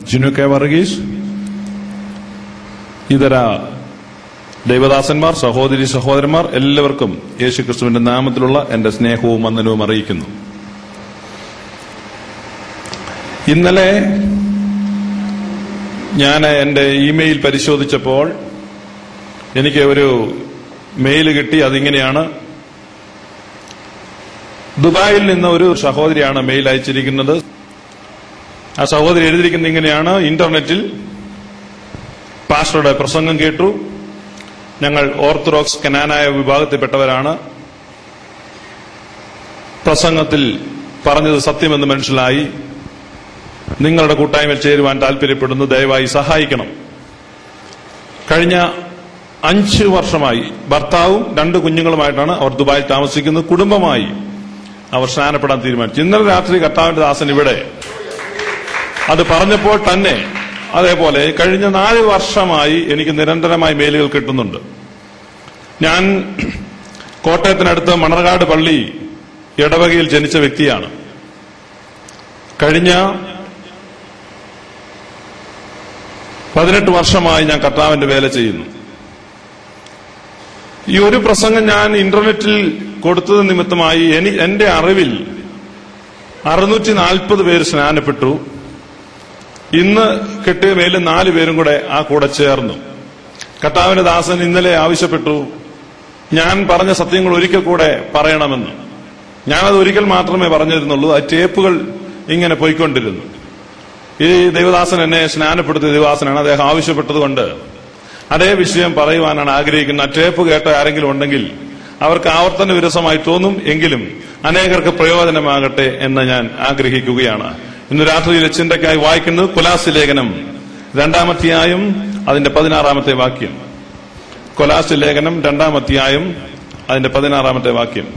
Jinu K Varghese ഇതര ദൈവദാസന്മാർ സഹോദരി സഹോദരന്മാർ എല്ലാവർക്കും യേശുക്രിസ്തുവിന്റെ നാമത്തിലുള്ള എന്റെ സ്നേഹവും വന്ദനവും അറിയിക്കുന്നു ഇന്നലെ ഞാൻ എന്റെ ഇമെയിൽ പരിശോധിച്ചപ്പോൾ എനിക്ക് ഒരു മെയിൽ കിട്ടി അതിങ്ങനെയാണ് ദുബായിൽ നിന്ന് ഒരു സഹോദരിയാണ് മെയിൽ അയച്ചിരിക്കുന്നത് ആ സഹോദരി എഴുതിയിരിക്കുന്നത് ഇങ്ങനെയാണ് ഇന്റർനെറ്റിൽ പാസ്റ്ററുടെ പ്രസംഗം കേട്ടു ഞങ്ങൾ ഓർത്തഡോക്സ് കനാനായ വിഭാഗത്തിൽപ്പെട്ടവരാണ് പ്രസംഗത്തിൽ പറഞ്ഞത് സത്യമെന്ന് മനസ്സിലായി നിങ്ങളുടെ കൂട്ടായ്മയിൽ ചേരുവാൻ താല്പര്യപ്പെടുന്നു ദയവായി സഹായിക്കണം കഴിഞ്ഞ അഞ്ച് വർഷമായി ഭർത്താവും രണ്ട് കുഞ്ഞുങ്ങളുമായിട്ടാണ് അവർ ദുബായിൽ താമസിക്കുന്നത് കുടുംബമായി അവർ സ്നാനപ്പെടാൻ തീരുമാനിച്ചു ഇന്നലെ രാത്രി കർത്താവിന്റെ ദാസൻ ഇവിടെ അത് പറഞ്ഞപ്പോൾ തന്നെ അതേപോലെ കഴിഞ്ഞ നാല് വർഷമായി എനിക്ക് നിരന്തരമായി മെയിലുകൾ കിട്ടുന്നുണ്ട് ഞാൻ കോട്ടയത്തിനടുത്ത് മണർകാട് പള്ളി ഇടവകയിൽ ജനിച്ച വ്യക്തിയാണ് കഴിഞ്ഞ പതിനെട്ട് വർഷമായി ഞാൻ കർത്താവിന്റെ വേല ചെയ്യുന്നു ഈ ഒരു പ്രസംഗം ഞാൻ ഇന്റർനെറ്റിൽ കൊടുത്തത് നിമിത്തമായി എനി എന്റെ അറിവിൽ അറുന്നൂറ്റി നാൽപ്പത് പേര് സ്നാനപ്പെട്ടു ഇന്ന് കിട്ടിയ മേലും നാല് പേരും കൂടെ ആ കൂടെ ചേർന്നു കർത്താവിന്റെ ദാസൻ ഇന്നലെ ആവശ്യപ്പെട്ടു ഞാൻ പറഞ്ഞ സത്യങ്ങൾ ഒരിക്കൽ കൂടെ പറയണമെന്ന് ഞാനത് ഒരിക്കൽ മാത്രമേ പറഞ്ഞിരുന്നുള്ളൂ ആ ടേപ്പുകൾ ഇങ്ങനെ പോയിക്കൊണ്ടിരുന്നു ഈ ദൈവദാസൻ എന്നെ സ്നാനപ്പെടുത്തിയ ദൈവദാസനാണ് അദ്ദേഹം ആവശ്യപ്പെട്ടതുകൊണ്ട് അതേ വിഷയം പറയുവാനാണ് ആഗ്രഹിക്കുന്നത് ആ ടേപ്പ് കേട്ട ആരെങ്കിലും ഉണ്ടെങ്കിൽ അവർക്ക് ആവർത്തന വിരസമായി തോന്നും എങ്കിലും അനേകർക്ക് പ്രയോജനമാകട്ടെ എന്ന് ഞാൻ ആഗ്രഹിക്കുകയാണ് ഇന്ന് രാത്രിയിലെ ചിന്തയ്ക്കായി വായിക്കുന്നത് കൊലാസ് ലേഖനം രണ്ടാമധ്യായം അതിന്റെ പതിനാറാമത്തെ വാക്യം കൊലാസ് ലേഖനം രണ്ടാമധ്യായം അതിന്റെ പതിനാറാമത്തെ വാക്യം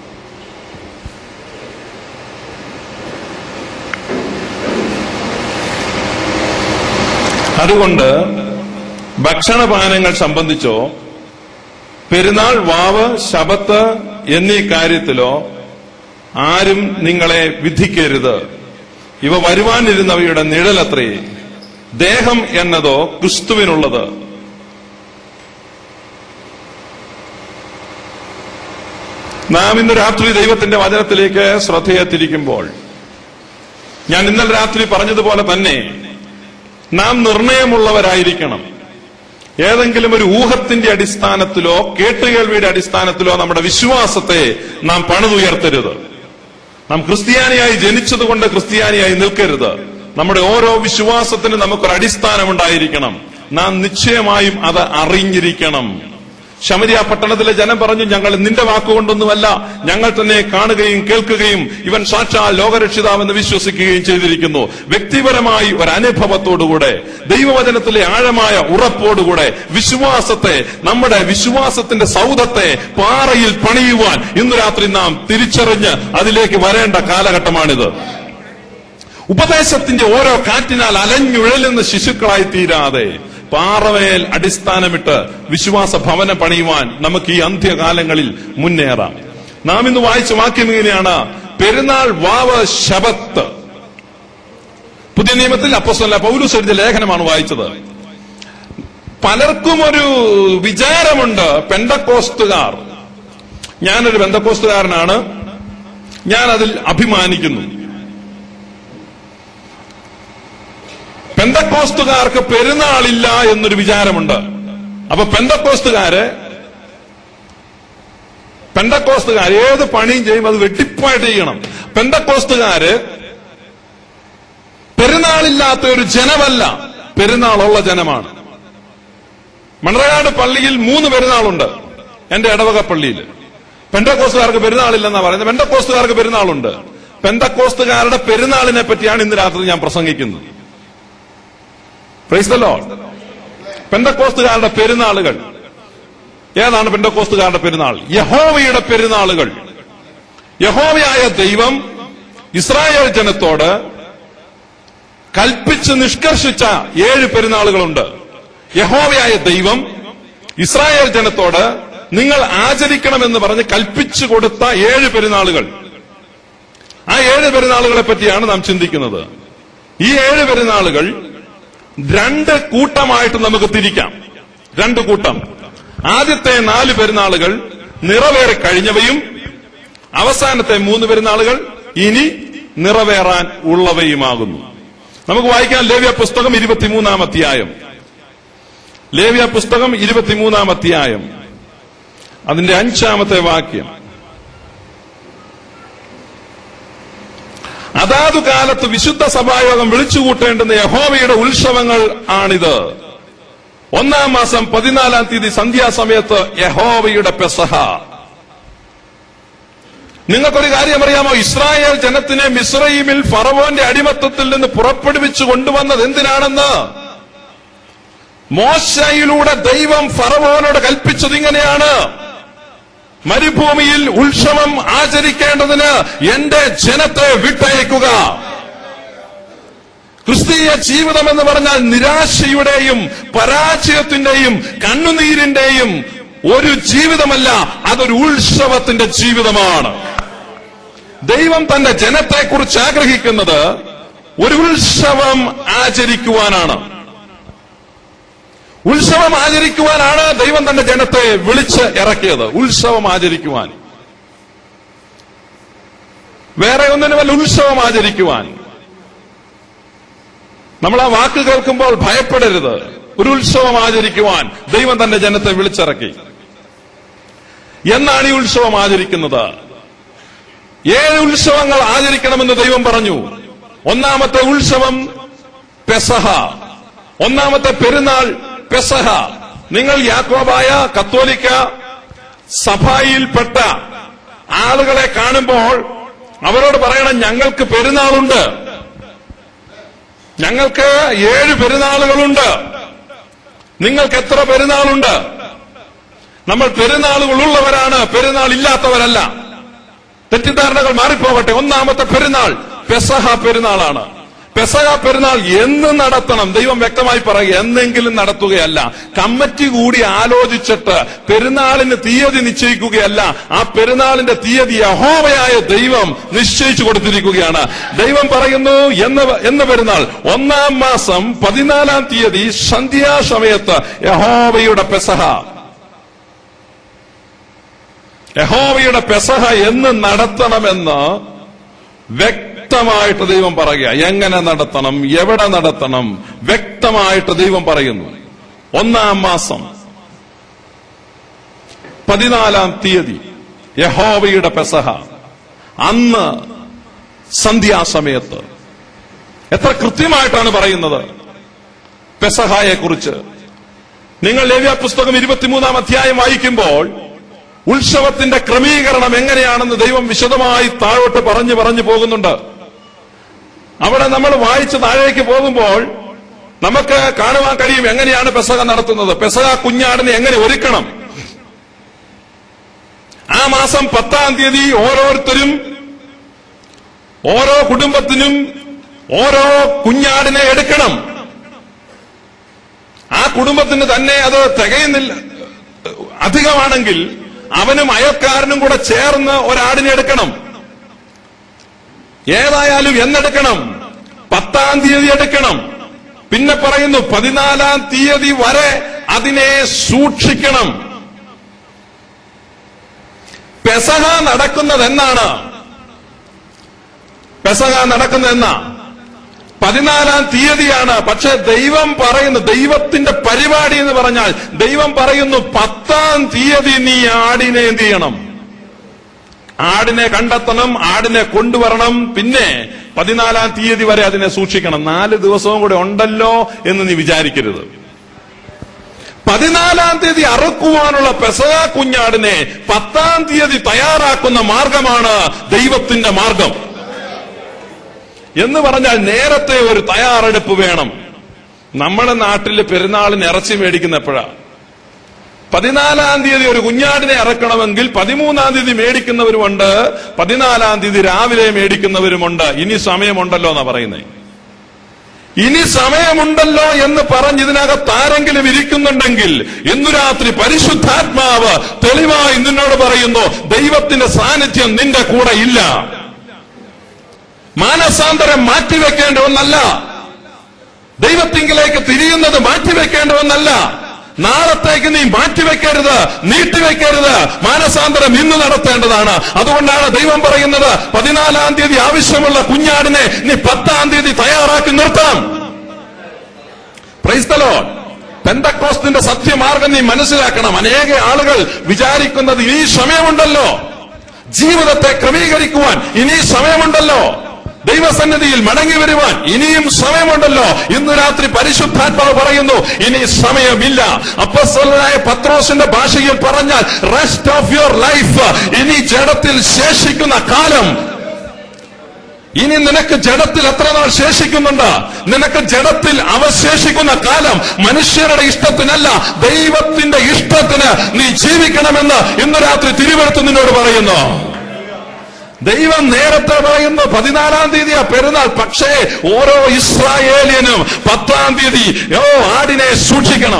അതുകൊണ്ട് ഭക്ഷണപാനങ്ങൾ സംബന്ധിച്ചോ പെരുന്നാൾ വാവ് ശബത്ത് എന്നീ കാര്യത്തിലോ ആരും നിങ്ങളെ വിധിക്കരുത് ഇവ വരുവാനിരുന്നവയുടെ നിഴലത്രേ ദേഹം എന്നതോ ക്രിസ്തുവിനുള്ളത് നാം ഇന്ന് രാത്രി ദൈവത്തിന്റെ വചനത്തിലേക്ക് ശ്രദ്ധയെ തിരിക്കുമ്പോൾ ഞാൻ ഇന്നലെ രാത്രി പറഞ്ഞതുപോലെ തന്നെ നാം നിർണയമുള്ളവരായിരിക്കണം ഏതെങ്കിലും ഒരു ഊഹത്തിന്റെ അടിസ്ഥാനത്തിലോ കേട്ടുകേൾവിയുടെ അടിസ്ഥാനത്തിലോ നമ്മുടെ വിശ്വാസത്തെ നാം പണിതുയർത്തരുത് നാം ക്രിസ്ത്യാനിയായി ജനിച്ചതുകൊണ്ട് ക്രിസ്ത്യാനിയായി നിൽക്കരുത് നമ്മുടെ ഓരോ വിശ്വാസത്തിനും നമുക്കൊരു അടിസ്ഥാനമുണ്ടായിരിക്കണം നാം നിശ്ചയമായും അത് അറിഞ്ഞിരിക്കണം ശമരിയ പട്ടണത്തിലെ ജനം പറഞ്ഞു ഞങ്ങൾ നിന്റെ വാക്കുകൊണ്ടൊന്നുമല്ല ഞങ്ങൾ തന്നെ കാണുകയും കേൾക്കുകയും ഇവൻ സാക്ഷാൽ ലോകരക്ഷിതാവെന്ന് വിശ്വസിക്കുകയും ചെയ്തിരിക്കുന്നു വ്യക്തിപരമായി ഒരു അനുഭവത്തോടുകൂടെ ദൈവവചനത്തിലെ ആഴമായ ഉറപ്പോടുകൂടെ വിശ്വാസത്തെ നമ്മുടെ വിശ്വാസത്തിന്റെ സൗധത്തെ പാറയിൽ പണിയുവാൻ ഇന്ന് രാത്രി നാം തിരിച്ചറിഞ്ഞ് അതിലേക്ക് വരേണ്ട കാലഘട്ടമാണിത് ഉപദേശത്തിന്റെ ഓരോ കാറ്റിനാൽ അലഞ്ഞുഴലുന്ന ശിശുക്കളായി തീരാതെ പാറമേൽ അടിസ്ഥാനമിട്ട് വിശ്വാസ ഭവനം പണിയുവാൻ നമുക്ക് ഈ അന്ത്യകാലങ്ങളിൽ മുന്നേറാം നാം ഇന്ന് വായിച്ച വാക്യം ഇങ്ങനെയാണ് പെരുന്നാൾ വാവ് ശബത്ത് പുതിയ നിയമത്തിൽ അപ്പോസ്തല പൗലൂസ് എഴുതിയ ലേഖനമാണ് വായിച്ചത് പലർക്കും ഒരു വിചാരമുണ്ട് പെന്തക്കോസ്തുകാർ ഞാനൊരു ബന്ധക്കോസ്തുകാരനാണ് ഞാൻ അതിൽ അഭിമാനിക്കുന്നു പെന്തക്കോസ്തുകാർക്ക് പെരുന്നാളില്ല എന്നൊരു വിചാരമുണ്ട് അപ്പൊ പെന്തക്കോസ്തുകാര് പെന്തക്കോസ്തുകാർ ഏത് പണിയും ചെയ്യും അത് വെട്ടിപ്പായിട്ട് ചെയ്യണം പെന്തക്കോസ്തുകാര് പെരുന്നാളില്ലാത്ത ഒരു ജനമല്ല പെരുന്നാളുള്ള ജനമാണ് മണറകാട് പള്ളിയിൽ മൂന്ന് പെരുന്നാളുണ്ട് എന്റെ ഇടവക പള്ളിയിൽ പെന്തക്കോസ്തുകാർക്ക് പെരുന്നാളില്ലെന്നാ പറയുന്നത് പെന്തക്കോസ്തുകാർക്ക് പെരുന്നാളുണ്ട് പെന്തക്കോസ്തുകാരുടെ പെരുന്നാളിനെ പറ്റിയാണ് ഇന്ന് രാത്രി ഞാൻ പ്രസംഗിക്കുന്നത് പ്രൈസ് പെന്തക്കോസ്തുകാരുടെ പെരുന്നാളുകൾ ഏതാണ് പെന്തക്കോസ്തുകാരുടെ പെരുന്നാൾ യഹോവയുടെ പെരുന്നാളുകൾ യഹോവയായ ദൈവം ഇസ്രായേൽ ജനത്തോട് കൽപ്പിച്ച് നിഷ്കർഷിച്ച ഏഴ് പെരുന്നാളുകളുണ്ട് യഹോവയായ ദൈവം ഇസ്രായേൽ ജനത്തോട് നിങ്ങൾ ആചരിക്കണമെന്ന് പറഞ്ഞ് കൽപ്പിച്ചു കൊടുത്ത ഏഴ് പെരുന്നാളുകൾ ആ ഏഴ് പെരുന്നാളുകളെ പറ്റിയാണ് നാം ചിന്തിക്കുന്നത് ഈ ഏഴ് പെരുന്നാളുകൾ രണ്ട് കൂട്ടമായിട്ട് നമുക്ക് തിരിക്കാം രണ്ട് കൂട്ടം ആദ്യത്തെ നാല് പെരുന്നാളുകൾ നിറവേറി കഴിഞ്ഞവയും അവസാനത്തെ മൂന്ന് പെരുന്നാളുകൾ ഇനി നിറവേറാൻ ഉള്ളവയുമാകുന്നു നമുക്ക് വായിക്കാം ലേവ്യ പുസ്തകം ഇരുപത്തിമൂന്നാം അധ്യായം ലേവ്യ പുസ്തകം ഇരുപത്തിമൂന്നാം അധ്യായം അതിന്റെ അഞ്ചാമത്തെ വാക്യം അതാതു കാലത്ത് വിശുദ്ധ സഭായോഗം വിളിച്ചുകൂട്ടേണ്ടുന്ന യഹോവയുടെ ഉത്സവങ്ങൾ ആണിത് ഒന്നാം മാസം പതിനാലാം തീയതി സന്ധ്യാസമയത്ത് യഹോവയുടെ പെസഹ നിങ്ങൾക്കൊരു കാര്യം അറിയാമോ ഇസ്രായേൽ ജനത്തിനെ മിസ്രൈമിൽ ഫറവോന്റെ അടിമത്തത്തിൽ നിന്ന് പുറപ്പെടുവിച്ചു കൊണ്ടുവന്നത് എന്തിനാണെന്ന് മോശയിലൂടെ ദൈവം ഫറവോനോട് കൽപ്പിച്ചത് ഇങ്ങനെയാണ് മരുഭൂമിയിൽ ഉത്സവം ആചരിക്കേണ്ടതിന് എന്റെ ജനത്തെ വിട്ടയക്കുക ക്രിസ്തീയ ജീവിതം എന്ന് പറഞ്ഞാൽ നിരാശയുടെയും പരാജയത്തിന്റെയും കണ്ണുനീരിന്റെയും ഒരു ജീവിതമല്ല അതൊരു ഉത്സവത്തിന്റെ ജീവിതമാണ് ദൈവം തന്റെ ജനത്തെക്കുറിച്ച് ആഗ്രഹിക്കുന്നത് ഒരു ഉത്സവം ആചരിക്കുവാനാണ് ഉത്സവം ആചരിക്കുവാനാണ് ദൈവം തന്റെ ജനത്തെ വിളിച്ച് ഇറക്കിയത് ഉത്സവം ആചരിക്കുവാൻ വേറെ ഒന്നിനുമല്ല ഉത്സവം ആചരിക്കുവാൻ നമ്മൾ ആ വാക്ക് കേൾക്കുമ്പോൾ ഭയപ്പെടരുത് ഒരു ഉത്സവം ആചരിക്കുവാൻ ദൈവം തന്റെ ജനത്തെ വിളിച്ചിറക്കി എന്നാണ് ഈ ഉത്സവം ആചരിക്കുന്നത് ഏഴ് ഉത്സവങ്ങൾ ആചരിക്കണമെന്ന് ദൈവം പറഞ്ഞു ഒന്നാമത്തെ ഉത്സവം പെസഹ ഒന്നാമത്തെ പെരുന്നാൾ പെസഹ നിങ്ങൾ യാക്കോബായ കത്തോലിക്ക സഭയിൽപ്പെട്ട ആളുകളെ കാണുമ്പോൾ അവരോട് പറയണം ഞങ്ങൾക്ക് പെരുന്നാളുണ്ട് ഞങ്ങൾക്ക് ഏഴ് പെരുന്നാളുകളുണ്ട് നിങ്ങൾക്ക് എത്ര പെരുന്നാളുണ്ട് നമ്മൾ പെരുന്നാളുകളുള്ളവരാണ് പെരുന്നാൾ ഇല്ലാത്തവരല്ല തെറ്റിദ്ധാരണകൾ മാറിപ്പോകട്ടെ ഒന്നാമത്തെ പെരുന്നാൾ പെസഹ പെരുന്നാളാണ് പെസഹ പെരുന്നാൾ എന്ന് നടത്തണം ദൈവം വ്യക്തമായി പറയുക എന്നെങ്കിലും നടത്തുകയല്ല കമ്മിറ്റി കൂടി ആലോചിച്ചിട്ട് പെരുന്നാളിന് തീയതി നിശ്ചയിക്കുകയല്ല ആ പെരുന്നാളിന്റെ തീയതി യഹോവയായ ദൈവം നിശ്ചയിച്ചു കൊടുത്തിരിക്കുകയാണ് ദൈവം പറയുന്നു എന്ന് എന്ന് പെരുന്നാൾ ഒന്നാം മാസം പതിനാലാം തീയതി സന്ധ്യാസമയത്ത് യഹോവയുടെ പെസഹ യഹോവയുടെ പെസഹ എന്ന് നടത്തണമെന്ന് വ്യക്തമായിട്ട് ദൈവം പറയുക എങ്ങനെ നടത്തണം എവിടെ നടത്തണം വ്യക്തമായിട്ട് ദൈവം പറയുന്നു ഒന്നാം മാസം പതിനാലാം തീയതി യഹോവയുടെ പെസഹ അന്ന് സന്ധ്യാസമയത്ത് എത്ര കൃത്യമായിട്ടാണ് പറയുന്നത് പെസഹായെ കുറിച്ച് നിങ്ങൾ ലേവ്യ പുസ്തകം ഇരുപത്തിമൂന്നാം അധ്യായം വായിക്കുമ്പോൾ ഉത്സവത്തിന്റെ ക്രമീകരണം എങ്ങനെയാണെന്ന് ദൈവം വിശദമായി താഴോട്ട് പറഞ്ഞു പറഞ്ഞു പോകുന്നുണ്ട് അവിടെ നമ്മൾ വായിച്ച് താഴേക്ക് പോകുമ്പോൾ നമുക്ക് കാണുവാൻ കഴിയും എങ്ങനെയാണ് പെസക നടത്തുന്നത് പെസക കുഞ്ഞാടിനെ എങ്ങനെ ഒരുക്കണം ആ മാസം പത്താം തീയതി ഓരോരുത്തരും ഓരോ കുടുംബത്തിനും ഓരോ കുഞ്ഞാടിനെ എടുക്കണം ആ കുടുംബത്തിന് തന്നെ അത് തികയുന്നില്ല അധികമാണെങ്കിൽ അവനും അയൽക്കാരനും കൂടെ ചേർന്ന് ഒരാടിനെ എടുക്കണം ഏതായാലും എന്നെടുക്കണം പത്താം തീയതി എടുക്കണം പിന്നെ പറയുന്നു പതിനാലാം തീയതി വരെ അതിനെ സൂക്ഷിക്കണം പെസഹ നടക്കുന്നത് എന്നാണ് പെസഹ നടക്കുന്നത് എന്നാ പതിനാലാം തീയതിയാണ് പക്ഷെ ദൈവം പറയുന്നു ദൈവത്തിന്റെ പരിപാടി എന്ന് പറഞ്ഞാൽ ദൈവം പറയുന്നു പത്താം തീയതി നീ ആടിനെ എന്ത് ചെയ്യണം ആടിനെ കണ്ടെത്തണം ആടിനെ കൊണ്ടുവരണം പിന്നെ പതിനാലാം തീയതി വരെ അതിനെ സൂക്ഷിക്കണം നാല് ദിവസവും കൂടെ ഉണ്ടല്ലോ എന്ന് നീ വിചാരിക്കരുത് പതിനാലാം തീയതി അറുക്കുവാനുള്ള പെസക കുഞ്ഞാടിനെ പത്താം തീയതി തയ്യാറാക്കുന്ന മാർഗമാണ് ദൈവത്തിന്റെ മാർഗം എന്ന് പറഞ്ഞാൽ നേരത്തെ ഒരു തയ്യാറെടുപ്പ് വേണം നമ്മുടെ നാട്ടിൽ പെരുന്നാളിന് ഇറച്ചി മേടിക്കുന്ന എപ്പോഴാ പതിനാലാം തീയതി ഒരു കുഞ്ഞാടിനെ ഇറക്കണമെങ്കിൽ പതിമൂന്നാം തീയതി മേടിക്കുന്നവരുമുണ്ട് പതിനാലാം തീയതി രാവിലെ മേടിക്കുന്നവരുമുണ്ട് ഇനി സമയമുണ്ടല്ലോ എന്നാ പറയുന്നത് ഇനി സമയമുണ്ടല്ലോ എന്ന് പറഞ്ഞ് ഇതിനകത്ത് ആരെങ്കിലും ഇരിക്കുന്നുണ്ടെങ്കിൽ ഇന്നു രാത്രി പരിശുദ്ധാത്മാവ് തെളിവായി നിന്നോട് പറയുന്നു ദൈവത്തിന്റെ സാന്നിധ്യം നിന്റെ കൂടെ ഇല്ല മാനസാന്തരം മാറ്റിവെക്കേണ്ട ഒന്നല്ല ദൈവത്തിങ്കിലേക്ക് തിരിയുന്നത് മാറ്റിവെക്കേണ്ടതെന്നല്ല നാളത്തേക്ക് നീ മാറ്റിവെക്കരുത് നീട്ടിവെക്കരുത് മാനസാന്തരം ഇന്ന് നടത്തേണ്ടതാണ് അതുകൊണ്ടാണ് ദൈവം പറയുന്നത് പതിനാലാം തീയതി ആവശ്യമുള്ള കുഞ്ഞാടിനെ നീ പത്താം തീയതി തയ്യാറാക്കി നിർത്തണം പ്രൈസ്തലോ പെന്തക്കോസ്തിന്റെ സത്യമാർഗം നീ മനസ്സിലാക്കണം അനേക ആളുകൾ വിചാരിക്കുന്നത് ഇനി സമയമുണ്ടല്ലോ ജീവിതത്തെ ക്രമീകരിക്കുവാൻ ഇനി സമയമുണ്ടല്ലോ ദൈവസന്നിധിയിൽ മടങ്ങി വരുവാൻ ഇനിയും സമയമുണ്ടല്ലോ ഇന്ന് രാത്രി പരിശുദ്ധാത്മാവ് പറയുന്നു ഇനി സമയമില്ല അപ്പസ്വലനായ പത്രോസിന്റെ ഭാഷയിൽ പറഞ്ഞാൽ റെസ്റ്റ് ഓഫ് യുവർ ലൈഫ് ഇനി ജഡത്തിൽ ശേഷിക്കുന്ന കാലം ഇനി നിനക്ക് ജഡത്തിൽ എത്ര നാൾ ശേഷിക്കുന്നുണ്ട് നിനക്ക് ജഡത്തിൽ അവശേഷിക്കുന്ന കാലം മനുഷ്യരുടെ ഇഷ്ടത്തിനല്ല ദൈവത്തിന്റെ ഇഷ്ടത്തിന് നീ ജീവിക്കണമെന്ന് ഇന്ന് രാത്രി തിരുവനന്തപുരത്ത് നിന്നോട് പറയുന്നു ദൈവം നേരത്തെ പറയുന്നു പതിനാലാം തീയതിയാ പെരുന്നാൾ പക്ഷേ ഓരോ ഇസ്രായേലിയനും പത്താം തീയതി ഓ ആടിനെ സൂക്ഷിക്കണം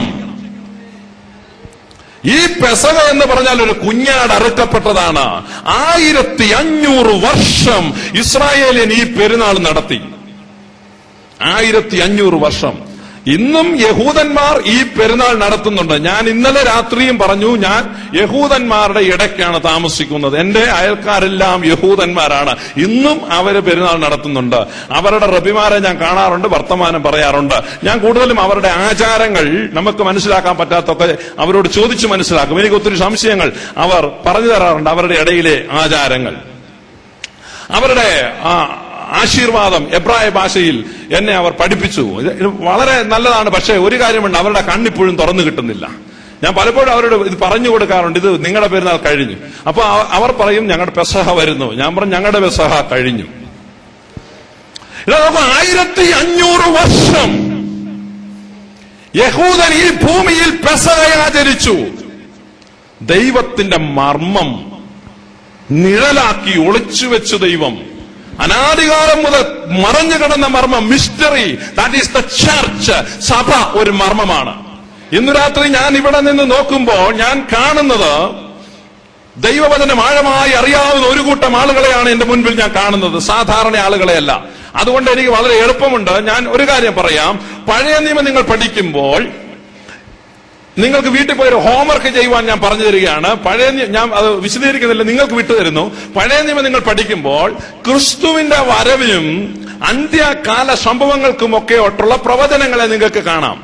ഈ പെസക എന്ന് പറഞ്ഞാൽ ഒരു കുഞ്ഞാട് അറുക്കപ്പെട്ടതാണ് ആയിരത്തി അഞ്ഞൂറ് വർഷം ഇസ്രായേലിയൻ ഈ പെരുന്നാൾ നടത്തി ആയിരത്തി അഞ്ഞൂറ് വർഷം ഇന്നും യഹൂദന്മാർ ഈ പെരുന്നാൾ നടത്തുന്നുണ്ട് ഞാൻ ഇന്നലെ രാത്രിയും പറഞ്ഞു ഞാൻ യഹൂദന്മാരുടെ ഇടയ്ക്കാണ് താമസിക്കുന്നത് എന്റെ അയൽക്കാരെല്ലാം യഹൂദന്മാരാണ് ഇന്നും അവര് പെരുന്നാൾ നടത്തുന്നുണ്ട് അവരുടെ റബിമാരെ ഞാൻ കാണാറുണ്ട് വർത്തമാനം പറയാറുണ്ട് ഞാൻ കൂടുതലും അവരുടെ ആചാരങ്ങൾ നമുക്ക് മനസ്സിലാക്കാൻ പറ്റാത്തൊക്കെ അവരോട് ചോദിച്ചു മനസ്സിലാക്കും എനിക്ക് ഒത്തിരി സംശയങ്ങൾ അവർ പറഞ്ഞു തരാറുണ്ട് അവരുടെ ഇടയിലെ ആചാരങ്ങൾ അവരുടെ ആ ആശീർവാദം എബ്രായ ഭാഷയിൽ എന്നെ അവർ പഠിപ്പിച്ചു ഇത് ഇത് വളരെ നല്ലതാണ് പക്ഷേ ഒരു കാര്യമുണ്ട് അവരുടെ കണ്ണിപ്പോഴും തുറന്നു കിട്ടുന്നില്ല ഞാൻ പലപ്പോഴും അവരോട് ഇത് പറഞ്ഞു കൊടുക്കാറുണ്ട് ഇത് നിങ്ങളുടെ പെരുന്നാൾ കഴിഞ്ഞു അപ്പൊ അവ- അവർ പറയും ഞങ്ങളുടെ പെസഹ വരുന്നു ഞാൻ പറഞ്ഞു ഞങ്ങളുടെ പെസഹ കഴിഞ്ഞു ഇത് നമുക്ക് ആയിരത്തി അഞ്ഞൂറ് വർഷം യഹൂദൻ ഈ ഭൂമിയിൽ പെസഹ ആചരിച്ചു ദൈവത്തിന്റെ മർമ്മം നിഴലാക്കി ഒളിച്ചു വെച്ചു ദൈവം അനാദികാലം മുതൽ മറഞ്ഞു കിടന്ന മർമ്മം mystery that is the church സഭ ഒരു മർമ്മമാണ് ഇന്നു രാത്രി ഞാൻ ഇവിടെ നിന്ന് നോക്കുമ്പോൾ ഞാൻ കാണുന്നത് ദൈവവചനം ആഴമായി അറിയാവുന്ന ഒരു കൂട്ടം ആളുകളെയാണ് എന്റെ മുൻപിൽ ഞാൻ കാണുന്നത് സാധാരണ ആളുകളെയല്ല അതുകൊണ്ട് എനിക്ക് വളരെ എളുപ്പമുണ്ട് ഞാൻ ഒരു കാര്യം പറയാം പഴയ നിയമം നിങ്ങൾ പഠിക്കുമ്പോൾ നിങ്ങൾക്ക് വീട്ടിൽ പോയി ഒരു ഹോംവർക്ക് ചെയ്യുവാൻ ഞാൻ പറഞ്ഞു തരികയാണ് പഴയ നിയ- ഞാൻ അത് വിശദീകരിക്കുന്നില്ല നിങ്ങൾക്ക് വിട്ടുതരുന്നു പഴയ നിയമം നിങ്ങൾ പഠിക്കുമ്പോൾ ക്രിസ്തുവിന്റെ വരവിനും അന്ത്യകാല സംഭവങ്ങൾക്കുമൊക്കെ ഒട്ടുള്ള പ്രവചനങ്ങളെ നിങ്ങൾക്ക് കാണാം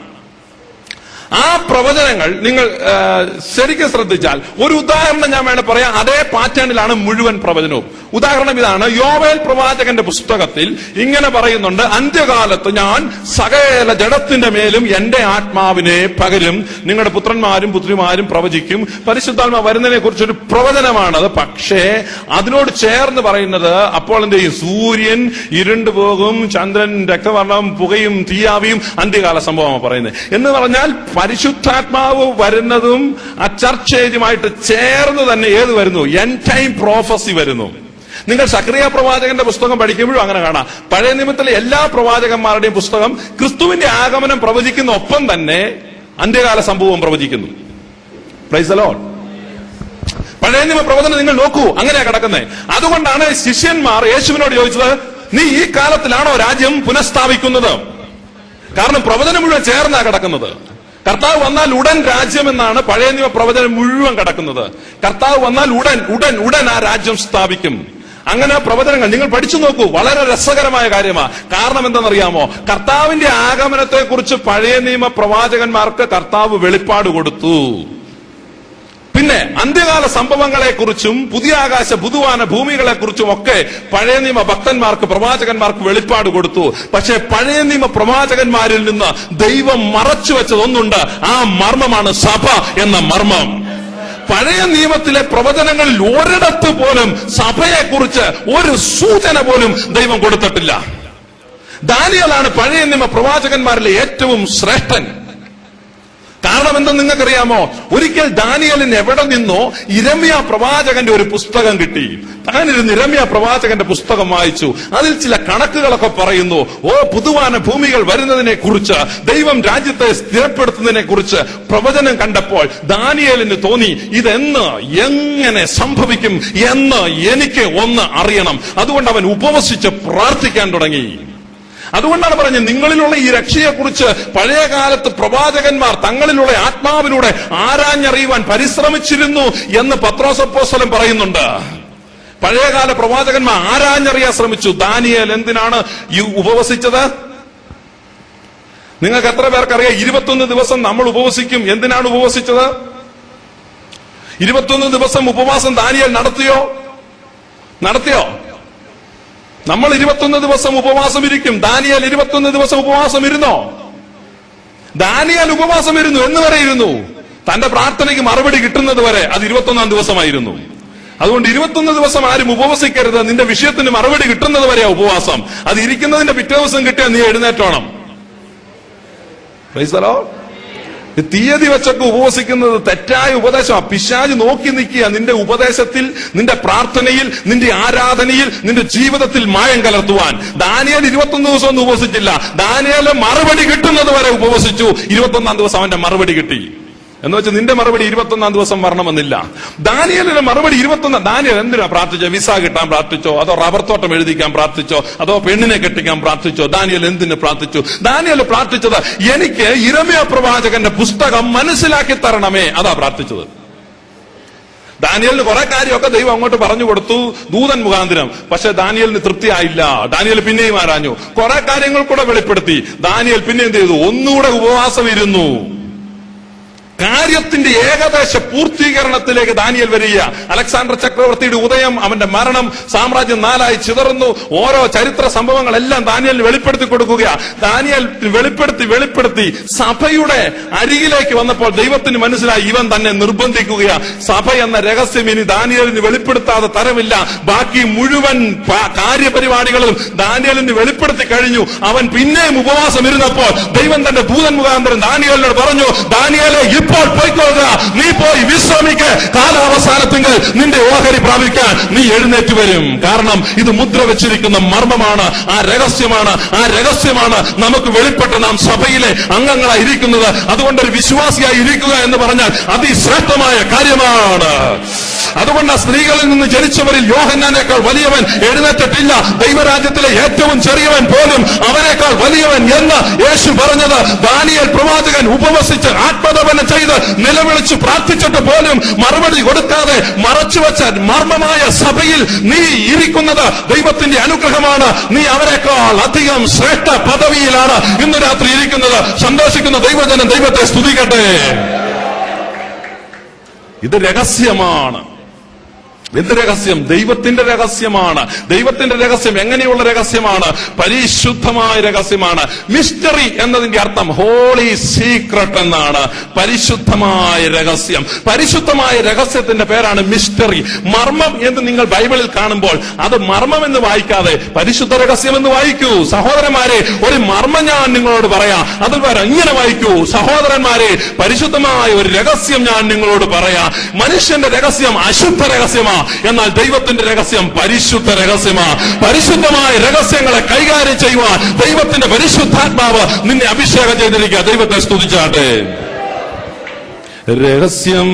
ആ പ്രവചനങ്ങൾ നിങ്ങൾ ആ, ശരിക്കും ശ്രദ്ധിച്ചാൽ ഒരു ഉദാഹരണം ഞാൻ വേണം പറയാം അതേ പാറ്റേണിലാണ് മുഴുവൻ പ്രവചനവും ഉദാഹരണം ഇതാണ് യോവേൽ പ്രവാചകന്റെ പുസ്തകത്തിൽ ഇങ്ങനെ പറയുന്നുണ്ട് അന്ത്യകാലത്ത് ഞാൻ സകല ജഡത്തിന്റെ മേലും എന്റെ ആത്മാവിനെ പകരും നിങ്ങളുടെ പുത്രന്മാരും പുത്രിമാരും പ്രവചിക്കും പരിശുദ്ധാത്മ വരുന്നതിനെ കുറിച്ചൊരു പ്രവചനമാണത് പക്ഷേ അതിനോട് ചേർന്ന് പറയുന്നത് അപ്പോൾ എന്ത് ചെയ്യും സൂര്യൻ ഇരുണ്ടു പോകും ചന്ദ്രൻ രക്തവർണം പുകയും തീയാവിയും അന്ത്യകാല സംഭവമാണ് പറയുന്നത് എന്ന് പറഞ്ഞാൽ പരിശുദ്ധാത്മാവ് വരുന്നതും ആ ചർച്ച് ഏജുമായിട്ട് ചേർന്ന് തന്നെ ഏത് വരുന്നു എൻ ടൈം പ്രോഫസി വരുന്നു നിങ്ങൾ സക്രിയ പ്രവാചകന്റെ പുസ്തകം പഠിക്കുമ്പോഴും അങ്ങനെ കാണാം പഴയ നിയമത്തിലെ എല്ലാ പ്രവാചകന്മാരുടെയും പുസ്തകം ക്രിസ്തുവിന്റെ ആഗമനം പ്രവചിക്കുന്ന ഒപ്പം തന്നെ അന്ത്യകാല സംഭവം പ്രവചിക്കുന്നു പ്രൈസ് ലോഡ് പഴയ നിയമ പ്രവചനം നിങ്ങൾ നോക്കൂ അങ്ങനെയാ കിടക്കുന്നത് അതുകൊണ്ടാണ് ശിഷ്യന്മാർ യേശുവിനോട് ചോദിച്ചത് നീ ഈ കാലത്തിലാണോ രാജ്യം പുനഃസ്ഥാപിക്കുന്നത് കാരണം പ്രവചനം മുഴുവൻ ചേർന്നാ കിടക്കുന്നത് കർത്താവ് വന്നാൽ ഉടൻ രാജ്യം എന്നാണ് പഴയ നിയമ പ്രവചനം മുഴുവൻ കിടക്കുന്നത് കർത്താവ് വന്നാൽ ഉടൻ ഉടൻ ഉടൻ ആ രാജ്യം സ്ഥാപിക്കും അങ്ങനെ പ്രവചനങ്ങൾ നിങ്ങൾ പഠിച്ചു നോക്കൂ വളരെ രസകരമായ കാര്യമാണ് കാരണം എന്തെന്നറിയാമോ കർത്താവിന്റെ ആഗമനത്തെ കുറിച്ച് പഴയ നിയമ പ്രവാചകന്മാർക്ക് കർത്താവ് വെളിപ്പാട് കൊടുത്തു പിന്നെ അന്ത്യകാല സംഭവങ്ങളെ കുറിച്ചും പുതിയ ആകാശ പുതുവാന ഭൂമികളെ കുറിച്ചും ഒക്കെ പഴയ നിയമ ഭക്തന്മാർക്ക് പ്രവാചകന്മാർക്ക് വെളിപ്പാട് കൊടുത്തു പക്ഷേ പഴയ നിയമ പ്രവാചകന്മാരിൽ നിന്ന് ദൈവം മറച്ചു വെച്ചതൊന്നുണ്ട് ആ മർമ്മമാണ് സഭ എന്ന മർമ്മം പഴയ നിയമത്തിലെ പ്രവചനങ്ങളിൽ ഒരിടത്ത് പോലും സഭയെക്കുറിച്ച് ഒരു സൂചന പോലും ദൈവം കൊടുത്തിട്ടില്ല ദാനിയലാണ് പഴയ നിയമ പ്രവാചകന്മാരിലെ ഏറ്റവും ശ്രേഷ്ഠൻ കാരണം എന്തെന്ന് നിങ്ങൾക്കറിയാമോ ഒരിക്കൽ ദാനിയലിന് എവിടെ നിന്നോ ഇരമ്യ പ്രവാചകന്റെ ഒരു പുസ്തകം കിട്ടി താനൊരു ഇരമ്യ പ്രവാചകന്റെ പുസ്തകം വായിച്ചു അതിൽ ചില കണക്കുകളൊക്കെ പറയുന്നു ഓ പുതുവാന ഭൂമികൾ വരുന്നതിനെ കുറിച്ച് ദൈവം രാജ്യത്തെ സ്ഥിരപ്പെടുത്തുന്നതിനെ കുറിച്ച് പ്രവചനം കണ്ടപ്പോൾ ദാനിയലിന് തോന്നി ഇതെന്ന് എങ്ങനെ സംഭവിക്കും എന്ന് എനിക്ക് ഒന്ന് അറിയണം അതുകൊണ്ട് അവൻ ഉപവസിച്ച് പ്രാർത്ഥിക്കാൻ തുടങ്ങി അതുകൊണ്ടാണ് പറഞ്ഞത് നിങ്ങളിലുള്ള ഈ രക്ഷയെക്കുറിച്ച് പഴയ കാലത്ത് പ്രവാചകന്മാർ തങ്ങളിലുള്ള ആത്മാവിലൂടെ ആരാഞ്ഞറിയുവാൻ പരിശ്രമിച്ചിരുന്നു എന്ന് പത്രോസപ്പോസ്വലം പറയുന്നുണ്ട് പഴയകാല പ്രവാചകന്മാർ ആരാഞ്ഞറിയാൻ ശ്രമിച്ചു ദാനിയേൽ എന്തിനാണ് ഈ ഉപവസിച്ചത് നിങ്ങൾക്ക് എത്ര പേർക്കറിയാം ഇരുപത്തൊന്ന് ദിവസം നമ്മൾ ഉപവസിക്കും എന്തിനാണ് ഉപവസിച്ചത് ഇരുപത്തൊന്ന് ദിവസം ഉപവാസം ദാനിയേൽ നടത്തിയോ നടത്തിയോ നമ്മൾ ഇരുപത്തൊന്ന് ദിവസം ഉപവാസം ഇരിക്കും ദാനിയേൽ ഇരുപത്തൊന്ന് ദിവസം ഉപവാസം ഇരുന്നോ ദാനിയേൽ ഉപവാസം ഇരുന്നു എന്ന് വരെ ഇരുന്നു തന്റെ പ്രാർത്ഥനയ്ക്ക് മറുപടി കിട്ടുന്നത് വരെ അത് ഇരുപത്തൊന്നാം ദിവസമായിരുന്നു അതുകൊണ്ട് ഇരുപത്തൊന്ന് ദിവസം ആരും ഉപവസിക്കരുത് നിന്റെ വിഷയത്തിന് മറുപടി കിട്ടുന്നത് വരെയാ ഉപവാസം അത് ഇരിക്കുന്നതിന്റെ പിറ്റേ ദിവസം കിട്ടിയാൽ നീ എഴുന്നേറ്റോണം Praise the Lord. ഈ തീയതി വെച്ചൊക്കെ ഉപവസിക്കുന്നത് തെറ്റായ ഉപദേശമാണ് പിശാജ് നോക്കി നിൽക്കുക നിന്റെ ഉപദേശത്തിൽ നിന്റെ പ്രാർത്ഥനയിൽ നിന്റെ ആരാധനയിൽ നിന്റെ ജീവിതത്തിൽ മായം കലർത്തുവാൻ ദാനിയൽ ഇരുപത്തൊന്ന് ദിവസം ഒന്നും ഉപവസിച്ചില്ല ദാനിയല് മറുപടി കിട്ടുന്നത് വരെ ഉപവസിച്ചു ഇരുപത്തൊന്നാം ദിവസം അവന്റെ മറുപടി കിട്ടി എന്ന് വെച്ചാൽ നിന്റെ മറുപടി ഇരുപത്തൊന്നാം ദിവസം വരണമെന്നില്ല ദാനിയലിന്റെ മറുപടി ഇരുപത്തൊന്നാം ദാനിയൽ എന്തിനാ പ്രാർത്ഥിച്ചോ വിസ കിട്ടാൻ പ്രാർത്ഥിച്ചോ അതോ റബ്ബർ തോട്ടം എഴുതിക്കാൻ പ്രാർത്ഥിച്ചോ അതോ പെണ്ണിനെ കെട്ടിക്കാൻ പ്രാർത്ഥിച്ചോ ദാനിയൽ എന്തിന് പ്രാർത്ഥിച്ചു ദാനിയൽ പ്രാർത്ഥിച്ചത് എനിക്ക് ഇരമ്യ പ്രവാചകന്റെ പുസ്തകം മനസ്സിലാക്കി തരണമേ അതാ പ്രാർത്ഥിച്ചത് ദാനിയലിന് കുറെ കാര്യമൊക്കെ ദൈവം അങ്ങോട്ട് പറഞ്ഞു കൊടുത്തു ദൂതൻ മുഖാന്തരം പക്ഷെ ദാനിയലിന് തൃപ്തിയായില്ല ദാനിയൽ പിന്നെയും ആരാഞ്ഞു കുറെ കാര്യങ്ങൾ കൂടെ വെളിപ്പെടുത്തി ദാനിയൽ പിന്നെ എന്ത് ചെയ്തു ഒന്നുകൂടെ ഉപവാസം ഇരുന്നു കാര്യത്തിന്റെ ഏകദേശ പൂർത്തീകരണത്തിലേക്ക് ദാനിയൽ വരിക അലക്സാണ്ടർ ചക്രവർത്തിയുടെ ഉദയം അവന്റെ മരണം സാമ്രാജ്യം നാലായി ചിതറുന്നു ഓരോ ചരിത്ര സംഭവങ്ങളെല്ലാം ദാനിയലിന് വെളിപ്പെടുത്തി കൊടുക്കുക ദാനിയൽ വെളിപ്പെടുത്തി വെളിപ്പെടുത്തി സഭയുടെ അരികിലേക്ക് വന്നപ്പോൾ ദൈവത്തിന് മനസ്സിലായി ഇവൻ തന്നെ നിർബന്ധിക്കുക സഭ എന്ന രഹസ്യം ഇനി ദാനിയലിന് വെളിപ്പെടുത്താതെ തരമില്ല ബാക്കി മുഴുവൻ പ- കാര്യപരിപാടികളും ദാനിയലിന് വെളിപ്പെടുത്തി കഴിഞ്ഞു അവൻ പിന്നെയും ഉപവാസം ഇരുന്നപ്പോൾ ദൈവം തന്റെ ദൂതൻ മുഖാന്തരം ദാനിയലിനോട് പറഞ്ഞു ദാനിയലെ ഇപ്പോൾ പോയിക്കൊള്ളുക നീ പോയി വിശ്രമിക്ക് കാലാവസാനത്തിങ്കിൽ നിന്റെ ഓഹരി പ്രാപിക്കാൻ നീ എഴുന്നേറ്റ് വരും കാരണം ഇത് മുദ്ര വെച്ചിരിക്കുന്ന മർമ്മമാണ് ആ രഹസ്യമാണ് ആ രഹസ്യമാണ് നമുക്ക് വെളിപ്പെട്ട് നാം സഭയിലെ അംഗങ്ങളായി ഇരിക്കുന്നത് അതുകൊണ്ട് ഒരു വിശ്വാസിയായി ഇരിക്കുക എന്ന് പറഞ്ഞാൽ അതിശ്രേഷ്ഠമായ കാര്യമാണ് അതുകൊണ്ട് ആ സ്ത്രീകളിൽ നിന്ന് ജനിച്ചവരിൽ യോഹന്നാനേക്കാൾ വലിയവൻ എഴുന്നേറ്റിട്ടില്ല ദൈവരാജ്യത്തിലെ ഏറ്റവും ചെറിയവൻ പോലും അവനേക്കാൾ വലിയവൻ എന്ന് യേശു പറഞ്ഞത് ദാനിയൽ പ്രവാചകൻ ഉപവസിച്ച് ആത്മതപനം ചെയ്ത് നിലവിളിച്ച് പ്രാർത്ഥിച്ചിട്ട് പോലും മറുപടി കൊടുക്കാതെ മറച്ചുവെച്ച മർമ്മമായ സഭയിൽ നീ ഇരിക്കുന്നത് ദൈവത്തിന്റെ അനുഗ്രഹമാണ് നീ അവരെക്കാൾ അധികം ശ്രേഷ്ഠ പദവിയിലാണ് ഇന്ന് രാത്രി ഇരിക്കുന്നത് സന്തോഷിക്കുന്ന ദൈവജനം ദൈവത്തെ സ്തുതിക്കട്ടെ ഇത് രഹസ്യമാണ് എന്ത് രഹസ്യം ദൈവത്തിന്റെ രഹസ്യമാണ് ദൈവത്തിന്റെ രഹസ്യം എങ്ങനെയുള്ള രഹസ്യമാണ് പരിശുദ്ധമായ രഹസ്യമാണ് മിസ്റ്ററി എന്നതിന്റെ അർത്ഥം ഹോളി സീക്രട്ട് എന്നാണ് പരിശുദ്ധമായ രഹസ്യം പരിശുദ്ധമായ രഹസ്യത്തിന്റെ പേരാണ് മിസ്റ്ററി മർമ്മം എന്ന് നിങ്ങൾ ബൈബിളിൽ കാണുമ്പോൾ അത് മർമ്മം എന്ന് വായിക്കാതെ പരിശുദ്ധ രഹസ്യം എന്ന് വായിക്കൂ സഹോദരന്മാരെ ഒരു മർമ്മം ഞാൻ നിങ്ങളോട് പറയാം അത് പറയാം ഇങ്ങനെ വായിക്കൂ സഹോദരന്മാരെ പരിശുദ്ധമായ ഒരു രഹസ്യം ഞാൻ നിങ്ങളോട് പറയാം മനുഷ്യന്റെ രഹസ്യം അശുദ്ധ രഹസ്യമാ എന്നാൽ ദൈവത്തിന്റെ രഹസ്യം പരിശുദ്ധ രഹസ്യമാ പരിശുദ്ധമായ രഹസ്യങ്ങളെ കൈകാര്യം ചെയ്യുവാൻ ദൈവത്തിന്റെ പരിശുദ്ധാത്മാവ് നിന്നെ അഭിഷേകം ചെയ്തിരിക്കുക ദൈവത്തെ സ്തുതിച്ചാട്ടെ രഹസ്യം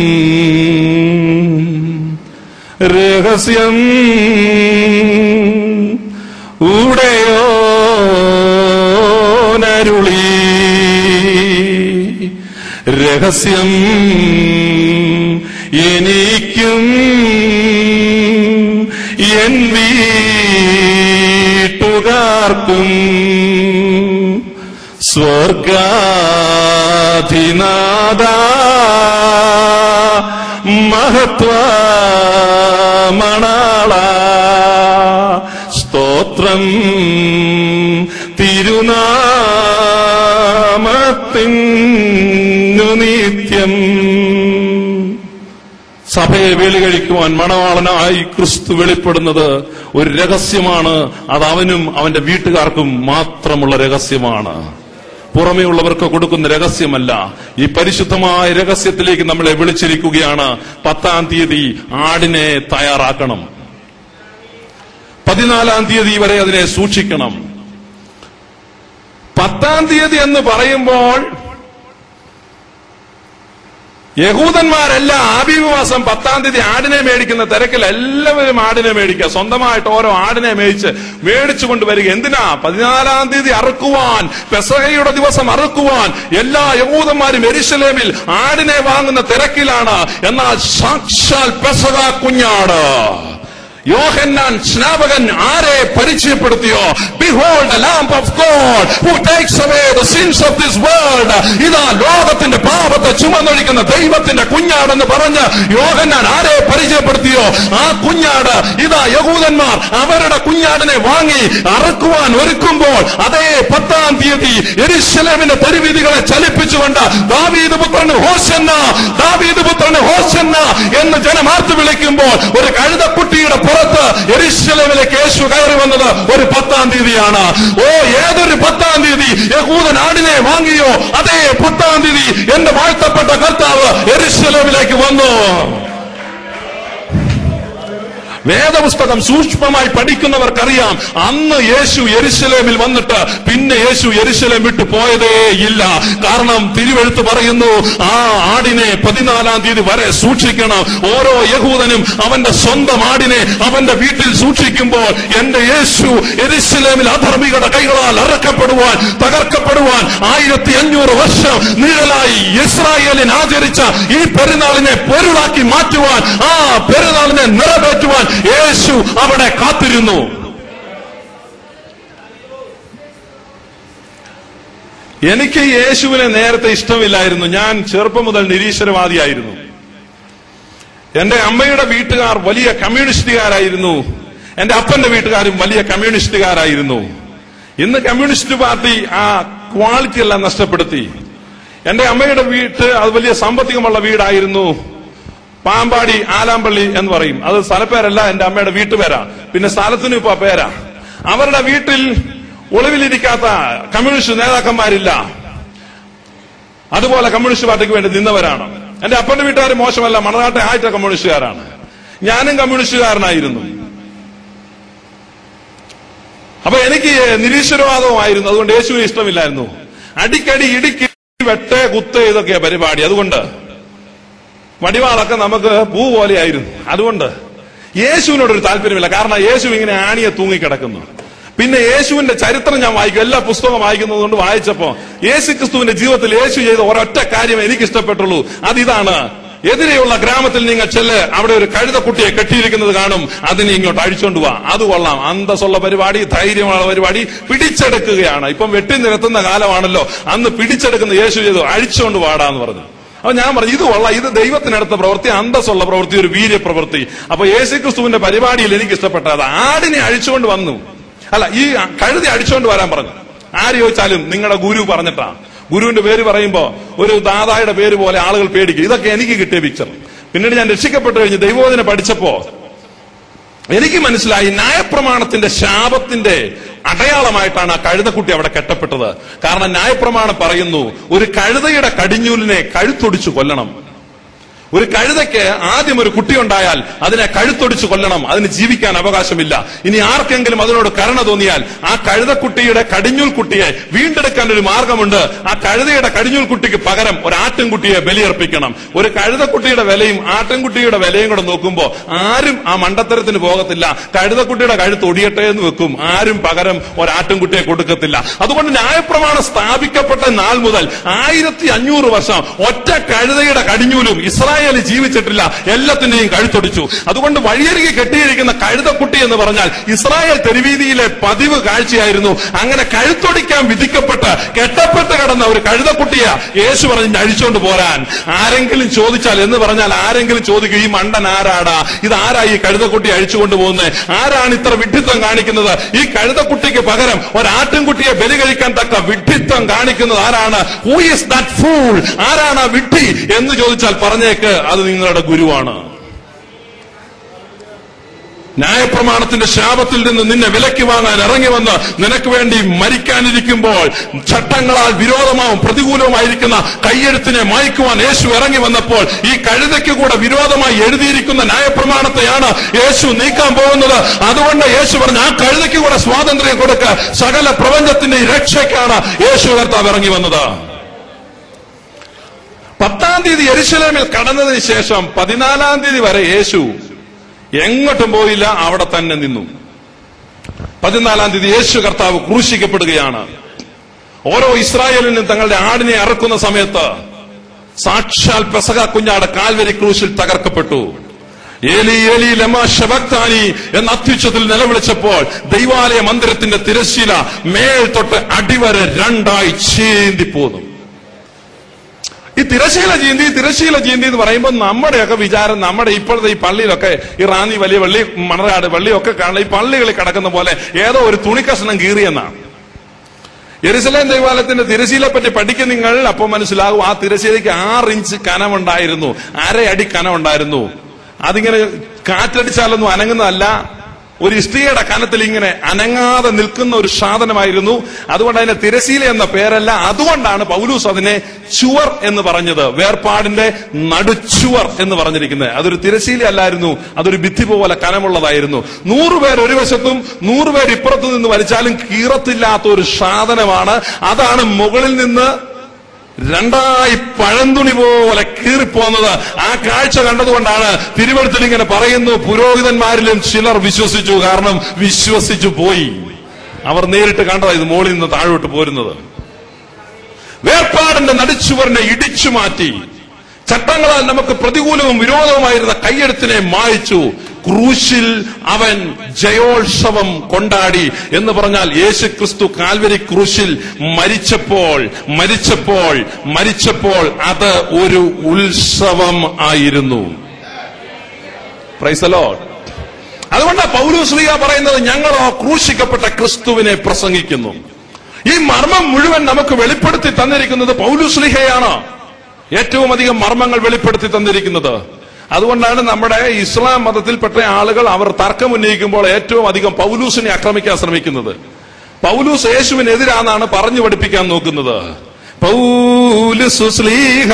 രഹസ്യം ഉടയോ നരുളി രഹസ്യം എനിക്കും എൻ വീട്ടുകാർക്കും സ്വർഗാധിനാഥ മഹത്വമണാള സ്തോത്രം തിരുനാമത്തിനു നിത്യം സഭയെ വേലി കഴിക്കുവാൻ മണവാളനായി ക്രിസ്തു വെളിപ്പെടുന്നത് ഒരു രഹസ്യമാണ് അത് അവനും അവന്റെ വീട്ടുകാർക്കും മാത്രമുള്ള രഹസ്യമാണ് പുറമേ ഉള്ളവർക്ക് കൊടുക്കുന്ന രഹസ്യമല്ല ഈ പരിശുദ്ധമായ രഹസ്യത്തിലേക്ക് നമ്മളെ വിളിച്ചിരിക്കുകയാണ് പത്താം തീയതി ആടിനെ തയ്യാറാക്കണം പതിനാലാം തീയതി വരെ അതിനെ സൂക്ഷിക്കണം പത്താം തീയതി എന്ന് പറയുമ്പോൾ യഹൂദന്മാരെല്ലാം ആബീബ് മാസം പത്താം തീയതി ആടിനെ മേടിക്കുന്ന തിരക്കിൽ എല്ലാവരും ആടിനെ മേടിക്കുക സ്വന്തമായിട്ട് ഓരോ ആടിനെ മേടിച്ച് മേടിച്ചു കൊണ്ടുവരിക എന്തിനാ പതിനാലാം തീയതി അറുക്കുവാൻ പെസഹയുടെ ദിവസം അറുക്കുവാൻ എല്ലാ യഹൂദന്മാരും എരിശലേമിൽ ആടിനെ വാങ്ങുന്ന തിരക്കിലാണ് എന്നാൽ സാക്ഷാൽ പെസഹ കുഞ്ഞാട് യോഹന്നാൻ സ്നാപകൻ ആരെ പരിചയപ്പെടുത്തിയോ behold lamp of God who takes away the sins of this world ഇതാ ലോകത്തിന്റെ പാപത്തെ ചുമന്നൊഴിക്കുന്ന ദൈവത്തിന്റെ കുഞ്ഞാടെന്ന് പറഞ്ഞ് യോഹന്നാൻ ആരെ പരിചയപ്പെടുത്തിയോ ആ കുഞ്ഞാട് ഇതാ യഹൂദന്മാർ അവരുടെ കുഞ്ഞാടിനെ വാങ്ങി അറക്കുവാൻ ഒരുക്കുമ്പോൾ അതേ പത്താം തീയതി എരിശലേമിന്റെ തെരുവീതികളെ ചലിപ്പിച്ചുകൊണ്ട് ദാവീദ് പുത്രന് ഹോസന്ന ദാവീദ് പുത്രന് ഹോസന്ന എന്ന് ജനം ആർത്തു വിളിക്കുമ്പോൾ ഒരു കഴുതക്കുട്ടിയുടെ പുറത്ത് എരിശലേമിലേക്ക് യേശു കയറി വന്നത് ഒരു പത്താം തീയതിയാണ് ഓ ഏതൊരു പത്താം തീയതി യഹൂദൻ ആടിനെ വാങ്ങിയോ അതേ പത്താം തീയതി എന്റെ വാഴ്ത്തപ്പെട്ട കർത്താവ് എരിശലേമിലേക്ക് വന്നു വേദപുസ്തകം സൂക്ഷ്മമായി പഠിക്കുന്നവർക്കറിയാം അന്ന് യേശു യെരുശലേമിൽ വന്നിട്ട് പിന്നെ യേശു യെരുശലേം വിട്ടു പോയതേ ഇല്ല കാരണം തിരുവെഴുത്ത് പറയുന്നു ആ ആടിനെ പതിനാലാം തീയതി വരെ സൂക്ഷിക്കണം ഓരോ യഹൂദനും അവന്റെ സ്വന്തം ആടിനെ അവന്റെ വീട്ടിൽ സൂക്ഷിക്കുമ്പോൾ എന്റെ യേശു യെരുശലേമിൽ അധർമ്മികളുടെ കൈകളാൽ അറക്കപ്പെടുവാൻ തകർക്കപ്പെടുവാൻ ആയിരത്തി അഞ്ഞൂറ് വർഷം നീളലായി ഇസ്രായേലിന് ആചരിച്ച ഈ പെരുന്നാളിനെ പൊരുളാക്കി മാറ്റുവാൻ ആ പെരുന്നാളിനെ നിറവേറ്റുവാൻ യേശു അവിടെ കാത്തിരുന്നു എനിക്ക് യേശുവിനെ നേരത്തെ ഇഷ്ടമില്ലായിരുന്നു ഞാൻ ചെറുപ്പം മുതൽ നിരീശ്വരവാദിയായിരുന്നു എന്റെ അമ്മയുടെ വീട്ടുകാർ വലിയ കമ്മ്യൂണിസ്റ്റുകാരായിരുന്നു എന്റെ അപ്പന്റെ വീട്ടുകാരും വലിയ കമ്മ്യൂണിസ്റ്റുകാരായിരുന്നു ഇന്ന് കമ്മ്യൂണിസ്റ്റ് പാർട്ടി ആ ക്വാളിറ്റി എല്ലാം നഷ്ടപ്പെടുത്തി എന്റെ അമ്മയുടെ വീട്ട് അത് വലിയ സാമ്പത്തികമുള്ള വീടായിരുന്നു പാമ്പാടി ആലാമ്പള്ളി എന്ന് പറയും അത് സ്ഥലപ്പേരല്ല എന്റെ അമ്മയുടെ വീട്ടുപേരാ പിന്നെ സ്ഥലത്തിനും ഇപ്പൊ പേരാ അവരുടെ വീട്ടിൽ ഒളിവിലിരിക്കാത്ത കമ്മ്യൂണിസ്റ്റ് നേതാക്കന്മാരില്ല അതുപോലെ കമ്മ്യൂണിസ്റ്റ് പാർട്ടിക്ക് വേണ്ടി നിന്നവരാണ് എന്റെ അപ്പന്റെ വീട്ടുകാർ മോശമല്ല മണനാട്ടെ ആയിട്ട കമ്മ്യൂണിസ്റ്റുകാരാണ് ഞാനും കമ്മ്യൂണിസ്റ്റുകാരനായിരുന്നു അപ്പൊ എനിക്ക് നിരീശ്വരവാദവുമായിരുന്നു അതുകൊണ്ട് യേശുവിനെ ഇഷ്ടമില്ലായിരുന്നു അടിക്കടി ഇടിക്ക് വെട്ടേ കുത്ത് ഇതൊക്കെയാ പരിപാടി അതുകൊണ്ട് വടിവാളൊക്കെ നമുക്ക് പൂ പോലെയായിരുന്നു അതുകൊണ്ട് യേശുവിനോട് ഒരു താല്പര്യമില്ല കാരണം യേശു ഇങ്ങനെ ആണിയെ തൂങ്ങിക്കിടക്കുന്നു പിന്നെ യേശുവിന്റെ ചരിത്രം ഞാൻ വായിക്കും എല്ലാ പുസ്തകം വായിക്കുന്നത് കൊണ്ട് വായിച്ചപ്പോ യേശു ക്രിസ്തുവിന്റെ ജീവിതത്തിൽ യേശു ചെയ്ത ഒരൊറ്റ കാര്യം എനിക്ക് ഇഷ്ടപ്പെട്ടുള്ളൂ അതിതാണ് എതിരെയുള്ള ഗ്രാമത്തിൽ നിങ്ങൾ ചെല്ല് അവിടെ ഒരു കഴുതക്കുട്ടിയെ കെട്ടിയിരിക്കുന്നത് കാണും അതിനെ ഇങ്ങോട്ട് അഴിച്ചോണ്ട് പോവാ അത് കൊള്ളാം അന്തസ്സുള്ള പരിപാടി ധൈര്യമുള്ള പരിപാടി പിടിച്ചെടുക്കുകയാണ് ഇപ്പം വെട്ടി നിരത്തുന്ന കാലമാണല്ലോ അന്ന് പിടിച്ചെടുക്കുന്ന യേശു ചെയ്തു അഴിച്ചോണ്ട് വാടാന്ന് പറഞ്ഞു അപ്പൊ ഞാൻ പറഞ്ഞു ഇത് കൊള്ളാം ഇത് ദൈവത്തിനടുത്ത പ്രവൃത്തി അന്തസ്സുള്ള പ്രവൃത്തി ഒരു വീര്യപ്രവൃത്തി അപ്പൊ യേശു ക്രിസ്തുവിന്റെ പരിപാടിയിൽ എനിക്ക് ഇഷ്ടപ്പെട്ടത് ആടിനെ അഴിച്ചുകൊണ്ട് വന്നു അല്ല ഈ കഴുതി അടിച്ചുകൊണ്ട് വരാൻ പറഞ്ഞു ആര് ചോദിച്ചാലും നിങ്ങളുടെ ഗുരു പറഞ്ഞിട്ടാ ഗുരുവിന്റെ പേര് പറയുമ്പോ ഒരു ദാതായുടെ പേര് പോലെ ആളുകൾ പേടിക്കും ഇതൊക്കെ എനിക്ക് കിട്ടിയ പിക്ചർ പിന്നീട് ഞാൻ രക്ഷിക്കപ്പെട്ടു കഴിഞ്ഞ് ദൈവോധന പഠിച്ചപ്പോ എനിക്ക് മനസ്സിലായി ന്യായപ്രമാണത്തിന്റെ ശാപത്തിന്റെ അടയാളമായിട്ടാണ് ആ കഴുതക്കുട്ടി അവിടെ കെട്ടപ്പെട്ടത് കാരണം ന്യായപ്രമാണം പറയുന്നു ഒരു കഴുതയുടെ കടിഞ്ഞൂലിനെ കഴുത്തൊടിച്ചു കൊല്ലണം ഒരു കഴുതയ്ക്ക് ആദ്യം ഒരു കുട്ടി ഉണ്ടായാൽ അതിനെ കഴുത്തൊടിച്ചു കൊല്ലണം അതിന് ജീവിക്കാൻ അവകാശമില്ല ഇനി ആർക്കെങ്കിലും അതിനോട് കരുണ തോന്നിയാൽ ആ കഴുതക്കുട്ടിയുടെ കടിഞ്ഞൂൽ കുട്ടിയെ വീണ്ടെടുക്കാൻ ഒരു മാർഗമുണ്ട് ആ കഴുതയുടെ കടിഞ്ഞൂൽ കുട്ടിക്ക് പകരം ഒരു ആട്ടിൻകുട്ടിയെ ബലിയർപ്പിക്കണം ഒരു കഴുതക്കുട്ടിയുടെ വിലയും ആട്ടിൻകുട്ടിയുടെ വിലയും കൂടെ നോക്കുമ്പോൾ ആരും ആ മണ്ടത്തരത്തിന് പോകത്തില്ല കഴുതക്കുട്ടിയുടെ കഴുത്ത് ഒടിയട്ടെ എന്ന് വെക്കും ആരും പകരം ഒരാട്ടിൻകുട്ടിയെ കൊടുക്കത്തില്ല അതുകൊണ്ട് ന്യായപ്രമാണം സ്ഥാപിക്കപ്പെട്ട നാൾ മുതൽ ആയിരത്തി അഞ്ഞൂറ് വർഷം ഒറ്റ കഴുതയുടെ കടിഞ്ഞൂലും ഇസ്രായേൽ ജീവിച്ചിട്ടില്ല എല്ലാത്തിന്റെയും കഴുത്തൊടിച്ചു അതുകൊണ്ട് വഴിയരികെ കെട്ടിയിരിക്കുന്ന കഴുതക്കുട്ടി എന്ന് പറഞ്ഞാൽ ഇസ്രായേൽ തെരുവീതിയിലെ പതിവ് കാഴ്ചയായിരുന്നു അങ്ങനെ കഴുത്തൊടിക്കാൻ വിധിക്കപ്പെട്ട് കെട്ടപ്പെട്ട് കിടന്ന ഒരു കഴുതക്കുട്ടിയെ യേശു പറഞ്ഞ് അഴിച്ചുകൊണ്ട് പോരാൻ ആരെങ്കിലും ചോദിച്ചാൽ എന്ന് പറഞ്ഞാൽ ആരെങ്കിലും ചോദിക്കും ഈ മണ്ടൻ ആരാടാ ഇത് ആരാ ഈ കഴുതക്കുട്ടി അഴിച്ചുകൊണ്ട് പോകുന്നത് ആരാണ് ഇത്ര വിഡ്ഢിത്വം കാണിക്കുന്നത് ഈ കഴുതക്കുട്ടിക്ക് പകരം ഒരാട്ടിൻകുട്ടിയെ ബലി കഴിക്കാൻ തക്ക വിഡ്ഢിത്വം കാണിക്കുന്നത് ആരാണ് ഹൂ ഇസ് ദാറ്റ് ഫൂൾ ആരാണ് ആ വിഡ്ഢി എന്ന് ചോദിച്ചാൽ പറഞ്ഞേക്ക് അത് നിങ്ങളുടെ ഗുരുവാണ് ന്യായപ്രമാണത്തിന്റെ ശാപത്തിൽ നിന്ന് നിന്നെ വിലക്ക് വാങ്ങാൻ ഇറങ്ങി വന്ന് നിനക്ക് വേണ്ടി മരിക്കാനിരിക്കുമ്പോൾ ചട്ടങ്ങളാൽ വിരോധമാവും പ്രതികൂലവുമായിരിക്കുന്ന കയ്യെഴുത്തിനെ മായ്ക്കുവാൻ യേശു ഇറങ്ങി വന്നപ്പോൾ ഈ കഴുതയ്ക്ക് കൂടെ വിരോധമായി എഴുതിയിരിക്കുന്ന ന്യായപ്രമാണത്തെയാണ് യേശു നീക്കാൻ പോകുന്നത് അതുകൊണ്ട് യേശു പറഞ്ഞ ആ കഴുതയ്ക്ക് കൂടെ സ്വാതന്ത്ര്യം കൊടുക്ക സകല പ്രപഞ്ചത്തിന്റെ രക്ഷയ്ക്കാണ് യേശു കർത്താവ് ഇറങ്ങി വന്നത് പത്താം പത്താം തീയതി എരിശിലേമിൽ കടന്നതിന് ശേഷം പതിനാലാം തീയതി വരെ യേശു എങ്ങോട്ടും പോയില്ല അവിടെ തന്നെ നിന്നു പതിനാലാം തീയതി യേശു കർത്താവ് ക്രൂശിക്കപ്പെടുകയാണ് ഓരോ ഇസ്രായേലിനും തങ്ങളുടെ ആടിനെ അറക്കുന്ന സമയത്ത് സാക്ഷാൽ പെസക കുഞ്ഞാട് കാൽവരി ക്രൂശിൽ തകർക്കപ്പെട്ടു ഏലി ഏലി ലമ ശബക്താനി എന്ന അത്യുച്ചത്തിൽ നിലവിളിച്ചപ്പോൾ ദൈവാലയ മന്ദിരത്തിന്റെ തിരശീല മേൽ തൊട്ട് അടിവരെ രണ്ടായി ചീന്തിപ്പോന്നു ഈ തിരശീല ചീന്തി തിരശീല ചീന്തി എന്ന് പറയുമ്പോൾ നമ്മുടെയൊക്കെ വിചാരം നമ്മുടെ ഇപ്പോഴത്തെ ഈ പള്ളിയിലൊക്കെ ഈ റാന്നി വലിയ വള്ളി മണറാട് വള്ളിയൊക്കെ കാണുന്ന ഈ പള്ളികളിൽ കിടക്കുന്ന പോലെ ഏതോ ഒരു തുണിക്കഷ്ണം കീറിയെന്നാണ് യെരുസലേം ദൈവാലയത്തിന്റെ തിരശീലെ പറ്റി പഠിക്കും നിങ്ങൾ അപ്പോൾ മനസ്സിലാകും ആ തിരശീലയ്ക്ക് ആറ് ഇഞ്ച് കനമുണ്ടായിരുന്നു അരയടി കനമുണ്ടായിരുന്നു അതിങ്ങനെ കാറ്റടിച്ചാലൊന്നും അനങ്ങുന്നതല്ല ഒരു ഇഷ്ടികയുടെ കനത്തിൽ ഇങ്ങനെ അനങ്ങാതെ നിൽക്കുന്ന ഒരു സാധനമായിരുന്നു അതുകൊണ്ട് അതിനെ തിരശീല എന്ന പേരല്ല അതുകൊണ്ടാണ് പൗലൂസ് അതിനെ ചുവർ എന്ന് പറഞ്ഞത് വേർപാടിന്റെ നടുച്ചുവർ എന്ന് പറഞ്ഞിരിക്കുന്നത് അതൊരു തിരശീല അല്ലായിരുന്നു അതൊരു ഭിത്തി പോലെ കനമുള്ളതായിരുന്നു നൂറുപേർ ഒരു വശത്തും നൂറുപേർ ഇപ്പുറത്തു നിന്ന് വലിച്ചാലും കീറത്തില്ലാത്ത ഒരു സാധനമാണ് അതാണ് മുകളിൽ നിന്ന് രണ്ടായി പഴന്തുണി പോലെ കീറിപ്പോന്നത് ആ കാഴ്ച കണ്ടതുകൊണ്ടാണ് തിരുവഴുത്തിൽ ഇങ്ങനെ പറയുന്നു പുരോഹിതന്മാരിലും ചിലർ വിശ്വസിച്ചു കാരണം വിശ്വസിച്ചു പോയി അവർ നേരിട്ട് കണ്ടതാ ഇത് മുകളിൽ നിന്ന് താഴോട്ട് പോരുന്നത് വേർപാടിന്റെ നടിച്ചുവറിനെ ഇടിച്ചു മാറ്റി ചട്ടങ്ങളാൽ നമുക്ക് പ്രതികൂലവും വിരോധവുമായിരുന്ന കയ്യെഴുത്തിനെ മായ്ച്ചു ക്രൂശിൽ അവൻ ജയോത്സവം കൊണ്ടാടി എന്ന് പറഞ്ഞാൽ യേശു ക്രിസ്തു കാൽവരി ക്രൂശിൽ മരിച്ചപ്പോൾ മരിച്ചപ്പോൾ മരിച്ചപ്പോൾ അത് ഒരു ഉത്സവം ആയിരുന്നു പ്രൈസലോ അതുകൊണ്ട് പൗരസ്ലിയ പറയുന്നത് ഞങ്ങളോ ക്രൂശിക്കപ്പെട്ട ക്രിസ്തുവിനെ പ്രസംഗിക്കുന്നു ഈ മർമ്മം മുഴുവൻ നമുക്ക് വെളിപ്പെടുത്തി തന്നിരിക്കുന്നത് പൗലുസ്ലിഹയാണ് ഏറ്റവും അധികം മർമ്മങ്ങൾ വെളിപ്പെടുത്തി തന്നിരിക്കുന്നത് അതുകൊണ്ടാണ് നമ്മുടെ ഇസ്ലാം മതത്തിൽപ്പെട്ട ആളുകൾ അവർ തർക്കം ഉന്നയിക്കുമ്പോൾ ഏറ്റവും അധികം പൗലൂസിനെ ആക്രമിക്കാൻ ശ്രമിക്കുന്നത് പൗലൂസ് യേശുവിനെതിരാന്നാണ് പറഞ്ഞു പഠിപ്പിക്കാൻ നോക്കുന്നത് പൗലുസു സ്ലീഹ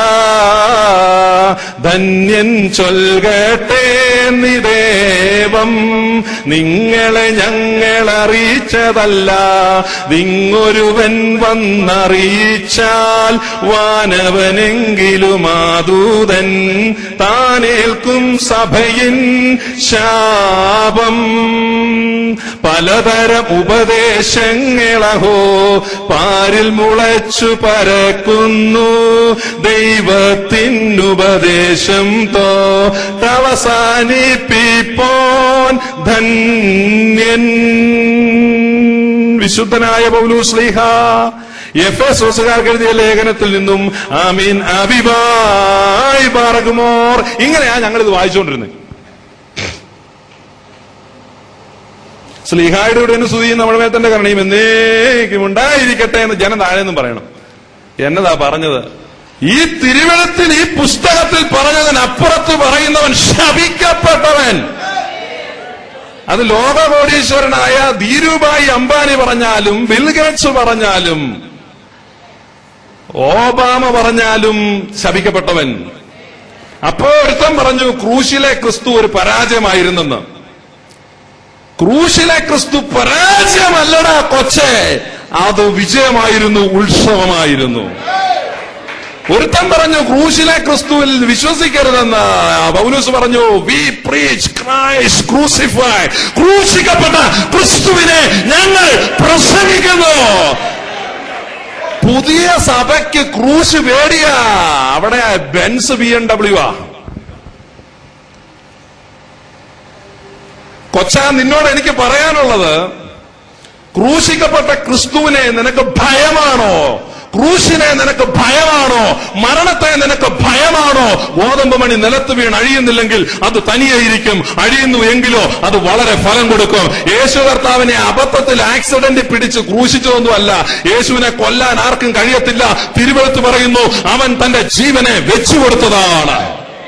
ധന്യൻ ചൊൽകട്ടെ നിദേവം നിങ്ങളെ ഞങ്ങൾ അറിയിച്ചതല്ല നിങ്ങൊരുവൻ വന്നറിയിച്ചാൽ വാനവനെങ്കിലും ആദൂതൻ താനേൽക്കും സഭയിൻ ശാപം പലതരം ഉപദേശങ്ങളഹോ പാരിൽ മുളച്ചു പരക്കുന്നു ദൈവത്തിനുപദേശം തോ അവസാനിപ്പിപ്പോൻ ധന്യൻ വിശുദ്ധനായ പൗലൂസ്ലിഹ എഫ് എസ് ഓസുകാർക്ക് എഴുതിയ ലേഖനത്തിൽ നിന്നും ആമീൻ അബിബായ് പാറകുമോർ ഇങ്ങനെയാ ഞങ്ങൾ ഇത് വായിച്ചുകൊണ്ടിരുന്നത് സ്ലീഹായുടെ കൂടെ സ്തുതി നമ്മുടെ മേത്തന്റെ കരുണയും എന്നേക്കും ഉണ്ടായിരിക്കട്ടെ എന്ന് ജനം താഴെ നിന്നും പറയണം എന്നതാ പറഞ്ഞത് ഈ തിരുവനത്തിൽ ഈ പുസ്തകത്തിൽ പറഞ്ഞതിനപ്പുറത്ത് പറയുന്നവൻ ശപിക്കപ്പെട്ടവൻ അത് ലോകകോടീശ്വരനായ ധീരുഭായി അംബാനി പറഞ്ഞാലും ബിൽഗേറ്റ്സ് പറഞ്ഞാലും ഓബാമ പറഞ്ഞാലും ശപിക്കപ്പെട്ടവൻ അപ്പോ ഒരുത്തൻ പറഞ്ഞു ക്രൂശിലെ ക്രിസ്തു ഒരു പരാജയമായിരുന്നെന്ന് ക്രൂശിലെ ക്രിസ്തു പരാജയമല്ലടാ കൊച്ചെ അത് വിജയമായിരുന്നു ഉത്സവമായിരുന്നു ഒരുത്തൻ പറഞ്ഞു ക്രൂശിലെ ക്രിസ്തുവിൽ വിശ്വസിക്കരുതെന്ന് പൗലൂസ് പറഞ്ഞു വി പ്രീച്ച് ക്രൈസ്റ്റ് ക്രൂസിഫൈ ക്രൂശിക്കപ്പെട്ട ക്രിസ്തുവിനെ ഞങ്ങൾ പ്രസംഗിക്കുന്നു പുതിയ സഭയ്ക്ക് ക്രൂശ് പേടിയാ അവിടെ ബെൻസ് ബി എം ഡബ്ല്യു ആ കൊച്ചാ നിന്നോട് എനിക്ക് പറയാനുള്ളത് ക്രൂശിക്കപ്പെട്ട ക്രിസ്തുവിനെ നിനക്ക് ഭയമാണോ ക്രൂശിനെ നിനക്ക് ഭയമാണോ മരണത്തെ നിനക്ക് ഭയമാണോ ഗോതമ്പ് മണി നിലത്ത് വീണ് അഴിയുന്നില്ലെങ്കിൽ അത് തനിയായിരിക്കും അഴിയുന്നു എങ്കിലോ അത് വളരെ ഫലം കൊടുക്കും യേശു കർത്താവിനെ അബദ്ധത്തിൽ ആക്സിഡന്റ് പിടിച്ച് ക്രൂശിച്ചതൊന്നുമല്ല യേശുവിനെ കൊല്ലാൻ ആർക്കും കഴിയത്തില്ല തിരുവെടുത്ത് പറയുന്നു അവൻ തന്റെ ജീവനെ വെച്ചു കൊടുത്തതാണ്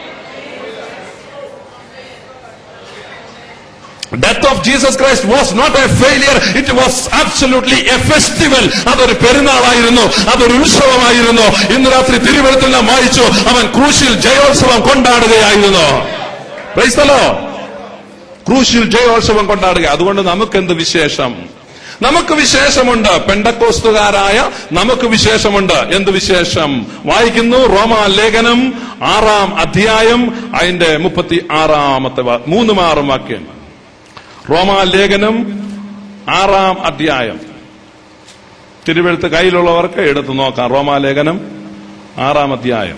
death of Jesus Christ was not a failure it was absolutely a festival അതൊരു പെരുന്നാളായിരുന്നു അതൊരു ഉത്സവമായിരുന്നു ഇന്ന് രാത്രി തിരുവനന്തപുരത്തിൽ നാം വായിച്ചു അവൻ ക്രൂശിൽ ജയോത്സവം കൊണ്ടാടുകയായിരുന്നു ക്രൈസ്തലോ ക്രൂശിൽ ജയോത്സവം കൊണ്ടാടുക അതുകൊണ്ട് നമുക്കെന്ത് വിശേഷം നമുക്ക് വിശേഷമുണ്ട് പെണ്ടക്കോസ്തുകാരായ നമുക്ക് വിശേഷമുണ്ട് എന്ത് വിശേഷം വായിക്കുന്നു റോമ ലേഖനം ആറാം അധ്യായം അതിന്റെ മുപ്പത്തി ആറാമത്തെ വാ- മൂന്നും ആറും വാക്യം റോമ ലേഖനം ആറാം അധ്യായം തിരുവെഴുത്ത് കയ്യിലുള്ളവർക്ക് എടുത്തു നോക്കാം റോമാലേഖനം ആറാം അധ്യായം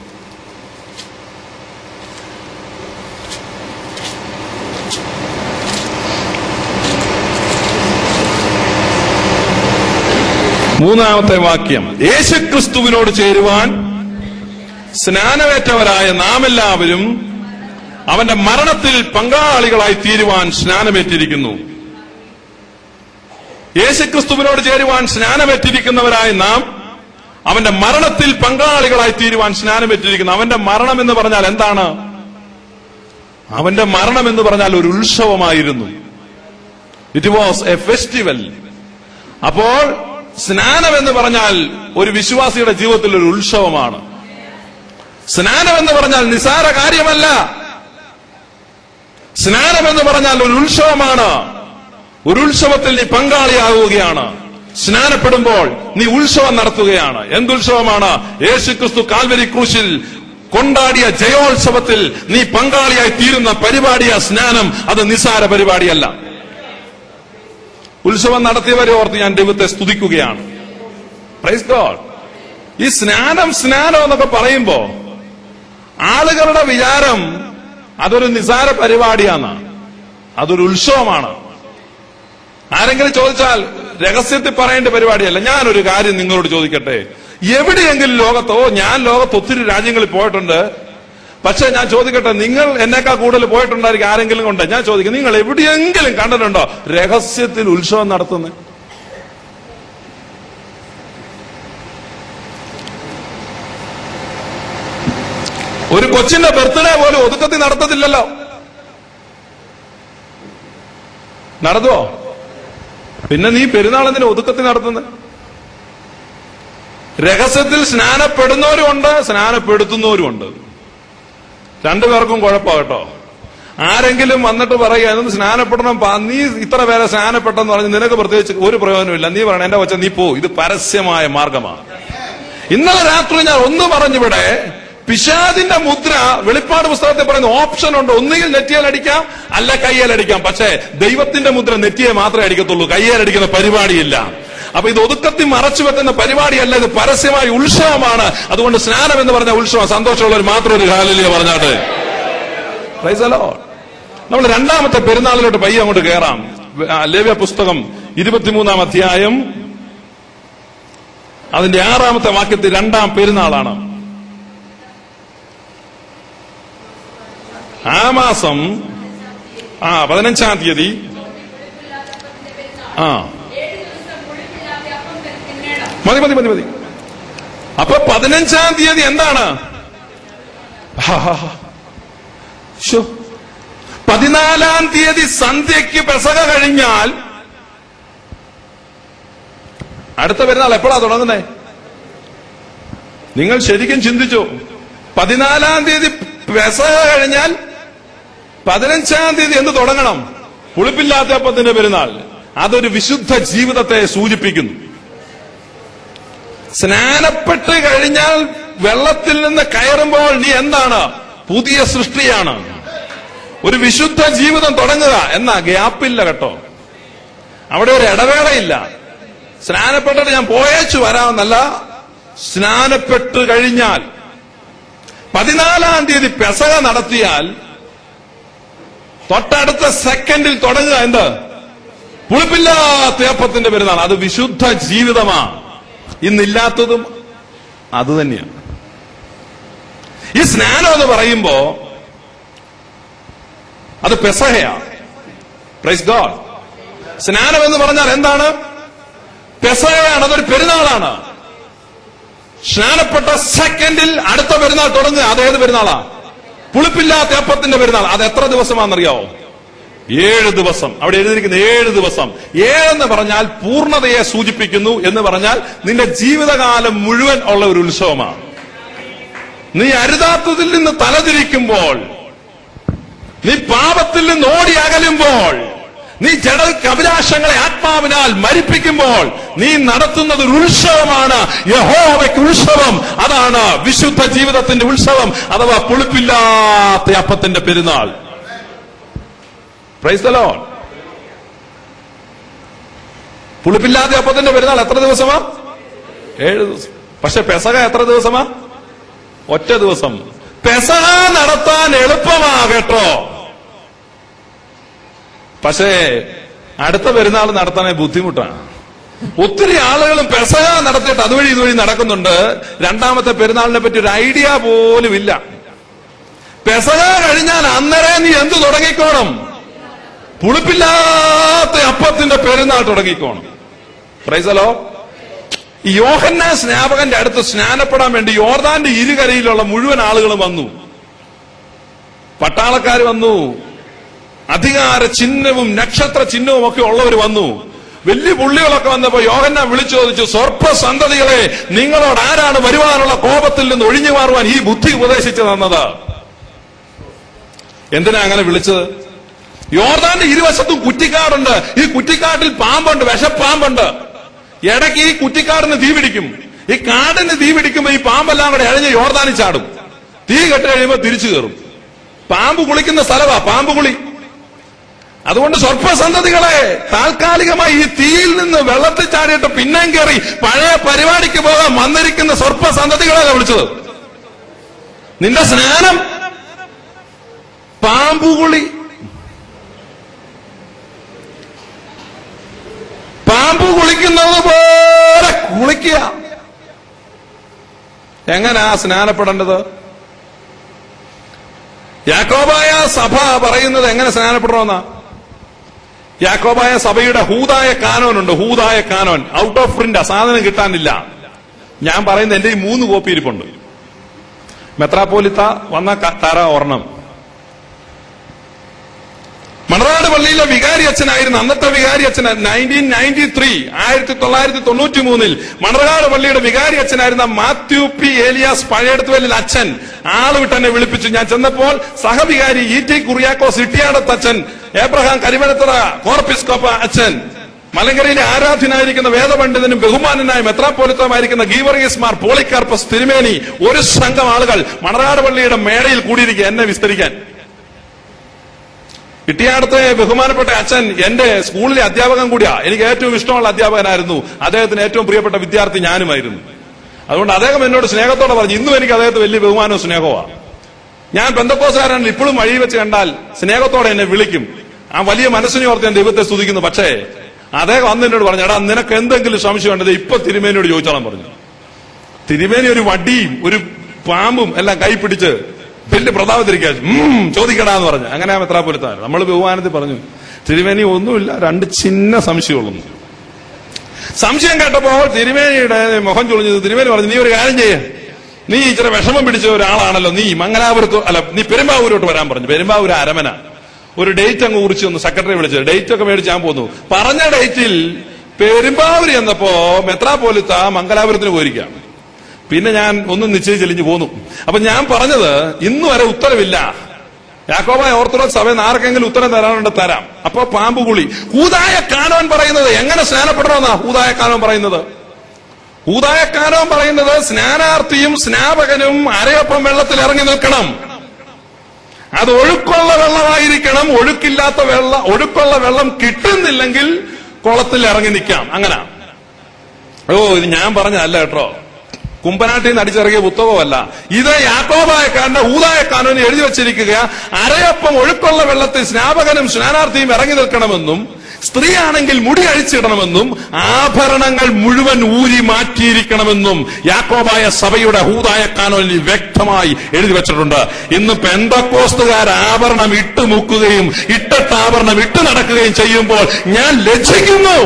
മൂന്നാമത്തെ വാക്യം യേശുക്രിസ്തുവിനോട് ചേരുവാൻ സ്നാനമേറ്റവരായ നാം എല്ലാവരും അവന്റെ മരണത്തിൽ പങ്കാളികളായി തീരുവാൻ സ്നാനമേറ്റിരിക്കുന്നു യേശുക്രിസ്തുവിനോട് ചേരുവാൻ സ്നാനമേറ്റിരിക്കുന്നവരായ നാം അവന്റെ മരണത്തിൽ പങ്കാളികളായി തീരുവാൻ സ്നാനമേറ്റിരിക്കുന്നു അവന്റെ മരണം എന്ന് പറഞ്ഞാൽ എന്താണ് അവന്റെ മരണം എന്ന് പറഞ്ഞാൽ ഒരു ഉത്സവമായിരുന്നു ഇറ്റ് വാസ് എ ഫെസ്റ്റിവൽ അപ്പോൾ സ്നാനം എന്ന് പറഞ്ഞാൽ ഒരു വിശ്വാസിയുടെ ജീവിതത്തിൽ ഒരു ഉത്സവമാണ് സ്നാനം എന്ന് പറഞ്ഞാൽ നിസാര കാര്യമല്ല സ്നാനം എന്ന് പറഞ്ഞാൽ ഒരു ഉത്സവമാണ് ഒരു ഉത്സവത്തിൽ നീ പങ്കാളിയാവുകയാണ് സ്നാനപ്പെടുമ്പോൾ നീ ഉത്സവം നടത്തുകയാണ് എന്തുത്സവമാണ് യേശുക്രിസ്തു കാൽവരി ക്രൂശിൽ കൊണ്ടാടിയ ജയോത്സവത്തിൽ നീ പങ്കാളിയായി തീരുന്ന പരിപാടിയ സ്നാനം അത് നിസാര പരിപാടിയല്ല ഉത്സവം നടത്തിയവരെ ഓർത്ത് ഞാൻ ദൈവത്തെ സ്തുതിക്കുകയാണ് പ്രൈസ് ഗോഡ് ഈ സ്നാനം സ്നാനം എന്നൊക്കെ പറയുമ്പോ ആളുകളുടെ വിചാരം അതൊരു നിസാര പരിപാടിയാണ് അതൊരു ഉത്സവമാണ് ആരെങ്കിലും ചോദിച്ചാൽ രഹസ്യത്തിൽ പറയേണ്ട പരിപാടിയല്ല ഞാനൊരു കാര്യം നിങ്ങളോട് ചോദിക്കട്ടെ എവിടെയെങ്കിലും ലോകത്തോ ഞാൻ ലോകത്ത് ഒത്തിരി രാജ്യങ്ങളിൽ പോയിട്ടുണ്ട് പക്ഷെ ഞാൻ ചോദിക്കട്ടെ നിങ്ങൾ എന്നേക്കാൾ കൂടുതൽ പോയിട്ടുണ്ടായിരിക്കും ആരെങ്കിലും കൊണ്ട് ഞാൻ ചോദിക്കും നിങ്ങൾ എവിടെയെങ്കിലും കണ്ടിട്ടുണ്ടോ രഹസ്യത്തിൽ ഉത്സവം നടത്തുന്നത് ഒരു കൊച്ചിന്റെ ബർത്ത്ഡേ പോലും ഒതുക്കത്തിൽ നടത്തത്തില്ലല്ലോ നടത്തുവോ പിന്നെ നീ പെരുന്നാളെന്തിന് ഒതുക്കത്തിൽ നടത്തുന്നത് രഹസ്യത്തിൽ സ്നാനപ്പെടുന്നവരുമുണ്ട് സ്നാനപ്പെടുത്തുന്നവരുമുണ്ട് രണ്ടുപേർക്കും കുഴപ്പമാണ് കേട്ടോ ആരെങ്കിലും വന്നിട്ട് പറയുക "ഇതൊന്ന് സ്നാനപ്പെടണം പാ, നീ ഇത്ര പേരെ സ്നാനപ്പെട്ടെന്ന് പറഞ്ഞ് നിനക്ക് പ്രത്യേകിച്ച് ഒരു പ്രയോജനമില്ല നീ പറയണം എന്റെ കൊച്ച നീ പോ ഇത് പരസ്യമായ മാർഗമാണ് ഇന്നലെ രാത്രി ഞാൻ ഒന്ന് പറഞ്ഞിവിടെ പിശാദിന്റെ മുദ്ര വെളിപ്പാട് പുസ്തകത്തിൽ പറയുന്ന ഓപ്ഷൻ ഉണ്ട് ഒന്നുകിൽ നെറ്റിയാൽ അടിക്കാം അല്ല കയ്യേൽ അടിക്കാം പക്ഷേ ദൈവത്തിന്റെ മുദ്ര നെറ്റിയെ മാത്രമേ അടിക്കത്തുള്ളൂ കയ്യേൽ അടിക്കുന്ന പരിപാടിയില്ല അപ്പൊ ഇത് ഒതുക്കത്തിൽ മറച്ചു വെക്കുന്ന പരിപാടിയല്ല ഇത് പരസ്യമായ ഉത്സവമാണ് അതുകൊണ്ട് സ്നാനം എന്ന് പറഞ്ഞ ഉത്സവം സന്തോഷമുള്ളവർ മാത്രം ഒരു കാലില്ലേ പറഞ്ഞാട്ട് Praise the Lord. നമ്മൾ രണ്ടാമത്തെ പെരുന്നാളിലോട്ട് പയ്യെ അങ്ങോട്ട് കയറാം ആ, ലേവ്യ പുസ്തകം ഇരുപത്തിമൂന്നാം അധ്യായം അതിന്റെ ആറാമത്തെ വാക്യത്തിൽ രണ്ടാം പെരുന്നാളാണ് ആ മാസം ആ പതിനഞ്ചാം തീയതി ആ മതി മതി മതി മതി അപ്പൊ പതിനഞ്ചാം തീയതി എന്താണ് ഹാ, ഹാ, ഹാ. ശ്ശോ. പതിനാലാം തീയതി സന്ധ്യയ്ക്ക് പെസക കഴിഞ്ഞാൽ അടുത്ത പെരുന്നാൾ എപ്പോഴാ തുടങ്ങുന്നേ നിങ്ങൾ ശരിക്കും ചിന്തിച്ചു പതിനാലാം തീയതി പെസക കഴിഞ്ഞാൽ പതിനഞ്ചാം തീയതി എന്ത് തുടങ്ങണം പുളിപ്പില്ലാത്ത അപ്പത്തിന്റെ പെരുന്നാൾ അതൊരു വിശുദ്ധ ജീവിതത്തെ സൂചിപ്പിക്കുന്നു സ്നാനപ്പെട്ട് കഴിഞ്ഞാൽ വെള്ളത്തിൽ നിന്ന് കയറുമ്പോൾ നീ എന്താണ് പുതിയ സൃഷ്ടിയാണ് ഒരു വിശുദ്ധ ജീവിതം തുടങ്ങുക എന്നാ ഗ്യാപ്പില്ല കേട്ടോ അവിടെ ഒരു ഇടവേളയില്ല സ്നാനപ്പെട്ടിട്ട് ഞാൻ പോയേച്ചു വരാമെന്നല്ല സ്നാനപ്പെട്ട് കഴിഞ്ഞാൽ പതിനാലാം തീയതി പെസക നടത്തിയാൽ തൊട്ടടുത്ത സെക്കൻഡിൽ തുടങ്ങുക എന്ത് പുളിപ്പില്ലാത്ത അപ്പത്തിന്റെ പെരുന്നാൾ അത് വിശുദ്ധ ജീവിതമാണ് ഇന്നില്ലാത്തതും അത് തന്നെയാണ് ഈ സ്നാനം എന്ന് പറയുമ്പോ അത് പെസഹയാണ് പ്രൈസ് ഗോഡ് സ്നാനം എന്ന് പറഞ്ഞാൽ എന്താണ് പെസഹയാണ് അതൊരു പെരുന്നാളാണ് സ്നാനപ്പെട്ട സെക്കൻഡിൽ അടുത്ത പെരുന്നാൾ തുടങ്ങുക അതേത് പെരുന്നാളാ പുളിപ്പില്ലാത്ത അപ്പത്തിന്റെ പെരുന്നാൾ അത് എത്ര ദിവസമാണെന്നറിയാവോ ഏഴ് ദിവസം അവിടെ എഴുതിയിരിക്കുന്ന ഏഴ് ദിവസം ഏഴെന്ന് പറഞ്ഞാൽ പൂർണ്ണതയെ സൂചിപ്പിക്കുന്നു എന്ന് പറഞ്ഞാൽ നിന്റെ ജീവിതകാലം മുഴുവൻ ഉള്ള ഒരു ഉത്സവമാണ് നീ അരുതാത്തതിൽ നിന്ന് തലതിരിക്കുമ്പോൾ നീ പാപത്തിൽ നിന്ന് ഓടി അകലുമ്പോൾ നീ ജഡ അഭിലാഷങ്ങളെ ആത്മാവിനാൽ മരിപ്പിക്കുമ്പോൾ നീ നടത്തുന്നത് ഒരു ഉത്സവമാണ് യഹോവയ്ക്ക് ഉത്സവം അതാണ് വിശുദ്ധ ജീവിതത്തിന്റെ ഉത്സവം അഥവാ പുളിപ്പില്ലാത്ത അപ്പത്തിന്റെ പെരുന്നാൾ പ്രൈസ് ദ ലോർഡ് പുളിപ്പില്ലാത്ത അപ്പത്തിന്റെ പെരുന്നാൾ എത്ര ദിവസമാ ഏഴ് ദിവസം പക്ഷെ പെസക എത്ര ദിവസമാ ഒറ്റ ദിവസം പെസക നടത്താൻ എളുപ്പമാ കേട്ടോ പക്ഷേ അടുത്ത പെരുന്നാൾ നടത്താൻ ബുദ്ധിമുട്ടാണ് ഒത്തിരി ആളുകളും പെസക നടത്തിയിട്ട് അതുവഴി ഇതുവഴി നടക്കുന്നുണ്ട് രണ്ടാമത്തെ പെരുന്നാളിനെ പറ്റി ഒരു ഐഡിയ പോലും ഇല്ല പെസക കഴിഞ്ഞാൽ അന്നേരം നീ എന്ത് തുടങ്ങിക്കോണം പുളിപ്പില്ലാത്ത അപ്പത്തിന്റെ പെരുന്നാൾ തുടങ്ങിക്കോണം പ്രൈസലോ ഈ യോഹന്ന സ്നാപകന്റെ അടുത്ത് സ്നാനപ്പെടാൻ വേണ്ടി യോർദാന്റെ ഇരുകരയിലുള്ള മുഴുവൻ ആളുകളും വന്നു പട്ടാളക്കാർ വന്നു അധികാര ചിഹ്നവും നക്ഷത്ര ചിഹ്നവും ഒക്കെ ഉള്ളവർ വന്നു വലിയ പുള്ളികളൊക്കെ വന്നപ്പോ യോഹന്ന വിളിച്ചു ചോദിച്ചു സ്വർപ്പ സന്തതികളെ നിങ്ങളോട് ആരാണ് വരുവാനുള്ള കോപത്തിൽ നിന്ന് ഒഴിഞ്ഞു മാറുവാൻ ഈ ബുദ്ധി ഉപദേശിച്ചു തന്നത് എന്തിനാ അങ്ങനെ വിളിച്ചത് യോർദാന്റെ ഇരുവശത്തും കുറ്റിക്കാടുണ്ട് ഈ കുറ്റിക്കാട്ടിൽ പാമ്പുണ്ട് വിഷപ്പാമ്പുണ്ട് ഇടയ്ക്ക് ഈ കുറ്റിക്കാടിന് തീ പിടിക്കും ഈ കാടിന് തീ പിടിക്കുമ്പോ ഈ പാമ്പെല്ലാം കൂടെ ഇഴഞ്ഞ് യോർദാനിൽ ചാടും തീ കെട്ട് കഴിയുമ്പോ തിരിച്ചു കയറും പാമ്പ് കുളിക്കുന്ന സ്ഥലവാ പാമ്പ് കുളി അതുകൊണ്ട് സർപ്പസന്തതികളെ താൽക്കാലികമായി ഈ തീയിൽ നിന്ന് വെള്ളത്തിൽ ചാടിയിട്ട് പിന്നെയും കയറി പഴയ പരിപാടിക്ക് പോകാൻ വന്നിരിക്കുന്ന സർപ്പസന്തതികളെ വിളിച്ചത് നിന്റെ സ്നാനം പാമ്പുകുളി പാമ്പ് കുളിക്കുന്നത് പോലെ കുളിക്കുക എങ്ങനാ സ്നാനപ്പെടേണ്ടത് യാക്കോബായ സഭ പറയുന്നത് എങ്ങനെ സ്നാനപ്പെടണമെന്നാ യാക്കോബായ സഭയുടെ ഹൂതായ കാനോനുണ്ട് ഹൂതായ കാനോൻ ഔട്ട് ഓഫ് പ്രിന്റ് സാധനം കിട്ടാനില്ല ഞാൻ പറയുന്നത് എന്റെ ഈ മൂന്ന് കോപ്പി ഇരിപ്പുണ്ട് മെത്രാപ്പോലിത്ത വന്ന ക- തറ ഒരെണ്ണം മണറാട് പള്ളിയിലെ വികാരി അച്ഛനായിരുന്നു അന്നത്തെ വികാരി അച്ഛൻ നയൻറ്റീൻ നയൻറ്റി ത്രീ ആയിരത്തി തൊള്ളായിരത്തി തൊണ്ണൂറ്റി മൂന്നിൽ മണറാട് പള്ളിയുടെ വികാരി അച്ഛനായിരുന്ന മാത്യു പി ഏലിയാസ് പഴയടത്തുവല്ലിൽ അച്ഛൻ ആള് വിട്ട് എന്നെ വിളിപ്പിച്ചു ഞാൻ ചെന്നപ്പോൾ സഹവികാരി ഇ ടി കുറിയാക്കോസ് ഇട്ടിയാടത്ത് അച്ഛൻ ഏബ്രഹാം കരിമനത്തറ കോർപ്പിസ്കോപ്പ അച്ഛൻ മലങ്കരയിലെ ആരാധ്യനായിരിക്കുന്ന വേദപണ്ഡിതനും ബഹുമാനനായ മെത്രാപ്പോലിത്തമായിരിക്കുന്ന ഗീവർഗീസ് മാർ പോളിക്കാർപ്പസ് തിരുമേനി ഒരു സംഘം ആളുകൾ മണറാട് പള്ളിയുടെ മേടയിൽ കൂടിയിരിക്കുക എന്നെ വിസ്തരിക്കാൻ ഇട്ടിയാടത്തെ ബഹുമാനപ്പെട്ട അച്ഛൻ എന്റെ സ്കൂളിലെ അധ്യാപകൻ കൂടിയാ എനിക്ക് ഏറ്റവും ഇഷ്ടമുള്ള അധ്യാപകനായിരുന്നു അദ്ദേഹത്തിന് ഏറ്റവും പ്രിയപ്പെട്ട വിദ്യാർത്ഥി ഞാനുമായിരുന്നു അതുകൊണ്ട് അദ്ദേഹം എന്നോട് സ്നേഹത്തോടെ പറഞ്ഞു ഇന്നും എനിക്ക് അദ്ദേഹത്തെ വലിയ ബഹുമാനവും സ്നേഹമാണ് ഞാൻ ബന്ധക്കോസുകാരൻ ഇപ്പോഴും വഴി വെച്ച് കണ്ടാൽ സ്നേഹത്തോടെ എന്നെ വിളിക്കും ആ വലിയ മനസ്സിനെ ഓർത്ത് ഞാൻ ദൈവത്തെ സ്തുതിക്കുന്നു പക്ഷേ അദ്ദേഹം അന്ന് എന്നോട് പറഞ്ഞു എടാ നിനക്ക് എന്തെങ്കിലും സംശയം ഉണ്ടത് ഇപ്പൊ തിരുമേനിയോട് ചോദിച്ചോളാൻ പറഞ്ഞു തിരുമേനി ഒരു വടിയും ഒരു പാമ്പും എല്ലാം കൈ പിടിച്ച് വലിയ പ്രതാപത്തിരിക്കാ ഉം ചോദിക്കടാന്ന് പറഞ്ഞു അങ്ങനെ ആ മെത്രാപൊലിത്താൻ നമ്മൾ ബഹുമാനത്തിൽ പറഞ്ഞു തിരുമേനി ഒന്നുമില്ല രണ്ട് ചിന്ന സംശയമുള്ളൂ സംശയം കേട്ടപ്പോൾ തിരുമേനിയുടെ മുഖം ചൊളിഞ്ഞത് തിരുമേനി പറഞ്ഞു നീ ഒരു കാര്യം ചെയ്യ നീ ഇച്ചിരി വിഷമം പിടിച്ച ഒരാളാണല്ലോ നീ മംഗലാപുരത്ത് അല്ല നീ പെരുമ്പാവൂരോട്ട് വരാൻ പറഞ്ഞു പെരുമ്പാവൂർ അരമന ഒരു ഡേറ്റ് അങ്ങ് കുറിച്ച് ഒന്ന് സെക്രട്ടറി വിളിച്ചത് ഡേറ്റ് ഒക്കെ മേടിച്ച് ഞാൻ പോന്നു പറഞ്ഞ ഡേറ്റിൽ പെരുമ്പാവൂർ ചെന്നപ്പോ മെത്രാപോലിത്ത മംഗലാപുരത്തിന് പോയിരിക്കാം പിന്നെ ഞാൻ ഒന്നും നിശ്ചയിച്ചെളിഞ്ഞു പോന്നു അപ്പൊ ഞാൻ പറഞ്ഞത് ഇന്ന് വരെ ഉത്തരവില്ല യാക്കോബായ ഓർത്തഡോക്സ് സഭയിൽ നിന്ന് ആർക്കെങ്കിലും ഉത്തരം തരാനുണ്ട് തരാം അപ്പൊ പാമ്പ് കുളി ഹൂതായ കാനോൻ പറയുന്നത് എങ്ങനെ സ്നാനപ്പെടണമെന്നാ ഹൂതായ കാനോൻ പറയുന്നത് ഹൂതായ കാനോൻ പറയുന്നത് സ്നാനാർത്ഥിയും സ്നാപകനും അരയപ്പം വെള്ളത്തിൽ ഇറങ്ങി നിൽക്കണം അത് ഒഴുക്കുള്ള വെള്ളമായിരിക്കണം ഒഴുക്കില്ലാത്ത വെള്ളം ഒഴുക്കുള്ള വെള്ളം കിട്ടുന്നില്ലെങ്കിൽ കുളത്തിൽ ഇറങ്ങി നിൽക്കാം അങ്ങനെ ഓ ഇത് ഞാൻ പറഞ്ഞതല്ല കേട്ടോ കുമ്പനാട്ടിൽ നിന്ന് അടിച്ചിറങ്ങിയ പുസ്തകമല്ല ഇത് യാക്കോബായക്കാരന്റെ ഊതായക്കാരനെ എഴുതി വച്ചിരിക്കുക അരയപ്പം ഒഴുക്കുള്ള വെള്ളത്തിൽ സ്നാപകനും സ്നാനാർത്ഥിയും ഇറങ്ങി നിൽക്കണമെന്നും സ്ത്രീയാണെങ്കിൽ മുടി അഴിച്ചിടണമെന്നും ആഭരണങ്ങൾ മുഴുവൻ ഊരി മാറ്റിയിരിക്കണമെന്നും യാക്കോബായ സഭയുടെ ഹൂതായ കാനോനിൽ വ്യക്തമായി എഴുതി വെച്ചിട്ടുണ്ട് ഇന്ന് പെന്തക്കോസ്തുകാർ ആഭരണം ഇട്ട് മുക്കുകയും ഇട്ടിട്ട് ആഭരണം ഇട്ട് നടക്കുകയും ചെയ്യുമ്പോൾ ഞാൻ ലജ്ജിക്കുന്നു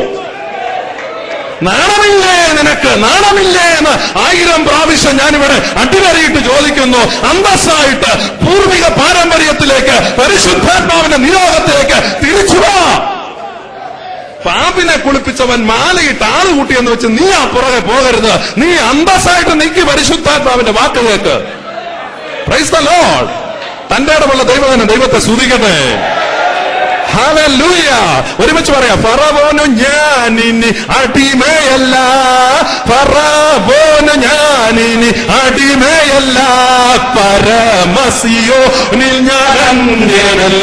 നാണമില്ലേ നിനക്ക് നാണമില്ലേ എന്ന് ആയിരം പ്രാവശ്യം ഞാനിവിടെ അടിവരയിട്ട് ചോദിക്കുന്നു അന്തസ്സായിട്ട് പൂർവിക പാരമ്പര്യത്തിലേക്ക് പരിശുദ്ധാത്മാവിന്റെ നിരോധത്തിലേക്ക് തിരിച്ചു വാ പാമ്പിനെ കുളിപ്പിച്ചവൻ മാലയിട്ട് ആള് കൂട്ടിയെന്ന് വെച്ച് നീ ആ പുറകെ പോകരുത് നീ അന്തസ്സായിട്ട് നീക്കി പരിശുദ്ധാത്മാവിന്റെ വാക്ക് കേക്ക് പ്രൈസ് ദ ലോഡ് തന്റെ ഇടമുള്ള ദൈവത്തിന് ദൈവത്തെ സ്തുതിക്കട്ടെ ഹല്ലേലൂയ ഒരുമിച്ച് പറയാം ഫറവോനു ഞാൻ ഇനി അടിമയല്ല ഫറവോനു ഞാൻ ഇനി അടിമയല്ല പരമസിയോനിൽ ഞാൻ അന്യനല്ല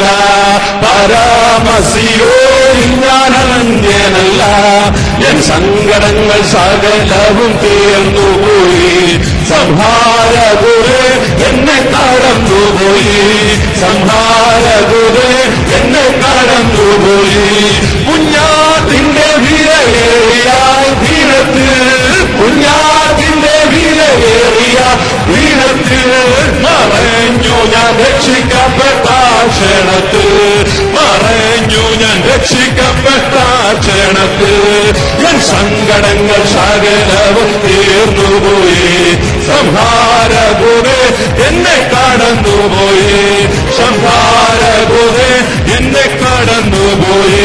പരമസിയോനിൽ ഞാൻ അന്യനല്ല എൻ സങ്കടങ്ങൾ സകലവും തീർന്നുപോയി സംഹാരകുരെ എന്നെ കടന്നുപോയി സംഹാരകുരെ എന്നെ കടന്നുപോയി കുഞ്ഞാത്തിന്റെ വിലയേറിയായി വീരത്ത് കുഞ്ഞാത്തിന്റെ വിലയേറിയ വീരത്ത് മറഞ്ഞു ഞാൻ രക്ഷിക്കപ്പെട്ട ക്ഷണത്തിൽ മറഞ്ഞു ഞാൻ രക്ഷിക്കപ്പെട്ട ക്ഷണത്തിൽ എൻ സങ്കടങ്ങൾ സകലവും തീർന്നുപോയി സംഹാരകുരെ എന്നെ കടന്നുപോയി സംഹാരകുരെ എന്നെ കടന്നുപോയി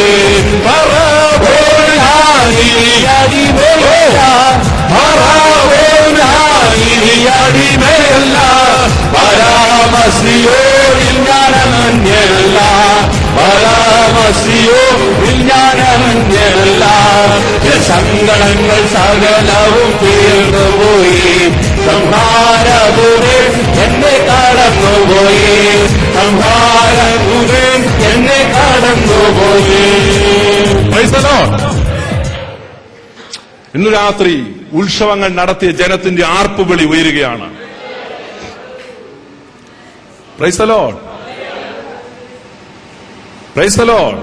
അടിമയല്ല പരാമസിയോരിൽ ഞാൻ അനന്യല്ല പരാമസിയോരിൽ ഞാൻ അനന്യല്ല സങ്കടങ്ങൾ സകലവും തീർന്നുപോയി സംഹാരപുരേ എന്നെ കടന്നുപോയി സംഹാരപുരേ എന്നെ കടന്നുപോയി Praise the Lord. ഇന്ന് രാത്രി ഉത്സവങ്ങൾ നടത്തിയ ജനത്തിന്റെ ആർപ്പുവിളി ഉയരുകയാണ് Praise the Lord. Praise the Lord.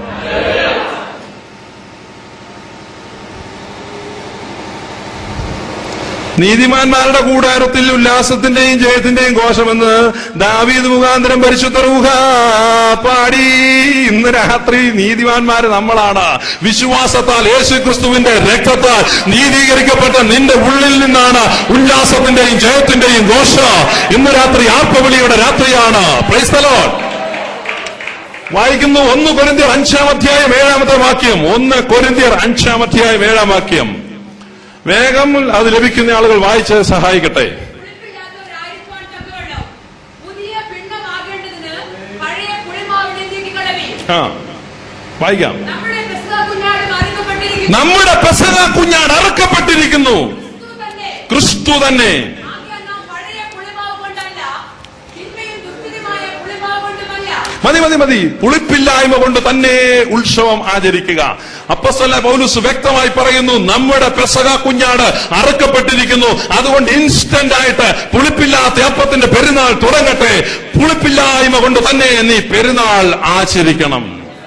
നീതിമാന്മാരുടെ കൂടാരത്തിൽ ഉല്ലാസത്തിന്റെയും ജയത്തിന്റെയും ഘോഷമെന്ന് ദാവീദ് മുഖാന്തരം പരിശുദ്ധ റൂഹ പാടി ഇന്ന് രാത്രി നീതിമാന്മാര് നമ്മളാണ് വിശ്വാസത്താൽ യേശു ക്രിസ്തുവിന്റെ രക്തത്താൽ നീതീകരിക്കപ്പെട്ട നിന്റെ ഉള്ളിൽ നിന്നാണ് ഉല്ലാസത്തിന്റെയും ജയത്തിന്റെയും ഘോഷ ഇന്ന് രാത്രി ആർപ്പവിളിയുടെ രാത്രിയാണ് പ്രൈസ്തലോ വായിക്കുന്നു ഒന്ന് കൊരിന്തിയർ അഞ്ചാം അധ്യായം ഏഴാമത്തെ വാക്യം ഒന്ന് കൊരിന്തിയർ അഞ്ചാം അധ്യായം ഏഴാം വാക്യം വേഗം അത് ലഭിക്കുന്ന ആളുകൾ വായിച്ച് സഹായിക്കട്ടെ പുളിപ്പില്ലാത്തവരായിരിക്കുവാൻ തക്കവണ്ണം പുതിയ പിണ്ഡമാകേണ്ടതിന് പഴയ പുളിമാവിനെ നീക്കിക്കളവീൻ. ആ വായിക്കാം നമ്മുടെ പെസഹ കുഞ്ഞാട് അറുക്കപ്പെട്ടിരിക്കുന്നു. നമ്മുടെ പെസക കുഞ്ഞാട് അറുക്കപ്പെട്ടിരിക്കുന്നു ക്രിസ്തു തന്നെ. ക്രിസ്തു തന്നെ ആകയാൽ നാം പഴയ പുളിമാവ് കൊണ്ടല്ല, തിന്മയും ദുർവിധിയുമായ പുളിമാവ് കൊണ്ടുമല്ല. മതി മതി മതി പുളിപ്പില്ലായ്മ കൊണ്ട് തന്നെ ഉത്സവം ആചരിക്കുക അപ്പസ്തല പൗലുസ് വ്യക്തമായി പറയുന്നു നമ്മുടെ പെസക കുഞ്ഞാട് അറുക്കപ്പെട്ടിരിക്കുന്നു അതുകൊണ്ട് ഇൻസ്റ്റന്റ് ആയിട്ട് പുളിപ്പില്ലാത്ത അപ്പത്തിന്റെ പെരുന്നാൾ തുടങ്ങട്ടെ പുളിപ്പില്ലായ്മ കൊണ്ട് തന്നെ നീ പെരുന്നാൾ ആചരിക്കണം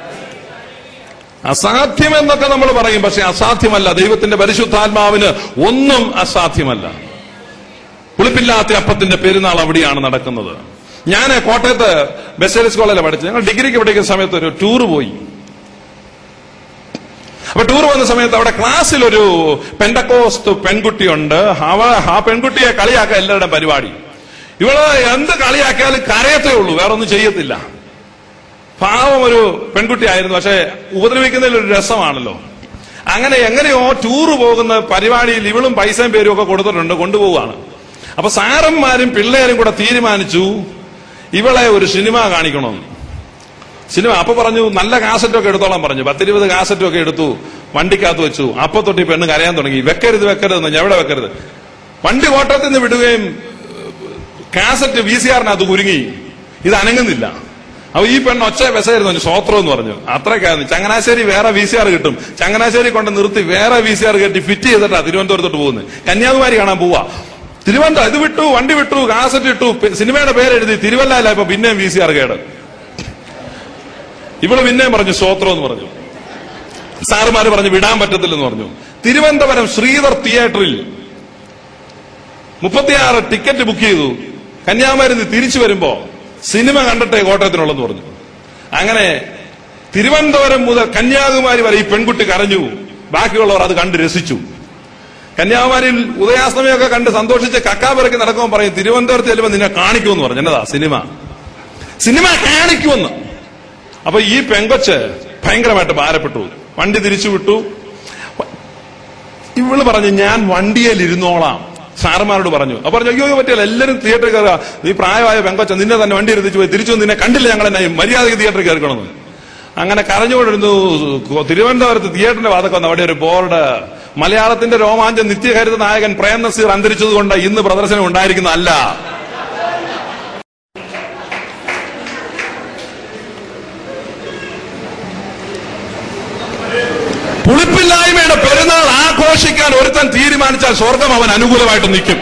അസാധ്യം എന്നൊക്കെ നമ്മൾ പറയും പക്ഷെ അസാധ്യമല്ല ദൈവത്തിന്റെ പരിശുദ്ധാത്മാവിന് ഒന്നും അസാധ്യമല്ല പുളിപ്പില്ലാത്ത അപ്പത്തിന്റെ പെരുന്നാൾ അവിടെയാണ് നടക്കുന്നത് ഞാൻ കോട്ടയത്ത് ബെസേലിസ് കോളേജിൽ പഠിച്ചത് ഞങ്ങൾ ഡിഗ്രിക്ക് പഠിക്കുന്ന സമയത്ത് ഒരു ടൂർ പോയി അപ്പൊ ടൂർ വന്ന സമയത്ത് അവിടെ ക്ലാസ്സിൽ ഒരു പെൻഡക്കോസ്റ്റ് പെൺകുട്ടിയുണ്ട് അവ ആ പെൺകുട്ടിയെ കളിയാക്കാൻ എല്ലാവരുടെ പരിപാടി ഇവള് എന്ത് കളിയാക്കിയാലും കരയത്തേ ഉള്ളൂ വേറെ ഒന്നും ചെയ്യത്തില്ല പാവം ഒരു പെൺകുട്ടിയായിരുന്നു പക്ഷെ ഉപദ്രവിക്കുന്നതിൽ ഒരു രസമാണല്ലോ അങ്ങനെ എങ്ങനെയോ ടൂറ് പോകുന്ന പരിപാടിയിൽ ഇവളും പൈസയും പേരും ഒക്കെ കൊടുത്തിട്ടുണ്ട് കൊണ്ടുപോവുകയാണ് അപ്പൊ സാറന്മാരും പിള്ളേരും കൂടെ തീരുമാനിച്ചു ഇവളെ ഒരു സിനിമ കാണിക്കണമെന്ന് സിനിമ അപ്പൊ പറഞ്ഞു നല്ല കാസറ്റ് ഒക്കെ എടുത്തോളാൻ പറഞ്ഞു പത്തിരുപത് കാസറ്റും ഒക്കെ എടുത്തു വണ്ടിക്കകത്ത് വെച്ചു അപ്പൊ തൊട്ട് ഈ പെണ്ണ് കരയാൻ തുടങ്ങി വെക്കരുത് വെക്കരുത് എന്ന് എവിടെ വെക്കരുത് വണ്ടി കോട്ടയത്തിൽ നിന്ന് വിടുകയും കാസറ്റ് വി സി ആറിനകത്ത് കുരുങ്ങി ഇത് അനങ്ങുന്നില്ല അപ്പൊ ഈ പെണ്ണ് ഒച്ച വിസയായിരുന്നു സ്വോത്രം എന്ന് പറഞ്ഞു അത്രയ്ക്കായിരുന്നു ചങ്ങനാശ്ശേരി വേറെ വി സി ആർ കിട്ടും ചങ്ങനാശ്ശേരി കൊണ്ട് നിർത്തി വേറെ വി സി ആർ കെട്ടി ഫിറ്റ് ചെയ്തിട്ടാ തിരുവനന്തപുരത്തോട്ട് പോകുന്നത് കന്യാകുമാരി കാണാൻ പോവാ തിരുവനന്തപുരം ഇത് വിട്ടു വണ്ടി വിട്ടു കാസറ്റ് ഇട്ടു പി- സിനിമയുടെ പേര് എഴുതി തിരുവല്ലയില ഇപ്പൊ പിന്നെയും വി സി ആർ കേട് ഇവള് പിന്നെയും പറഞ്ഞു സ്വോത്രം എന്ന് പറഞ്ഞു സാറുമാര് പറഞ്ഞു വിടാൻ പറ്റത്തില്ലെന്ന് പറഞ്ഞു തിരുവനന്തപുരം ശ്രീധർ തിയേറ്ററിൽ മുപ്പത്തിയാറ് ടിക്കറ്റ് ബുക്ക് ചെയ്തു കന്യാകുമാരി നിന്ന് തിരിച്ചു വരുമ്പോ സിനിമ കണ്ടിട്ടേ കോട്ടയത്തിനുള്ളെന്ന് പറഞ്ഞു അങ്ങനെ തിരുവനന്തപുരം മുതൽ കന്യാകുമാരി വരെ ഈ പെൺകുട്ടി കരഞ്ഞു ബാക്കിയുള്ളവർ അത് കണ്ട് രസിച്ചു കന്യാകുമാരിയിൽ ഉദയാസ്തമയൊക്കെ കണ്ട് സന്തോഷിച്ച് കക്കാപിറക്കി നടക്കുമ്പോൾ പറയും തിരുവനന്തപുരത്ത് ചെല്ലുമ്പോൾ നിന്നെ കാണിക്കുമെന്ന് പറഞ്ഞു എന്നതാ സിനിമ സിനിമ കാണിക്കുമെന്ന് അപ്പൊ ഈ പെങ്കൊച്ച് ഭയങ്കരമായിട്ട് ഭാരപ്പെട്ടു വണ്ടി തിരിച്ചു വിട്ടു ഇവള് പറഞ്ഞു ഞാൻ വണ്ടിയിൽ ഇരുന്നോളാം സാറുമാരോട് പറഞ്ഞു അപ്പൊ പറഞ്ഞു അയ്യോ പറ്റില്ല എല്ലാവരും തിയേറ്ററിൽ കയറുക നീ പ്രായമായ പെങ്കൊച്ച നിന്നെ തന്നെ വണ്ടി ഇരുത്തിച്ചു പോയി തിരിച്ചു വന്ന് നിന്നെ കണ്ടില്ല ഞങ്ങൾ എന്നെ മര്യാദയ്ക്ക് തിയേറ്ററിൽ കയറിക്കണമെന്ന് അങ്ങനെ കരഞ്ഞുകൊണ്ടിരുന്നു തിരുവനന്തപുരത്ത് തിയേറ്ററിന്റെ വാതൊക്കെ വന്നു അവിടെ ഒരു ബോർഡ് മലയാളത്തിന്റെ രോമാഞ്ചം നിത്യഹരിത നായകൻ പ്രേം നസീർ അന്തരിച്ചതുകൊണ്ട് ഇന്ന് പ്രദർശനം ഉണ്ടായിരിക്കുന്നതല്ല പുളിപ്പില്ലായ്മയുടെ പെരുന്നാൾ ആഘോഷിക്കാൻ ഒരുത്തൻ തീരുമാനിച്ചാൽ സ്വർഗം അവൻ അനുകൂലമായിട്ട് നിൽക്കും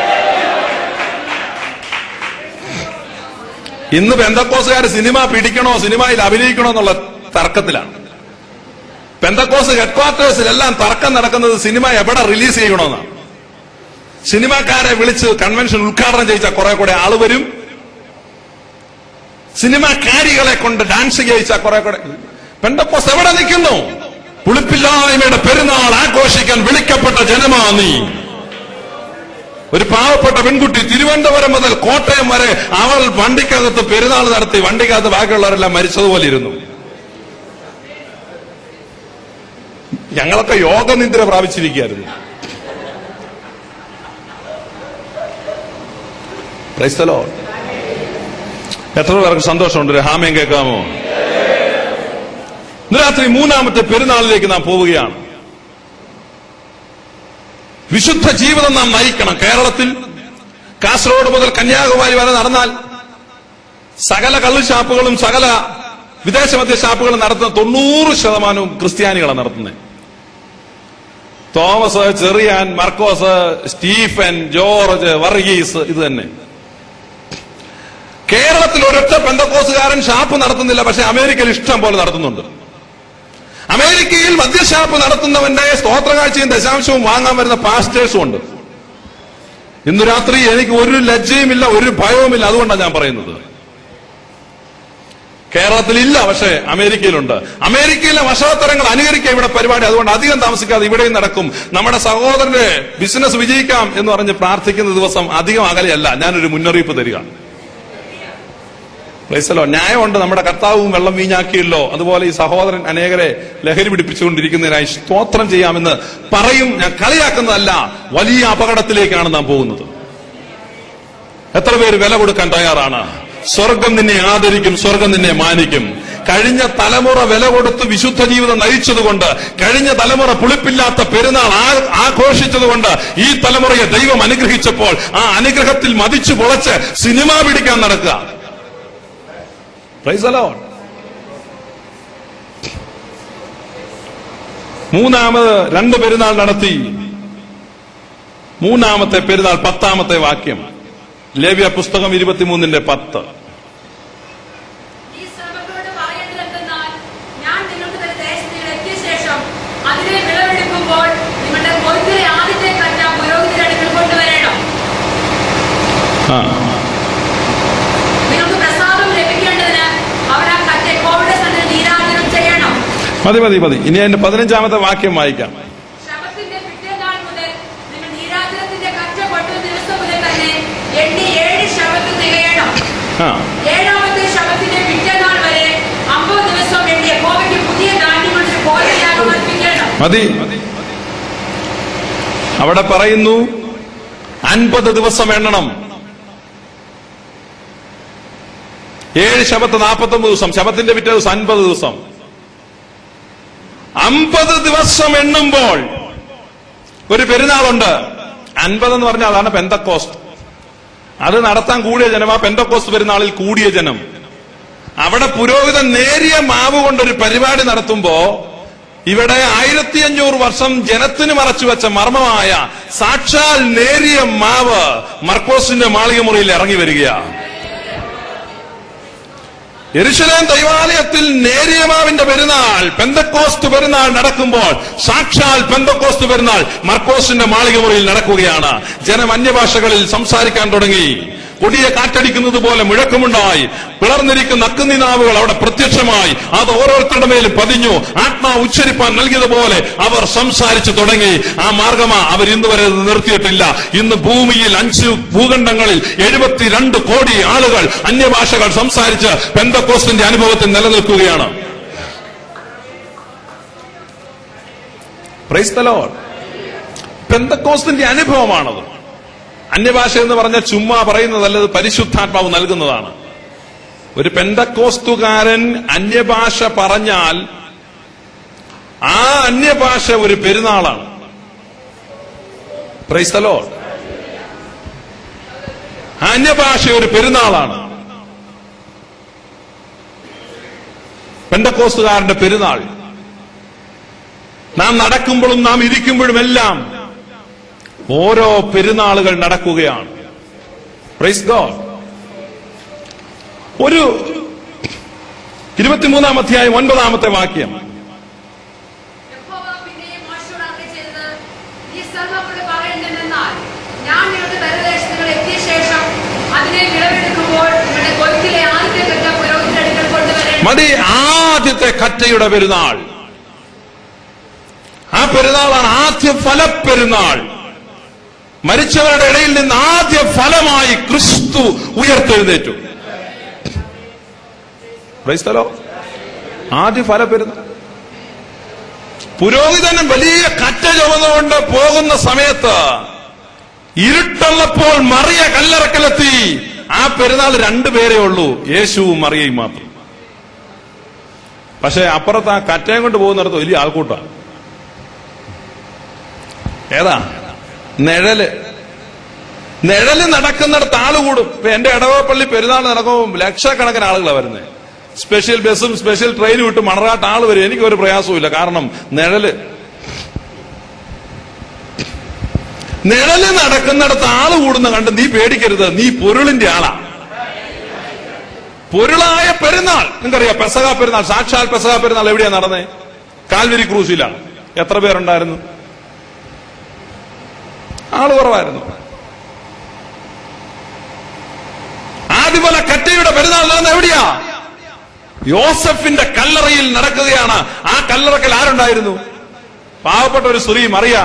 ഇന്ന് ബന്ധക്കോസുകാർ സിനിമ പിടിക്കണോ സിനിമയിൽ അഭിനയിക്കണോ എന്നുള്ള തർക്കത്തിലാണ് പെന്തക്കോസ് ഹെഡ്ക്വാർട്ടേഴ്സിലെല്ലാം തർക്കം നടക്കുന്നത് സിനിമ എവിടെ റിലീസ് ചെയ്യണമെന്നാണ് സിനിമാക്കാരെ വിളിച്ച് കൺവെൻഷൻ ഉദ്ഘാടനം ചെയ്യിച്ച കുറെ കൂടെ ആള് വരും സിനിമാക്കാരികളെ കൊണ്ട് ഡാൻസ് ചെയ്യിച്ച കുറെ കൂടെ പെന്തക്കോസ് എവിടെ നിൽക്കുന്നു പുളിപ്പില്ലായ്മയുടെ പെരുന്നാൾ ആഘോഷിക്കാൻ വിളിക്കപ്പെട്ട ജനമാ നീ ഒരു പാവപ്പെട്ട പെൺകുട്ടി തിരുവനന്തപുരം മുതൽ കോട്ടയം വരെ അവൾ വണ്ടിക്കകത്ത് പെരുന്നാൾ നടത്തി വണ്ടിക്കകത്ത് ബാക്കിയുള്ളവരെല്ലാം മരിച്ചതുപോലെ ഇരുന്നു ഞങ്ങളൊക്കെ യോഗനിദ്ര പ്രാപിച്ചിരിക്കുകയായിരുന്നു ക്രൈസ്തലോ എത്ര പേർക്ക് സന്തോഷമുണ്ട് ഒരു ഹാമയം കേൾക്കാമോ ഇന്ന് രാത്രി മൂന്നാമത്തെ പെരുന്നാളിലേക്ക് നാം പോവുകയാണ് വിശുദ്ധ ജീവിതം നാം നയിക്കണം കേരളത്തിൽ കാസർഗോഡ് മുതൽ കന്യാകുമാരി വരെ നടന്നാൽ സകല കള്ളുഷാപ്പുകളും സകല വിദേശ മദ്യ ഷാപ്പുകളും നടത്തുന്ന തൊണ്ണൂറ് ശതമാനവും ക്രിസ്ത്യാനികളാണ് നടത്തുന്നത് തോമസ് ചെറിയാൻ മർക്കോസ് സ്റ്റീഫൻ ജോർജ് വർഗീസ് ഇത് തന്നെ കേരളത്തിൽ ഒരൊറ്റ പെന്തക്കോസുകാരൻ ഷാപ്പ് നടത്തുന്നില്ല പക്ഷെ അമേരിക്കയിൽ ഇഷ്ടം പോലെ നടത്തുന്നുണ്ട് അമേരിക്കയിൽ മദ്യഷാപ്പ് നടത്തുന്നവന്റെ സ്തോത്രകാഴ്ചയും ദശാംശവും വാങ്ങാൻ വരുന്ന പാസ്റ്റേഴ്സും ഉണ്ട് ഇന്ന് രാത്രി എനിക്ക് ഒരു ലജ്ജയുമില്ല ഒരു ഭയവുമില്ല അതുകൊണ്ടാണ് ഞാൻ പറയുന്നത് കേരളത്തിൽ ഇല്ല പക്ഷേ അമേരിക്കയിലുണ്ട് അമേരിക്കയിലെ വഷളത്തരങ്ങൾ അനുകരിക്കുക ഇവിടെ പരിപാടി അതുകൊണ്ട് അധികം താമസിക്കാതെ ഇവിടെയും നടക്കും നമ്മുടെ സഹോദരന്റെ ബിസിനസ് വിജയിക്കാം എന്ന് പറഞ്ഞ് പ്രാർത്ഥിക്കുന്ന ദിവസം അധികം അകലെയല്ല ഞാനൊരു മുന്നറിയിപ്പ് തരിക പ്രൈസലോ ന്യായമുണ്ട് നമ്മുടെ കർത്താവും വെള്ളം വീഞ്ഞാക്കിയല്ലോ അതുപോലെ ഈ സഹോദരൻ അനേകരെ ലഹരി പിടിപ്പിച്ചുകൊണ്ടിരിക്കുന്നതിനായി സ്തോത്രം ചെയ്യാമെന്ന് പറയും ഞാൻ കളിയാക്കുന്നതല്ല വലിയ അപകടത്തിലേക്കാണ് നാം പോകുന്നത് എത്ര പേര് വില കൊടുക്കാൻ തയ്യാറാണ് സ്വർഗം നിന്നെ ആദരിക്കും സ്വർഗം നിന്നെ മാനിക്കും കഴിഞ്ഞ തലമുറ വില കൊടുത്ത് വിശുദ്ധ ജീവിതം നയിച്ചതുകൊണ്ട് കഴിഞ്ഞ തലമുറ പുളിപ്പില്ലാത്ത പെരുന്നാൾ ആ- ആഘോഷിച്ചതുകൊണ്ട് ഈ തലമുറയെ ദൈവം അനുഗ്രഹിച്ചപ്പോൾ ആ അനുഗ്രഹത്തിൽ മതിച്ചു പൊളച്ച് സിനിമ പിടിക്കാൻ നടക്കുക Praise the Lord. മൂന്നാമത് രണ്ട് പെരുന്നാൾ നടത്തി മൂന്നാമത്തെ പെരുന്നാൾ പത്താമത്തെ വാക്യം ലേവ്യ പുസ്തകം ഇരുപത്തിമൂന്നിന്റെ പത്ത് ഈ ശ്രമത്തോട് പറയേണ്ടതെന്തെന്നാൽ ഞാൻ നിങ്ങൾക്ക് തന്റെ ദേശത്തിൽ എത്തിയ ശേഷം അതിനെ വിളവെടുക്കുമ്പോൾ നിങ്ങളുടെ കൊയ്ത്തിലെ ആദ്യത്തെ കറ്റ പുരോഹിതരുടെ അടുക്കൽ കൊണ്ടുവരണം ആ നിങ്ങൾക്ക് പ്രസാദം ലഭിക്കേണ്ടതിന് അവർ ആ കറ്റ കോവിഡ് സന്നിധി നീരാജനം ചെയ്യണം മതി മതി മതി ഇനി അതിന്റെ പതിനഞ്ചാമത്തെ വാക്യം വായിക്കാം ശബത്തിന്റെ പിറ്റേന്നാൾ മുതൽ നിങ്ങൾ നീരാജനത്തിന്റെ കറ്റ കൊട്ടുന്ന ദിവസം മുതൽ തന്നെ എണ്ണി ഏഴ് ശബത്ത് തികയണം ആ ഏഴാമത്തെ ശബത്തിന്റെ പിറ്റേന്നാൾ വരെ അമ്പത് ദിവസം എണ്ണിയ കോവയ്ക്ക് പുതിയ ധാന്യം കൊണ്ട് കോരയാഗം അർപ്പിക്കണം മതി അവിടെ പറയുന്നു അൻപത് ദിവസം എണ്ണണം ഏഴ് ശബത്ത് നാൽപ്പത്തൊമ്പത് ദിവസം ശബത്തിന്റെ പിറ്റേ ദിവസം അൻപത് ദിവസം അമ്പത് ദിവസം എണ്ണുമ്പോൾ ഒരു പെരുന്നാളുണ്ട് അൻപത് എന്ന് പറഞ്ഞാൽ അതാണ് പെന്തക്കോസ്റ്റ് അത് നടത്താൻ കൂടിയ ജനം ആ പെന്തക്കോസ്റ്റ് പെരുന്നാളിൽ കൂടിയ ജനം അവിടെ പുരോഹിതൻ നേരിയ മാവ് കൊണ്ടൊരു പരിപാടി നടത്തുമ്പോ ഇവിടെ ആയിരത്തി അഞ്ഞൂറ് വർഷം ജനത്തിന് മറച്ചുവെച്ച മർമ്മമായ സാക്ഷാൽ നേരിയ മാവ് മർക്കോസിന്റെ മാളിക മുറിയിൽ ഇറങ്ങി വരികയാണ് എരുശലേം ദൈവാലയത്തിൽ നേരിയമാവിന്റെ പെരുന്നാൾ പെന്തക്കോസ്ത് പെരുന്നാൾ നടക്കുമ്പോൾ സാക്ഷാൽ പെന്തക്കോസ്ത് പെരുന്നാൾ മർക്കോസിന്റെ മാളിക മുറിയിൽ നടക്കുകയാണ് ജനം അന്യഭാഷകളിൽ സംസാരിക്കാൻ തുടങ്ങി കൊടിയ കാറ്റടിക്കുന്നത് പോലെ മുഴക്കമുണ്ടായി പിളർന്നിരിക്കുന്ന അക്കുനിനാവുകൾ അവിടെ പ്രത്യക്ഷമായി അത് ഓരോരുത്തരുടെ മേലും പതിഞ്ഞു ആത്മാ ഉച്ചരിപ്പാൻ നൽകിയതുപോലെ അവർ സംസാരിച്ചു തുടങ്ങി ആ മാർഗമാ അവർ ഇന്ന് വരെ ഇത് നിർത്തിയിട്ടില്ല ഇന്ന് ഭൂമിയിൽ അഞ്ച് ഭൂഖണ്ഡങ്ങളിൽ എഴുപത്തിരണ്ട് കോടി ആളുകൾ അന്യഭാഷകൾ സംസാരിച്ച് പെന്തക്കോസ്തിന്റെ അനുഭവത്തിൽ നിലനിൽക്കുകയാണ് Praise the Lord. പെന്തക്കോസ്തിന്റെ അനുഭവമാണത് അന്യഭാഷ എന്ന് പറഞ്ഞാൽ ചുമ്മാ പറയുന്നതല്ല ഇത് പരിശുദ്ധാത്മാവ് നൽകുന്നതാണ് ഒരു പെന്തക്കോസ്തുകാരൻ അന്യഭാഷ പറഞ്ഞാൽ ആ അന്യഭാഷ ഒരു പെരുന്നാളാണ് പ്രൈസ്തലോ ആ അന്യഭാഷ ഒരു പെരുന്നാളാണ് പെന്തക്കോസ്തുകാരന്റെ പെരുന്നാൾ നാം നടക്കുമ്പോഴും നാം ഇരിക്കുമ്പോഴും എല്ലാം ഓരോ പെരുന്നാളുകൾ നടക്കുകയാണ് പ്രൈസ് ഗോഡ് ഒരു ഇരുപത്തിമൂന്നാം അധ്യായം ഒൻപതാമത്തെ വാക്യം യഹോവ പിന്നെയും മോശയോട് അരുളി ചെയ്തത്, "നീ സർവ്വത്തോട് പറയേണ്ടതെന്നാൽ, ഞാൻ നിങ്ങൾക്ക് തരുദേശത്ത് നിങ്ങൾ എത്തിയ ശേഷം അതിനെ വിളവെടുക്കുമ്പോൾ നിങ്ങളുടെ കൊയ്ത്തിലെ ആദ്യത്തെ കറ്റ പുരോഹിതന്റെ അടുക്കൽ കൊണ്ടുവരേണം." മതി ആദ്യത്തെ കറ്റയുടെ പെരുന്നാൾ ആ പെരുന്നാളാണ് ആദ്യ ഫലപ്പെരുന്നാൾ മരിച്ചവരുടെ ഇടയിൽ നിന്ന് ആദ്യ ഫലമായി ക്രിസ്തു ഉയർത്തെഴുന്നേറ്റു ക്രൈസ്തലോ ആദ്യ ഫലപ്പെരുന്നാൾ പുരോഹിതനും വലിയ കറ്റ ചുമന്നുകൊണ്ട് പോകുന്ന സമയത്ത് ഇരുട്ടുള്ളപ്പോൾ മറിയ കല്ലറക്കലെത്തി ആ പെരുന്നാൾ രണ്ടുപേരേ ഉള്ളൂ യേശുവും മറിയയും മാത്രം പക്ഷെ അപ്പുറത്ത് ആ കറ്റയും കൊണ്ട് പോകുന്നിടത്ത് വലിയ ആൾക്കൂട്ടാണ് ഏതാ നിഴല് നിഴല് നടക്കുന്നിടത്ത് ആള് കൂടും ഇപ്പൊ എന്റെ ഇടവപ്പള്ളി പെരുന്നാൾ നടക്കുമ്പോൾ ലക്ഷക്കണക്കിന് ആളുകളാണ് വരുന്നത് സ്പെഷ്യൽ ബസ്സും സ്പെഷ്യൽ ട്രെയിനും വിട്ട് മണറാട്ട് ആള് വരും എനിക്ക് ഒരു പ്രയാസവും കാരണം നിഴല് നിഴല് നടക്കുന്നിടത്ത് ആള് കൂടുന്ന കണ്ട് നീ പേടിക്കരുത് നീ പൊരുളിന്റെ ആളാ പൊരുളായ പെരുന്നാൾ നിങ്ങൾക്കറിയാം പെസക പെരുന്നാൾ സാക്ഷാൽ പെസക പെരുന്നാൾ എവിടെയാ നടന്നേ കാൽവരി ക്രൂസിലാണ് എത്ര പേരുണ്ടായിരുന്നു ആള് കുറവായിരുന്നു ആദ്യമല കറ്റയുടെ പെരുന്നാൾ നടന്ന എവിടെയാ യോസഫിന്റെ കല്ലറയിൽ നടക്കുകയാണ് ആ കല്ലറക്കൽ ആരുണ്ടായിരുന്നു പാവപ്പെട്ട ഒരു സ്ത്രീ മറിയ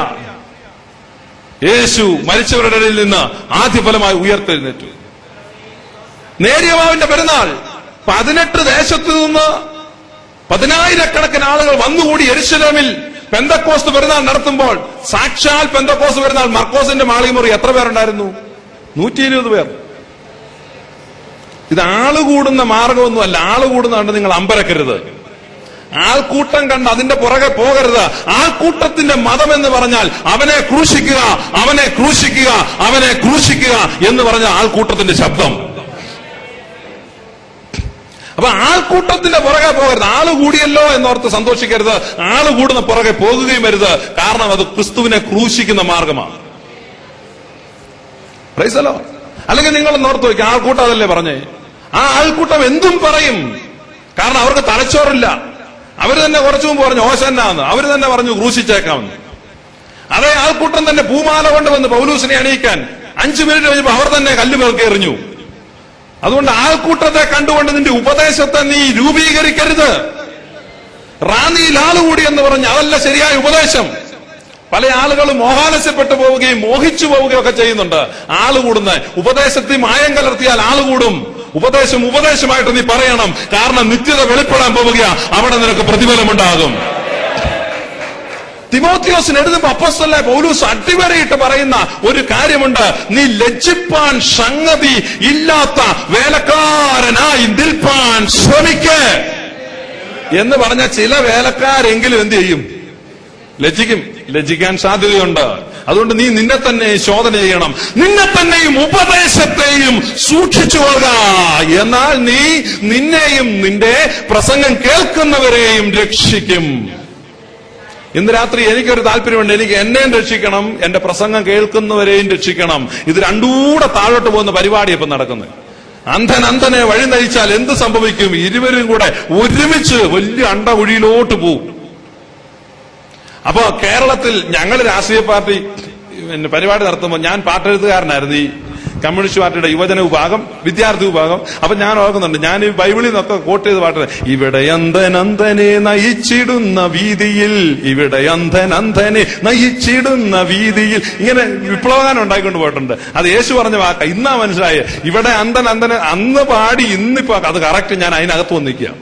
യേശു മരിച്ചവരുടെ ഇടയിൽ നിന്ന് ആദ്യഫലമായി ഉയർത്തെഴുന്നേറ്റു നേരിയമാവിന്റെ പെരുന്നാൾ പതിനെട്ട് ദേശത്തു നിന്ന് പതിനായിരക്കണക്കിന് ആളുകൾ വന്നുകൂടി എരുശലേമിൽ പെന്തക്കോസ്ത് പെരുന്നാൾ നടത്തുമ്പോൾ സാക്ഷാൽ പെന്തക്കോസ്ത് പെരുന്നാൾ മർക്കോസിന്റെ മാളികമുറി എത്ര പേരുണ്ടായിരുന്നു നൂറ്റി ഇരുപത് പേർ ഇത് ആള് കൂടുന്ന മാർഗമൊന്നുമല്ല ആള് കൂടുന്ന കണ്ട് നിങ്ങൾ അമ്പരക്കരുത് ആൾക്കൂട്ടം കണ്ട് അതിന്റെ പുറകെ പോകരുത് ആൾക്കൂട്ടത്തിന്റെ മതം എന്ന് പറഞ്ഞാൽ അവനെ ക്രൂശിക്കുക അവനെ ക്രൂശിക്കുക അവനെ ക്രൂശിക്കുക എന്ന് പറഞ്ഞ ആൾക്കൂട്ടത്തിന്റെ ശബ്ദം അപ്പൊ ആൾക്കൂട്ടത്തിന്റെ പുറകെ പോകരുത് ആള് കൂടിയല്ലോ എന്നോർത്ത് സന്തോഷിക്കരുത് ആള് കൂടുന്ന പുറകെ പോകുകയും വരുത് കാരണം അത് ക്രിസ്തുവിനെ ക്രൂശിക്കുന്ന മാർഗമാണ് പ്രൈസലോ അല്ലെങ്കിൽ നിങ്ങൾ നോർത്ത് വയ്ക്കുക ആൾക്കൂട്ടം അതല്ലേ പറഞ്ഞേ ആ ആൾക്കൂട്ടം എന്തും പറയും കാരണം അവർക്ക് തലച്ചോറില്ല അവര് തന്നെ കുറച്ചു മുമ്പ് പറഞ്ഞു ഓശന്നാന്ന് അവര് തന്നെ പറഞ്ഞു ക്രൂശിച്ചേക്കാമെന്ന് അതേ ആൾക്കൂട്ടം തന്നെ പൂമാല കൊണ്ട് വന്ന് പൗലൂസിനെ അണിയിക്കാൻ അഞ്ചു മിനിറ്റ് കഴിഞ്ഞപ്പോ അവർ തന്നെ കല്ല് പേർക്ക് എറിഞ്ഞു അതുകൊണ്ട് ആൾക്കൂട്ടത്തെ കണ്ടുകൊണ്ട് നിന്റെ ഉപദേശത്തെ നീ രൂപീകരിക്കരുത് റാന്നിയിൽ ആളുകൂടി എന്ന് പറഞ്ഞ് അതല്ല ശരിയായ ഉപദേശം പല ആളുകളും മോഹാലസ്യപ്പെട്ടു പോവുകയും മോഹിച്ചു പോവുകയും ഒക്കെ ചെയ്യുന്നുണ്ട് ആള് കൂടുന്ന ഉപദേശത്തിൽ മായം കലർത്തിയാൽ ആള് കൂടും ഉപദേശം ഉപദേശമായിട്ട് നീ പറയണം കാരണം നിത്യത വെളിപ്പെടാൻ പോവുക അവിടെ നിനക്ക് പ്രതിഫലമുണ്ടാകും തിമോത്തിയോസിന് എഴുതുമ്പോ അപ്പസ്തല പൗലൂസ് അടിവരയിട്ട് പറയുന്ന ഒരു കാര്യമുണ്ട് നീ ലജ്ജിപ്പാൻ സംഗതി ഇല്ലാത്ത വേലക്കാരനായി നിൽപ്പാൻ ശ്രമിക്ക് എന്ന് പറഞ്ഞ ചില വേലക്കാരെങ്കിലും എന്ത് ചെയ്യും ലജ്ജിക്കും ലജ്ജിക്കാൻ സാധ്യതയുണ്ട് അതുകൊണ്ട് നീ നിന്നെ തന്നെ ശോധന ചെയ്യണം നിന്നെ തന്നെയും ഉപദേശത്തെയും സൂക്ഷിച്ചു കൊള്ളുക എന്നാൽ നീ നിന്നെയും നിന്റെ പ്രസംഗം കേൾക്കുന്നവരെയും രക്ഷിക്കും ഇന്ന് രാത്രി എനിക്കൊരു താല്പര്യമുണ്ട് എനിക്ക് എന്നെയും രക്ഷിക്കണം എന്റെ പ്രസംഗം കേൾക്കുന്നവരെയും രക്ഷിക്കണം ഇത് രണ്ടൂടെ താഴോട്ട് പോകുന്ന പരിപാടി ഇപ്പൊ നടക്കുന്നത് അന്ധൻ അന്ധനെ വഴി നയിച്ചാൽ എന്ത് സംഭവിക്കും ഇരുവരും കൂടെ ഒരുമിച്ച് വലിയ അണ്ടകുഴിയിലോട്ട് പോകും അപ്പോ കേരളത്തിൽ ഞങ്ങൾ രാഷ്ട്രീയ പാർട്ടി പിന്നെ പരിപാടി നടത്തുമ്പോൾ ഞാൻ പാട്ടെഴുത്തുകാരനായിരുന്നു ഈ കമ്മ്യൂണിസ്റ്റ് പാർട്ടിയുടെ യുവജന വിഭാഗം വിദ്യാർത്ഥി വിഭാഗം അപ്പൊ ഞാൻ ഓർക്കുന്നുണ്ട് ഞാൻ ഈ ബൈബിളിൽ നിന്നൊക്കെ കോട്ട് ചെയ്ത് പാട്ട് ഇവിടെ അന്ധൻ അന്ധനെ നയിച്ചിടുന്ന വീതിയിൽ ഇവിടെ അന്ധൻ അന്ധനെ നയിച്ചിടുന്ന വീതിയിൽ ഇങ്ങനെ വിപ്ലവഗാനം ഉണ്ടായിക്കൊണ്ട് പോയിട്ടുണ്ട് അത് യേശു പറഞ്ഞ വാക്ക ഇന്നാ മനസ്സിലായ ഇവിടെ അന്ധൻ അന്ധനെ അന്ന് പാടി ഇന്നിപ്പോ അത് കറക്റ്റ് ഞാൻ അതിനകത്ത് വന്നിക്കുക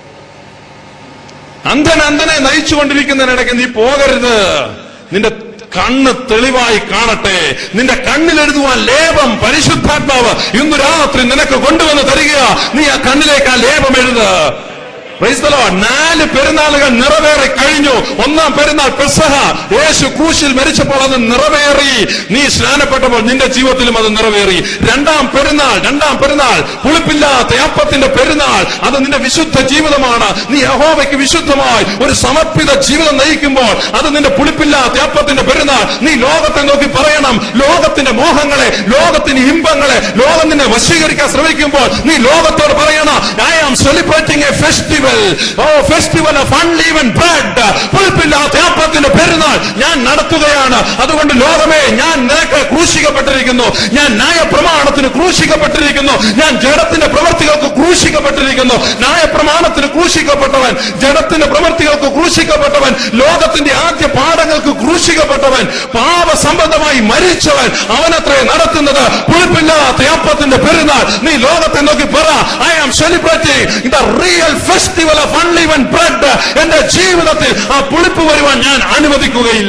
അന്ധൻ അന്ധനെ നയിച്ചുകൊണ്ടിരിക്കുന്നതിനിടയ്ക്ക് നീ പോകരുത് നിന്റെ കണ്ണ് തെളിവായി കാണട്ടെ നിന്റെ കണ്ണിൽ എഴുതുവാൻ ലേപം പരിശുദ്ധാത്മാവ് ഇന്ന് രാത്രി നിനക്ക് കൊണ്ടുവന്ന് തരിക നീ ആ കണ്ണിലേക്ക് ആ ലേപം എഴുത് Praise the Lord. നാല് പെരുന്നാളുകൾ നിറവേറി കഴിഞ്ഞു ഒന്നാം പെരുന്നാൾ പെസഹ യേശു ക്രൂശിൽ മരിച്ചപ്പോൾ അത് നിറവേറി നീ സ്നാനപ്പെട്ടപ്പോൾ നിന്റെ ജീവിതത്തിലും അത് നിറവേറി രണ്ടാം പെരുന്നാൾ രണ്ടാം പെരുന്നാൾ പുളിപ്പില്ലാത്ത അപ്പത്തിന്റെ പെരുന്നാൾ അത് നിന്റെ വിശുദ്ധ ജീവിതമാണ് നീ യഹോവയ്ക്ക് വിശുദ്ധമായി ഒരു സമർപ്പിത ജീവിതം നയിക്കുമ്പോൾ അത് നിന്റെ പുളിപ്പില്ലാത്ത അപ്പത്തിന്റെ പെരുന്നാൾ നീ ലോകത്തെ നോക്കി പറയണം ലോകത്തിന്റെ മോഹങ്ങളെ ലോകത്തിന്റെ ഇമ്പങ്ങളെ ലോകം നിന്നെ വശീകരിക്കാൻ ശ്രമിക്കുമ്പോൾ നീ ലോകത്തോട് പറയണം I am celebrating a festival oh festival of unleavened bread പുളിപ്പില്ലാത്ത അപ്പത്തിന്റെ പെരുന്നാൾ ഞാൻ നടത്തുകയാണ് അതുകൊണ്ട് ലോകമേ ഞാൻ നിനക്ക് ക്രൂശിക്കപ്പെട്ടിരിക്കുന്നു ഞാൻ ന്യായപ്രമാണത്തിന് ക്രൂശിക്കപ്പെട്ടിരിക്കുന്നു ഞാൻ ജഡത്തിന്റെ പ്രവൃത്തികൾക്ക് ക്രൂശിക്കപ്പെട്ടിരിക്കുന്നു ന്യായപ്രമാണത്തിന് ക്രൂശിക്കപ്പെട്ടവൻ ജഡത്തിന്റെ പ്രവൃത്തികൾക്ക് ക്രൂശിക്കപ്പെട്ടവൻ ലോകത്തിന്റെ ആദ്യ പാഠങ്ങൾക്ക് ക്രൂശിക്കപ്പെട്ടവൻ പാപസംബന്ധമായി മരിച്ചവൻ അവനത്രേ നടത്തുന്നത് പുളിപ്പില്ലാത്ത അപ്പത്തിന്റെ പെരുന്നാൾ നീ ലോകത്തെ നോക്കി പറ I am celebrating the real festival of unleavened bread എന്റെ ജീവിതത്തിൽ ആ പുളിപ്പ് വരുവാൻ ഞാൻ അനുവദിക്കുകയില്ല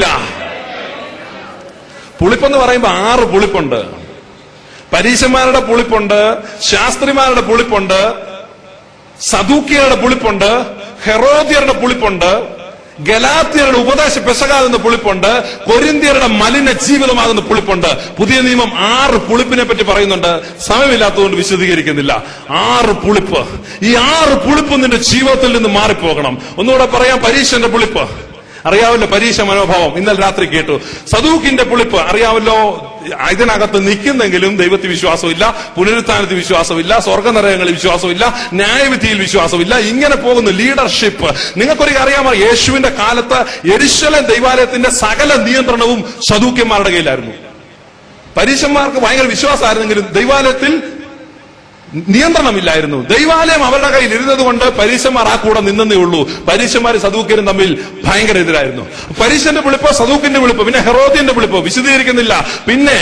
പുളിപ്പെന്ന് പറയുമ്പോ ആറ് പുളിപ്പുണ്ട് പരീശന്മാരുടെ പുളിപ്പുണ്ട് ശാസ്ത്രിമാരുടെ പുളിപ്പുണ്ട് സദൂക്കിയരുടെ പുളിപ്പുണ്ട് ഹെറോദ്യരുടെ പുളിപ്പുണ്ട് ഗലാത്യരുടെ ഉപദേശ പെസകാകുന്ന പുളിപ്പുണ്ട് കൊരിന്ത്യരുടെ മലിന ജീവിതമാകുന്ന പുളിപ്പുണ്ട് പുതിയ നിയമം ആറ് പുളിപ്പിനെ പറ്റി പറയുന്നുണ്ട് സമയമില്ലാത്തതുകൊണ്ട് വിശദീകരിക്കുന്നില്ല ആറ് പുളിപ്പ് ഈ ആറ് പുളിപ്പ് നിന്റെ ജീവിതത്തിൽ നിന്ന് മാറിപ്പോകണം ഒന്നുകൂടെ പറയാം പരീക്ഷന്റെ പുളിപ്പ് അറിയാമല്ലോ പരീക്ഷ മനോഭാവം ഇന്നലെ രാത്രി കേട്ടു സദൂക്കിന്റെ പുളിപ്പ് അറിയാമല്ലോ ഇതിനകത്ത് നിൽക്കുന്നെങ്കിലും ദൈവത്തിൽ വിശ്വാസമില്ല പുനരുത്ഥാനത്തിൽ വിശ്വാസമില്ല സ്വർഗനരകങ്ങളിൽ വിശ്വാസമില്ല ന്യായവിധിയിൽ വിശ്വാസമില്ല ഇങ്ങനെ പോകുന്നു ലീഡർഷിപ്പ് നിങ്ങൾക്കൊരു അറിയാമോ യേശുവിന്റെ കാലത്ത് എരിശലം ദൈവാലയത്തിന്റെ സകല നിയന്ത്രണവും സദൂക്യന്മാരുടെ കയ്യിലായിരുന്നു പരീശന്മാർക്ക് ഭയങ്കര വിശ്വാസമായിരുന്നെങ്കിലും ദൈവാലയത്തിൽ നിയന്ത്രണമില്ലായിരുന്നു ദൈവാലയം അവരുടെ കയ്യിൽ ഇരുന്നത് കൊണ്ട് പരീശന്മാർ ആ കൂടെ നിന്നേ ഉള്ളൂ പരീശന്മാരും സദൂക്കരും തമ്മിൽ ഭയങ്കര എതിരായിരുന്നു പരീശന്റെ വിളിപ്പോ സദൂക്കിന്റെ വിളിപ്പോ പിന്നെ ഹെറോദിന്റെ വിളിപ്പോ വിശദീകരിക്കുന്നില്ല പിന്നെ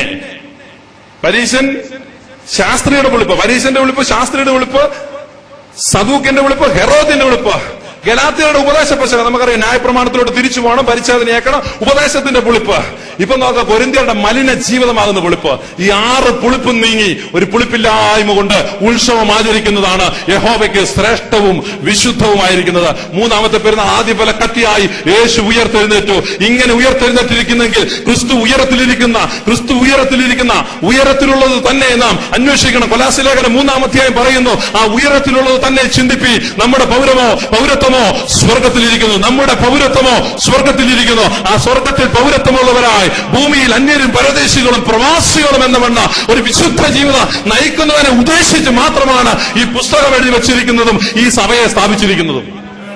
പരീശൻ ശാസ്ത്രിയുടെ വിളിപ്പ് പരീശന്റെ വിളിപ്പ് ശാസ്ത്രിയുടെ വിളിപ്പ് സദൂക്കിന്റെ വിളിപ്പ് ഹെറോദിന്റെ വിളിപ്പ് ഗലാത്തിയുടെ ഉപദേശ പ്രശ്നം നമുക്കറിയാം ന്യായപ്രമാണത്തിലോട്ട് തിരിച്ചു പോകണം പരിച്ഛേദനയാക്കണം ഉപദേശത്തിന്റെ പുളിപ്പ് ഇപ്പൊ നോക്കാം കൊരിന്ത്യയുടെ മലിന ജീവിതമാകുന്ന പുളിപ്പ് ഈ ആറ് പുളിപ്പും നീങ്ങി ഒരു പുളിപ്പില്ലായ്മ കൊണ്ട് ഉത്സവം ആചരിക്കുന്നതാണ് യഹോവയ്ക്ക് ശ്രേഷ്ഠവും വിശുദ്ധവുമായിരിക്കുന്നത് മൂന്നാമത്തെ പെരുന്നാൾ ആദ്യ പോലെ കത്തിയായി യേശു ഉയർത്തെഴുന്നേറ്റു ഇങ്ങനെ ഉയർത്തെഴുന്നേറ്റിരിക്കുന്നെങ്കിൽ ക്രിസ്തു ഉയരത്തിലിരിക്കുന്ന ക്രിസ്തു ഉയരത്തിലിരിക്കുന്ന ഉയരത്തിലുള്ളത് തന്നെ നാം അന്വേഷിക്കണം കൊലാസിലേഖനം മൂന്നാമധ്യായം പറയുന്നു ആ ഉയരത്തിലുള്ളത് തന്നെ ചിന്തിപ്പി നമ്മുടെ പൗരമോ പൗരത്വമോ സ്വർഗത്തിലിരിക്കുന്നു നമ്മുടെ പൗരത്വമോ സ്വർഗത്തിലിരിക്കുന്നു ആ സ്വർഗത്തിൽ പൗരത്വമുള്ളവരായി ഭൂമിയിൽ അന്യരും പരദേശികളും പ്രവാസികളും എന്ന വണ്ണ ഒരു വിശുദ്ധ ജീവിതം നയിക്കുന്നതിനെ ഉദ്ദേശിച്ച് മാത്രമാണ് ഈ പുസ്തകം എഴുതി വച്ചിരിക്കുന്നതും ഈ സഭയെ സ്ഥാപിച്ചിരിക്കുന്നതും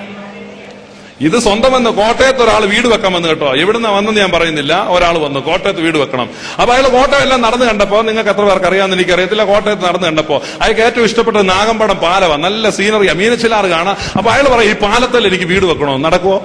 ഇത് സ്വന്തമെന്ന് കോട്ടയത്ത് ഒരാൾ വീട് വെക്കാമെന്ന് കേട്ടോ എവിടുന്ന വന്നെന്ന് ഞാൻ പറയുന്നില്ല ഒരാൾ വന്നു കോട്ടയത്ത് വീട് വെക്കണം അപ്പൊ അയാൾ കോട്ടയം എല്ലാം നടന്നു കണ്ടപ്പോ നിങ്ങൾക്ക് എത്ര പേർക്ക് അറിയാമെന്ന് എനിക്കറിയത്തില്ല കോട്ടയത്ത് നടന്നു കണ്ടപ്പോ അയാൾക്ക് ഏറ്റവും ഇഷ്ടപ്പെട്ടത് നാഗമ്പടം പാലവാ നല്ല സീനറിയാ മീനച്ചിലാറ് കാണാം അപ്പൊ അയാൾ പറയും ഈ പാലത്തിൽ എനിക്ക് വീട് വെക്കണോ നടക്കുവോ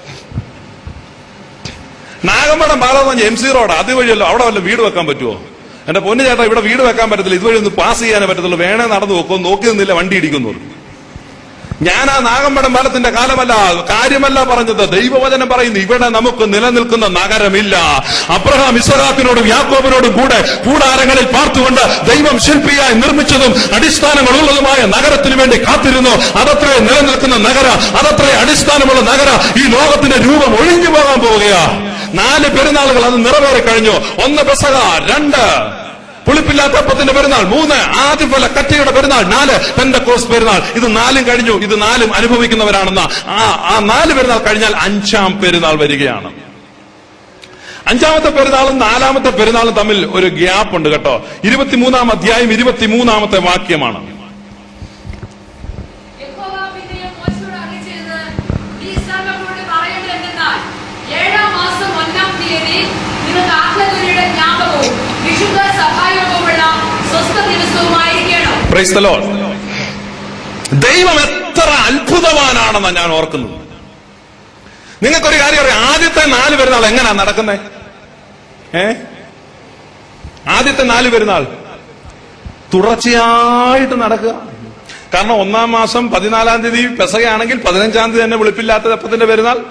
നാഗമ്പടം പാലം എന്ന് എം സി റോഡ് അതുവഴിയല്ലോ അവിടെ വല്ല വീട് വെക്കാൻ പറ്റുമോ എന്റെ പൊന്നു ചേട്ടാ ഇവിടെ വീട് വെക്കാൻ പറ്റത്തില്ല ഇതുവഴി ഒന്ന് പാസ് ചെയ്യാനേ പറ്റത്തുള്ളൂ വേണേ നടന്നു വെക്കും നോക്കി നിന്നില്ല വണ്ടി ഇടിക്കുന്നു ഞാൻ ആ നാഗമ്പടം പാലത്തിന്റെ കാലമല്ല കാര്യമല്ല പറഞ്ഞത് ദൈവവചനം പറയുന്നു ഇവിടെ നമുക്ക് നിലനിൽക്കുന്ന നഗരമില്ല അബ്രഹാം ഇസഹാക്കിനോടും യാക്കോബിനോടും കൂടെ കൂടാരങ്ങളിൽ പാർത്തുകൊണ്ട് ദൈവം ശില്പിയായി നിർമ്മിച്ചതും അടിസ്ഥാനങ്ങളുള്ളതുമായ നഗരത്തിന് വേണ്ടി കാത്തിരുന്നു അതത്രേ നിലനിൽക്കുന്ന നഗര അതത്രേ അടിസ്ഥാനമുള്ള നഗര ഈ ലോകത്തിന്റെ രൂപം ഒഴിഞ്ഞു പോകാൻ പോവുകയാ നാല് പെരുന്നാളുകൾ അത് നിറവേറി കഴിഞ്ഞു ഒന്ന് പെസക രണ്ട് പുളിപ്പില്ലാത്ത അപ്പത്തിന്റെ പെരുന്നാൾ മൂന്ന് ആദ്യ പോലെ കറ്റയുടെ പെരുന്നാൾ നാല് തന്റെ കോസ് പെരുന്നാൾ ഇത് നാലും കഴിഞ്ഞു ഇത് നാലും അനുഭവിക്കുന്നവരാണെന്ന ആ ആ നാല് പെരുന്നാൾ കഴിഞ്ഞാൽ അഞ്ചാം പെരുന്നാൾ വരികയാണ് അഞ്ചാമത്തെ പെരുന്നാളും നാലാമത്തെ പെരുന്നാളും തമ്മിൽ ഒരു ഗ്യാപ്പ് ഉണ്ട് കേട്ടോ ഇരുപത്തിമൂന്നാം അധ്യായം ഇരുപത്തിമൂന്നാമത്തെ വാക്യമാണ് യഹോവ പിന്നെയും മോശെയോട് അരുളിച്ചെയ്തത്, നീ ഇസ്രായേലിനോട് പറയേണ്ടത് എന്തെന്നാൽ, ഏഴാം മാസം ഒന്നാം തീയതി നിങ്ങൾക്ക് ആഹ്ലാദയുടെ ജ്ഞാപകവും വിശുദ്ധ സഭായോഗവുമുള്ള സ്വസ്ഥ ദിവസവുമായിരിക്കണം Praise the Lord. ദൈവം എത്ര അത്ഭുതവാനാണെന്നാണ് ഞാൻ ഓർക്കുന്നത് നിങ്ങൾക്കൊരു കാര്യം അറിയാം ആദ്യത്തെ നാല് പെരുന്നാൾ എങ്ങനെയാ നടക്കുന്നത് ഏ ആദ്യത്തെ നാല് പെരുന്നാൾ തുടർച്ചയായിട്ട് നടക്കുക കാരണം ഒന്നാം മാസം പതിനാലാം തീയതി പെസകയാണെങ്കിൽ പതിനഞ്ചാം തീയതി തന്നെ വെളുപ്പില്ലാത്ത തപ്പത്തിന്റെ പെരുന്നാൾ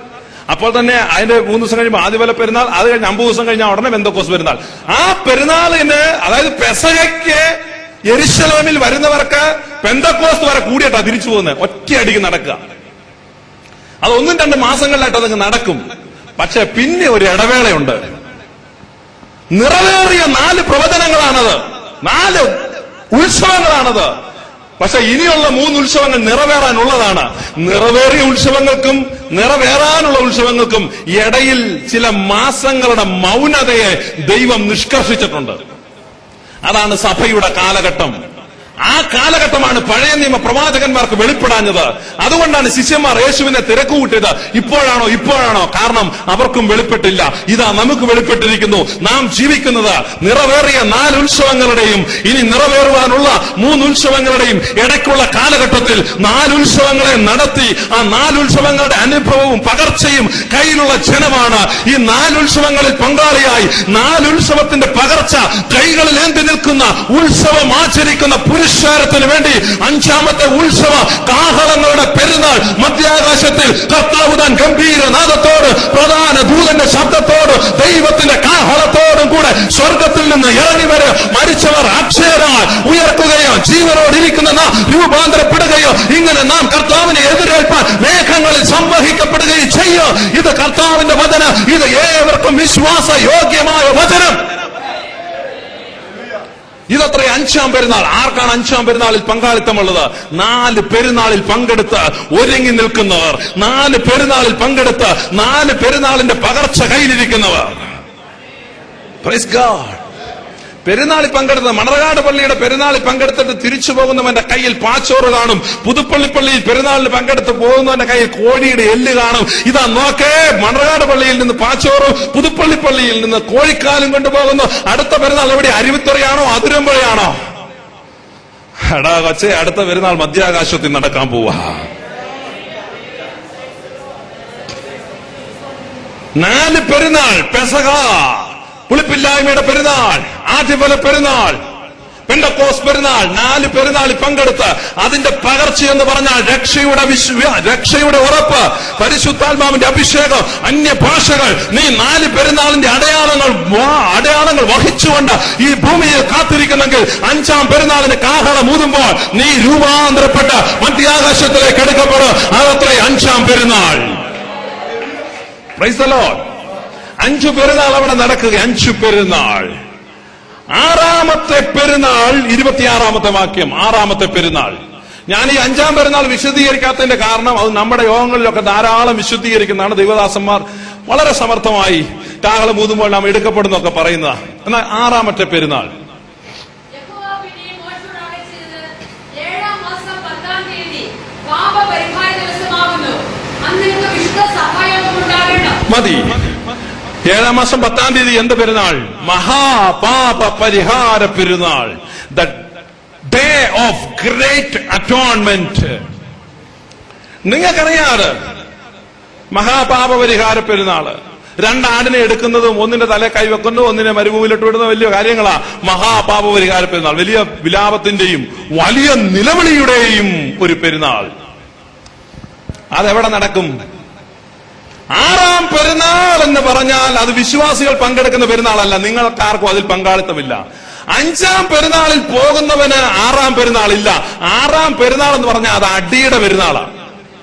അപ്പോൾ തന്നെ അതിന്റെ മൂന്ന് ദിവസം കഴിയുമ്പോൾ ആദ്യപോലെ പെരുന്നാൾ അത് കഴിഞ്ഞ് അമ്പത് ദിവസം കഴിഞ്ഞാൽ ഉടനെ ബന്ധക്കോസ് പെരുന്നാൾ ആ പെരുന്നാളിന് അതായത് പെസഹയ്ക്ക് എരിശലോമിൽ വരുന്നവർക്ക് പെന്തക്കോസ് വരെ കൂടിയിട്ടാ തിരിച്ചു പോകുന്നത് ഒറ്റയടിക്ക് നടക്കുക അത് ഒന്നും രണ്ട് മാസങ്ങളിലായിട്ട് അതങ്ങ് നടക്കും പക്ഷെ പിന്നെ ഒരു ഇടവേളയുണ്ട് നിറവേറിയ നാല് പ്രവചനങ്ങളാണത് നാല് ഉത്സവങ്ങളാണത് പക്ഷെ ഇനിയുള്ള മൂന്ന് ഉത്സവങ്ങൾ നിറവേറാനുള്ളതാണ് നിറവേറിയ ഉത്സവങ്ങൾക്കും നിറവേറാനുള്ള ഉത്സവങ്ങൾക്കും ഇടയിൽ ചില മാസങ്ങളുടെ മൗനതയെ ദൈവം നിഷ്കർഷിച്ചിട്ടുണ്ട് അതാണ് സഭയുടെ കാലഘട്ടം ആ കാലഘട്ടമാണ് പഴയ നിയമ പ്രവാചകന്മാർക്ക് വെളിപ്പെടാഞ്ഞത് അതുകൊണ്ടാണ് ശിഷ്യന്മാർ യേശുവിനെ തിരക്ക് കൂട്ടിയത് ഇപ്പോഴാണോ ഇപ്പോഴാണോ കാരണം അവർക്കും വെളിപ്പെട്ടില്ല ഇതാ നമുക്ക് വെളിപ്പെട്ടിരിക്കുന്നു നാം ജീവിക്കുന്നത് നിറവേറിയ നാല് ഉത്സവങ്ങളുടെയും ഇനി നിറവേറുവാനുള്ള മൂന്ന് ഉത്സവങ്ങളുടെയും ഇടയ്ക്കുള്ള കാലഘട്ടത്തിൽ നാല് ഉത്സവങ്ങളെ നടത്തി ആ നാല് ഉത്സവങ്ങളുടെ അനുഭവവും പകർച്ചയും കയ്യിലുള്ള ജനമാണ് ഈ നാല് ഉത്സവങ്ങളിൽ പങ്കാളിയായി നാല് ഉത്സവത്തിന്റെ പകർച്ച കൈകളിൽ ഏന്തി നിൽക്കുന്ന ഉത്സവം ആചരിക്കുന്ന പുരുഷാരത്തിന് വേണ്ടി അഞ്ചാമത്തെ ഉത്സവ കാഹളങ്ങളുടെ പെരുന്നാൾ മധ്യാകാശത്തിൽ കർത്താവ് താൻ ഗംഭീര നാദത്തോട് പ്രധാന ദൂതന്റെ ശബ്ദത്തോട് ദൈവത്തിന്റെ കാഹളത്തോടും കൂടെ സ്വർഗത്തിൽ നിന്ന് ഇറങ്ങി വരെ മരിച്ചവർ അക്ഷയരാൽ ഉയർക്കുകയോ ജീവനോടിരിക്കുന്ന നാം രൂപാന്തരപ്പെടുകയോ ഇങ്ങനെ നാം കർത്താവിനെ എതിരേൽപ്പാൻ മേഘങ്ങളിൽ സംവഹിക്കപ്പെടുകയും ചെയ്യും ഇത് കർത്താവിന്റെ വചനം ഇത് ഏവർക്കും വിശ്വാസ യോഗ്യമായ വചനം ഇതത്ര അഞ്ചാം പെരുന്നാൾ ആർക്കാണ് അഞ്ചാം പെരുന്നാളിൽ പങ്കാളിത്തമുള്ളത് നാല് പെരുന്നാളിൽ പങ്കെടുത്ത് ഒരുങ്ങി നിൽക്കുന്നവർ നാല് പെരുന്നാളിൽ പങ്കെടുത്ത് നാല് പെരുന്നാളിന്റെ പകർച്ച കയ്യിലിരിക്കുന്നവർ Praise God. പെരുന്നാളിൽ പങ്കെടുത്ത മണർകാട് പള്ളിയുടെ പെരുന്നാളിൽ പങ്കെടുത്തിട്ട് തിരിച്ചു പോകുന്നവന്റെ കയ്യിൽ പാച്ചോറ് കാണും പുതുപ്പള്ളി പള്ളിയിൽ പെരുന്നാളിന് പങ്കെടുത്ത് പോകുന്നവന്റെ കയ്യിൽ കോഴിയുടെ എല്ല് കാണും ഇതാ നോക്കേ മണർകാട് പള്ളിയിൽ നിന്ന് പാച്ചോറും പുതുപ്പള്ളി പള്ളിയിൽ നിന്ന് കോഴിക്കാലും കൊണ്ടുപോകുന്നു അടുത്ത പെരുന്നാൾ എവിടെ അരുവിത്തുറയാണോ അതിരമ്പുഴയാണോ എടാ കൊച്ചെ അടുത്ത പെരുന്നാൾ മധ്യാകാശത്തിൽ നടക്കാൻ പോവാ നാല് പെരുന്നാൾ പെസക പുളിപ്പില്ലായ്മയുടെ പെരുന്നാൾ ആദ്യഫല പെരുന്നാൾ പെന്തക്കോസ് പെരുന്നാൾ നാല് പെരുന്നാളിൽ പങ്കെടുത്ത് അതിന്റെ പകർച്ച എന്ന് പറഞ്ഞാൽ രക്ഷയുടെ വിശ്വ രക്ഷയുടെ ഉറപ്പ് പരിശുദ്ധാത്മാവിന്റെ അഭിഷേകം അന്യഭാഷകൾ നീ നാല് പെരുന്നാളിന്റെ അടയാളങ്ങൾ വാ- അടയാളങ്ങൾ വഹിച്ചുകൊണ്ട് ഈ ഭൂമിയിൽ കാത്തിരിക്കുന്നെങ്കിൽ അഞ്ചാം പെരുന്നാളിന് കാഹളം ഊതുമ്പോൾ നീ രൂപാന്തരപ്പെട്ട് മധ്യാകാശത്തിലേക്ക് എടുക്കപ്പെടും അതത്രേ അഞ്ചാം പെരുന്നാൾ Praise the Lord. അഞ്ചു പെരുന്നാൾ അവിടെ നടക്കുക അഞ്ചു പെരുന്നാൾ ആറാമത്തെ പെരുന്നാൾ ഇരുപത്തിയാറാമത്തെ വാക്യം ആറാമത്തെ പെരുന്നാൾ ഞാൻ ഈ അഞ്ചാം പെരുന്നാൾ വിശദീകരിക്കാത്തതിന്റെ കാരണം അത് നമ്മുടെ യോഗങ്ങളിലൊക്കെ ധാരാളം വിശുദ്ധീകരിക്കുന്നതാണ് ദൈവദാസന്മാർ വളരെ സമർത്ഥമായി കാഹളം ഊതുമ്പോൾ നാം എടുക്കപ്പെടുന്നൊക്കെ പറയുന്നതാണ് എന്നാൽ ആറാമത്തെ പെരുന്നാൾ യഹോവ പിന്നെയും മോശയോട് അരുളി ചെയ്തത്, ഏഴാം മാസം പത്താം തീയതി പാപപരിഹാര ദിവസമാകുന്നു അന്ന് നിങ്ങൾക്ക് വിശുദ്ധ സഹായം ഉണ്ടാകണം മതി ഏഴാം മാസം പത്താം തീയതി എന്ത് പെരുന്നാൾ മഹാപാപ പരിഹാര പെരുന്നാൾ the day of great atonement നിങ്ങൾക്കറിയാറ് മഹാപാപ പരിഹാര പെരുന്നാള് രണ്ടാടിനെ എടുക്കുന്നതും ഒന്നിന്റെ തല കൈവെക്കുന്നതും ഒന്നിനെ മരുഭൂമിയിലിട്ട് വിടുന്ന വലിയ കാര്യങ്ങളാ മഹാപാപ പരിഹാര പെരുന്നാൾ വലിയ വിലാപത്തിന്റെയും വലിയ നിലവിളിയുടെയും ഒരു പെരുന്നാൾ അതെവിടെ നടക്കും ആറാം പെരുന്നാൾ എന്ന് പറഞ്ഞാൽ അത് വിശ്വാസികൾ പങ്കെടുക്കുന്ന പെരുന്നാളല്ല നിങ്ങൾക്കാർക്കും അതിൽ പങ്കാളിത്തമില്ല അഞ്ചാം പെരുന്നാളിൽ പോകുന്നവന് ആറാം പെരുന്നാളില്ല ആറാം പെരുന്നാൾ എന്ന് പറഞ്ഞാൽ അത് അടിയുടെ പെരുന്നാളാണ്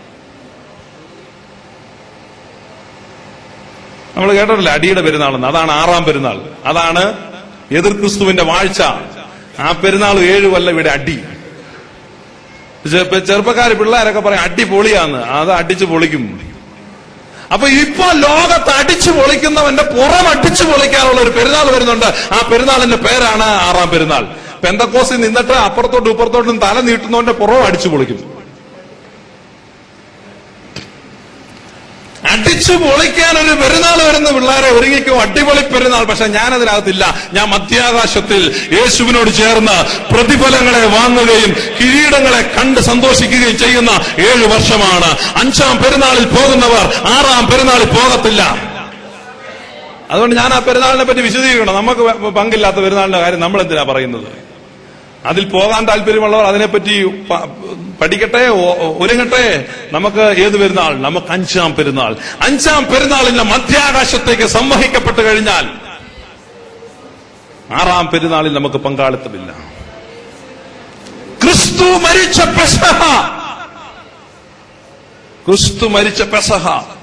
നമ്മൾ കേട്ടിട്ടില്ല അടിയുടെ പെരുന്നാളെന്ന് അതാണ് ആറാം പെരുന്നാൾ അതാണ് എതിർ ക്രിസ്തുവിന്റെ വാഴ്ച ആ പെരുന്നാൾ ഏഴു കൊല്ലം ഇവിടെ അടി ചെറുപ്പക്കാർ പിള്ളേരൊക്കെ പറയും അടി പൊളിയാന്ന് അത് അടിച്ചു പൊളിക്കും അപ്പൊ ഇപ്പൊ ലോകത്ത് അടിച്ചു പൊളിക്കുന്നവന്റെ പുറം അടിച്ചു പൊളിക്കാനുള്ള ഒരു പെരുന്നാൾ വരുന്നുണ്ട് ആ പെരുന്നാളിന്റെ പേരാണ് ആറാം പെരുന്നാൾ പെന്തക്കോസിൽ നിന്നിട്ട് അപ്പുറത്തോട്ടും ഇപ്പുറത്തോട്ടും തല നീട്ടുന്നവന്റെ പുറം അടിച്ചു പൊളിക്കും അടിച്ചു പൊളിക്കാൻ ഒരു പെരുന്നാൾ വരുന്ന പിള്ളേരെ ഒരുങ്ങിക്കും അടിപൊളി പെരുന്നാൾ പക്ഷെ ഞാൻ അതിനകത്തില്ല ഞാൻ മധ്യാകാശത്തിൽ യേശുവിനോട് ചേർന്ന് പ്രതിഫലങ്ങളെ വാങ്ങുകയും കിരീടങ്ങളെ കണ്ട് സന്തോഷിക്കുകയും ചെയ്യുന്ന ഏഴു വർഷമാണ് അഞ്ചാം പെരുന്നാളിൽ പോകുന്നവർ ആറാം പെരുന്നാളിൽ പോകത്തില്ല അതുകൊണ്ട് ഞാൻ ആ പെരുന്നാളിനെ പറ്റി വിശദീകരിക്കണം നമുക്ക് പങ്കില്ലാത്ത പെരുന്നാളിന്റെ കാര്യം നമ്മൾ എന്തിനാ പറയുന്നത് അതിൽ പോകാൻ താല്പര്യമുള്ളവർ അതിനെപ്പറ്റി പ- പഠിക്കട്ടെ ഒ- ഒരുങ്ങട്ടെ നമുക്ക് ഏത് പെരുന്നാൾ നമുക്ക് അഞ്ചാം പെരുന്നാൾ അഞ്ചാം പെരുന്നാളിന്റെ മധ്യാകാശത്തേക്ക് സംവഹിക്കപ്പെട്ട് കഴിഞ്ഞാൽ ആറാം പെരുന്നാളിൽ നമുക്ക് പങ്കാളിത്തമില്ല ക്രിസ്തു മരിച്ച പെസഹ ക്രിസ്തു മരിച്ച പെസഹ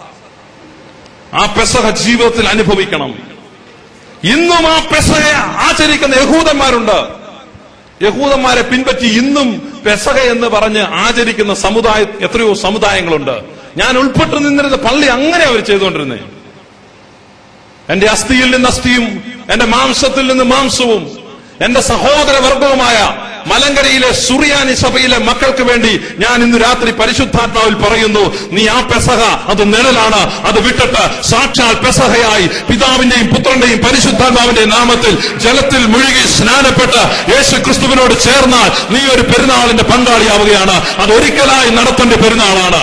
ആ പെസഹ ജീവിതത്തിൽ അനുഭവിക്കണം ഇന്നും ആ പെസഹ ആചരിക്കുന്ന യഹൂദന്മാരുണ്ട് യഹൂദന്മാരെ പിൻപറ്റി ഇന്നും പെസഹ എന്ന് പറഞ്ഞ് ആചരിക്കുന്ന സമുദായ എത്രയോ സമുദായങ്ങളുണ്ട് ഞാൻ ഉൾപ്പെട്ടു നിന്നിരുന്ന പള്ളി അങ്ങനെ അവർ ചെയ്തുകൊണ്ടിരുന്നേ എന്റെ അസ്ഥിയിൽ നിന്ന് അസ്ഥിയും എന്റെ മാംസത്തിൽ നിന്ന് മാംസവും എന്റെ സഹോദര വർഗവുമായ മലങ്കരയിലെ സുറിയാനി സഭയിലെ മക്കൾക്ക് വേണ്ടി ഞാൻ ഇന്ന് രാത്രി പരിശുദ്ധാത്മാവിൽ പറയുന്നു നീ ആ പെസഹ അത് നിഴലാണ് അത് വിട്ടിട്ട് സാക്ഷാൽ പെസഹയായി പിതാവിന്റെയും പുത്രന്റെയും പരിശുദ്ധാത്മാവിന്റെയും നാമത്തിൽ ജലത്തിൽ മുഴുകി സ്നാനപ്പെട്ട് യേശു ക്രിസ്തുവിനോട് ചേർന്നാൽ നീ ഒരു പെരുന്നാളിന്റെ പങ്കാളിയാവുകയാണ് അത് ഒരിക്കലായി നടത്തേണ്ട പെരുന്നാളാണ്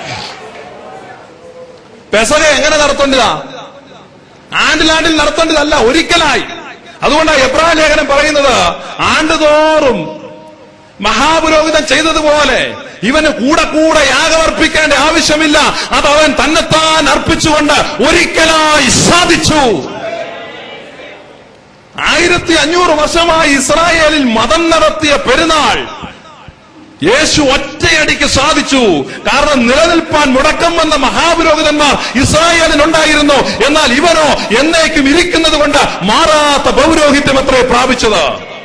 പെസഹ എങ്ങനെ നടത്തേണ്ടതാ ആണ്ടിലാണ്ടിൽ നടത്തേണ്ടതല്ല ഒരിക്കലായി അതുകൊണ്ടാണ് എബ്രാഹിം ലേഖനം പറയുന്നത് ആണ്ടുതോറും മഹാപുരോഹിതൻ ചെയ്തതുപോലെ ഇവന് കൂടെ കൂടെ യാഗമർപ്പിക്കേണ്ട ആവശ്യമില്ല അത് അവൻ തന്നെത്താൻ അർപ്പിച്ചുകൊണ്ട് ഒരിക്കലായി സാധിച്ചു ആയിരത്തി അഞ്ഞൂറ് വർഷമായി ഇസ്രായേലിൽ മതം നടത്തിയ പെരുന്നാൾ യേശു ഒറ്റയടിക്ക് സാധിച്ചു കാരണം നിലനിൽപ്പാൻ മുടക്കം വന്ന മഹാപുരോഹിതന്മാർ ഇസ്രായേലിനുണ്ടായിരുന്നു എന്നാൽ ഇവനോ എന്നേക്കും ഇരിക്കുന്നത് കൊണ്ട് മാറാത്ത പൗരോഹിത്യം എത്രേ പ്രാപിച്ചത്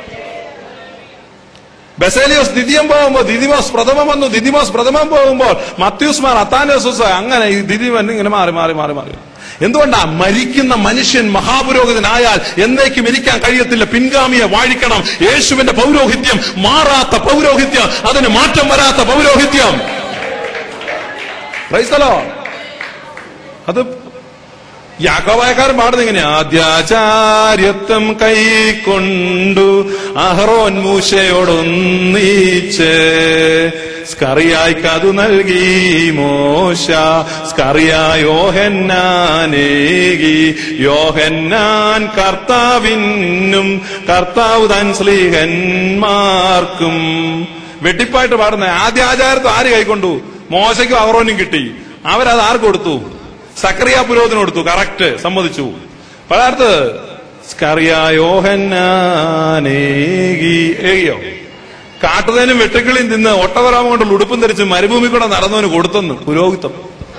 ബസേലിയോസ് ദ്വിതീയം പോകുമ്പോൾ ദിദിമോസ് പ്രഥമം വന്നു ദിദിമോസ് പ്രഥമം പോകുമ്പോൾ മത്യൂസ്മാർ അത്താനോസസ് അങ്ങനെ ഈ ദിദിമൻ ഇങ്ങനെ മാറി മാറി മാറി മാറി എന്തുകൊണ്ടാ മരിക്കുന്ന മനുഷ്യൻ മഹാപുരോഹിതനായാൽ എന്നേക്കും ഇരിക്കാൻ കഴിയത്തില്ല പിൻഗാമിയെ വാഴിക്കണം യേശുവിന്റെ പൗരോഹിത്യം മാറാത്ത പൗരോഹിത്യം അതിന് മാറ്റം വരാത്ത പൗരോഹിത്യം ക്രൈസ്തലോ അത് യാക്കോബായക്കാരൻ പാടുന്നത് ഇങ്ങനെയാ ആദ്യാചാര്യത്വം കൈക്കൊണ്ടു അഹറോൻ മൂശയോടൊന്നീച്ച് സ്കറിയായിക്കതു നൽകി മോശ സ്കറിയായ യോഹന്നാനേകി യോഹന്നാൻ കർത്താവിനും കർത്താവ് തൻ സ്ലീഹന്മാർക്കും വെട്ടിപ്പായിട്ട് പാടുന്ന ആദ്യ ആചാരത്വം ആര് കൈക്കൊണ്ടു മോശയ്ക്കും അഹറോനും കിട്ടി അവരത് ആർക്ക് കൊടുത്തു സക്രിയ പുരോഹിതന് കൊടുത്തു കറക്റ്റ് സമ്മതിച്ചു പലർത്ത് സ്കറിയോഹന്നാനേകി ഏകിയോ കാട്ടുതേനും വെട്ടുക്കിളിയും തിന്ന് ഒട്ടവരാമ കൊണ്ടുള്ള ഉടുപ്പും ധരിച്ച് മരുഭൂമി കൂടെ നടന്നവന് കൊടുത്തെന്ന് പുരോഹിതം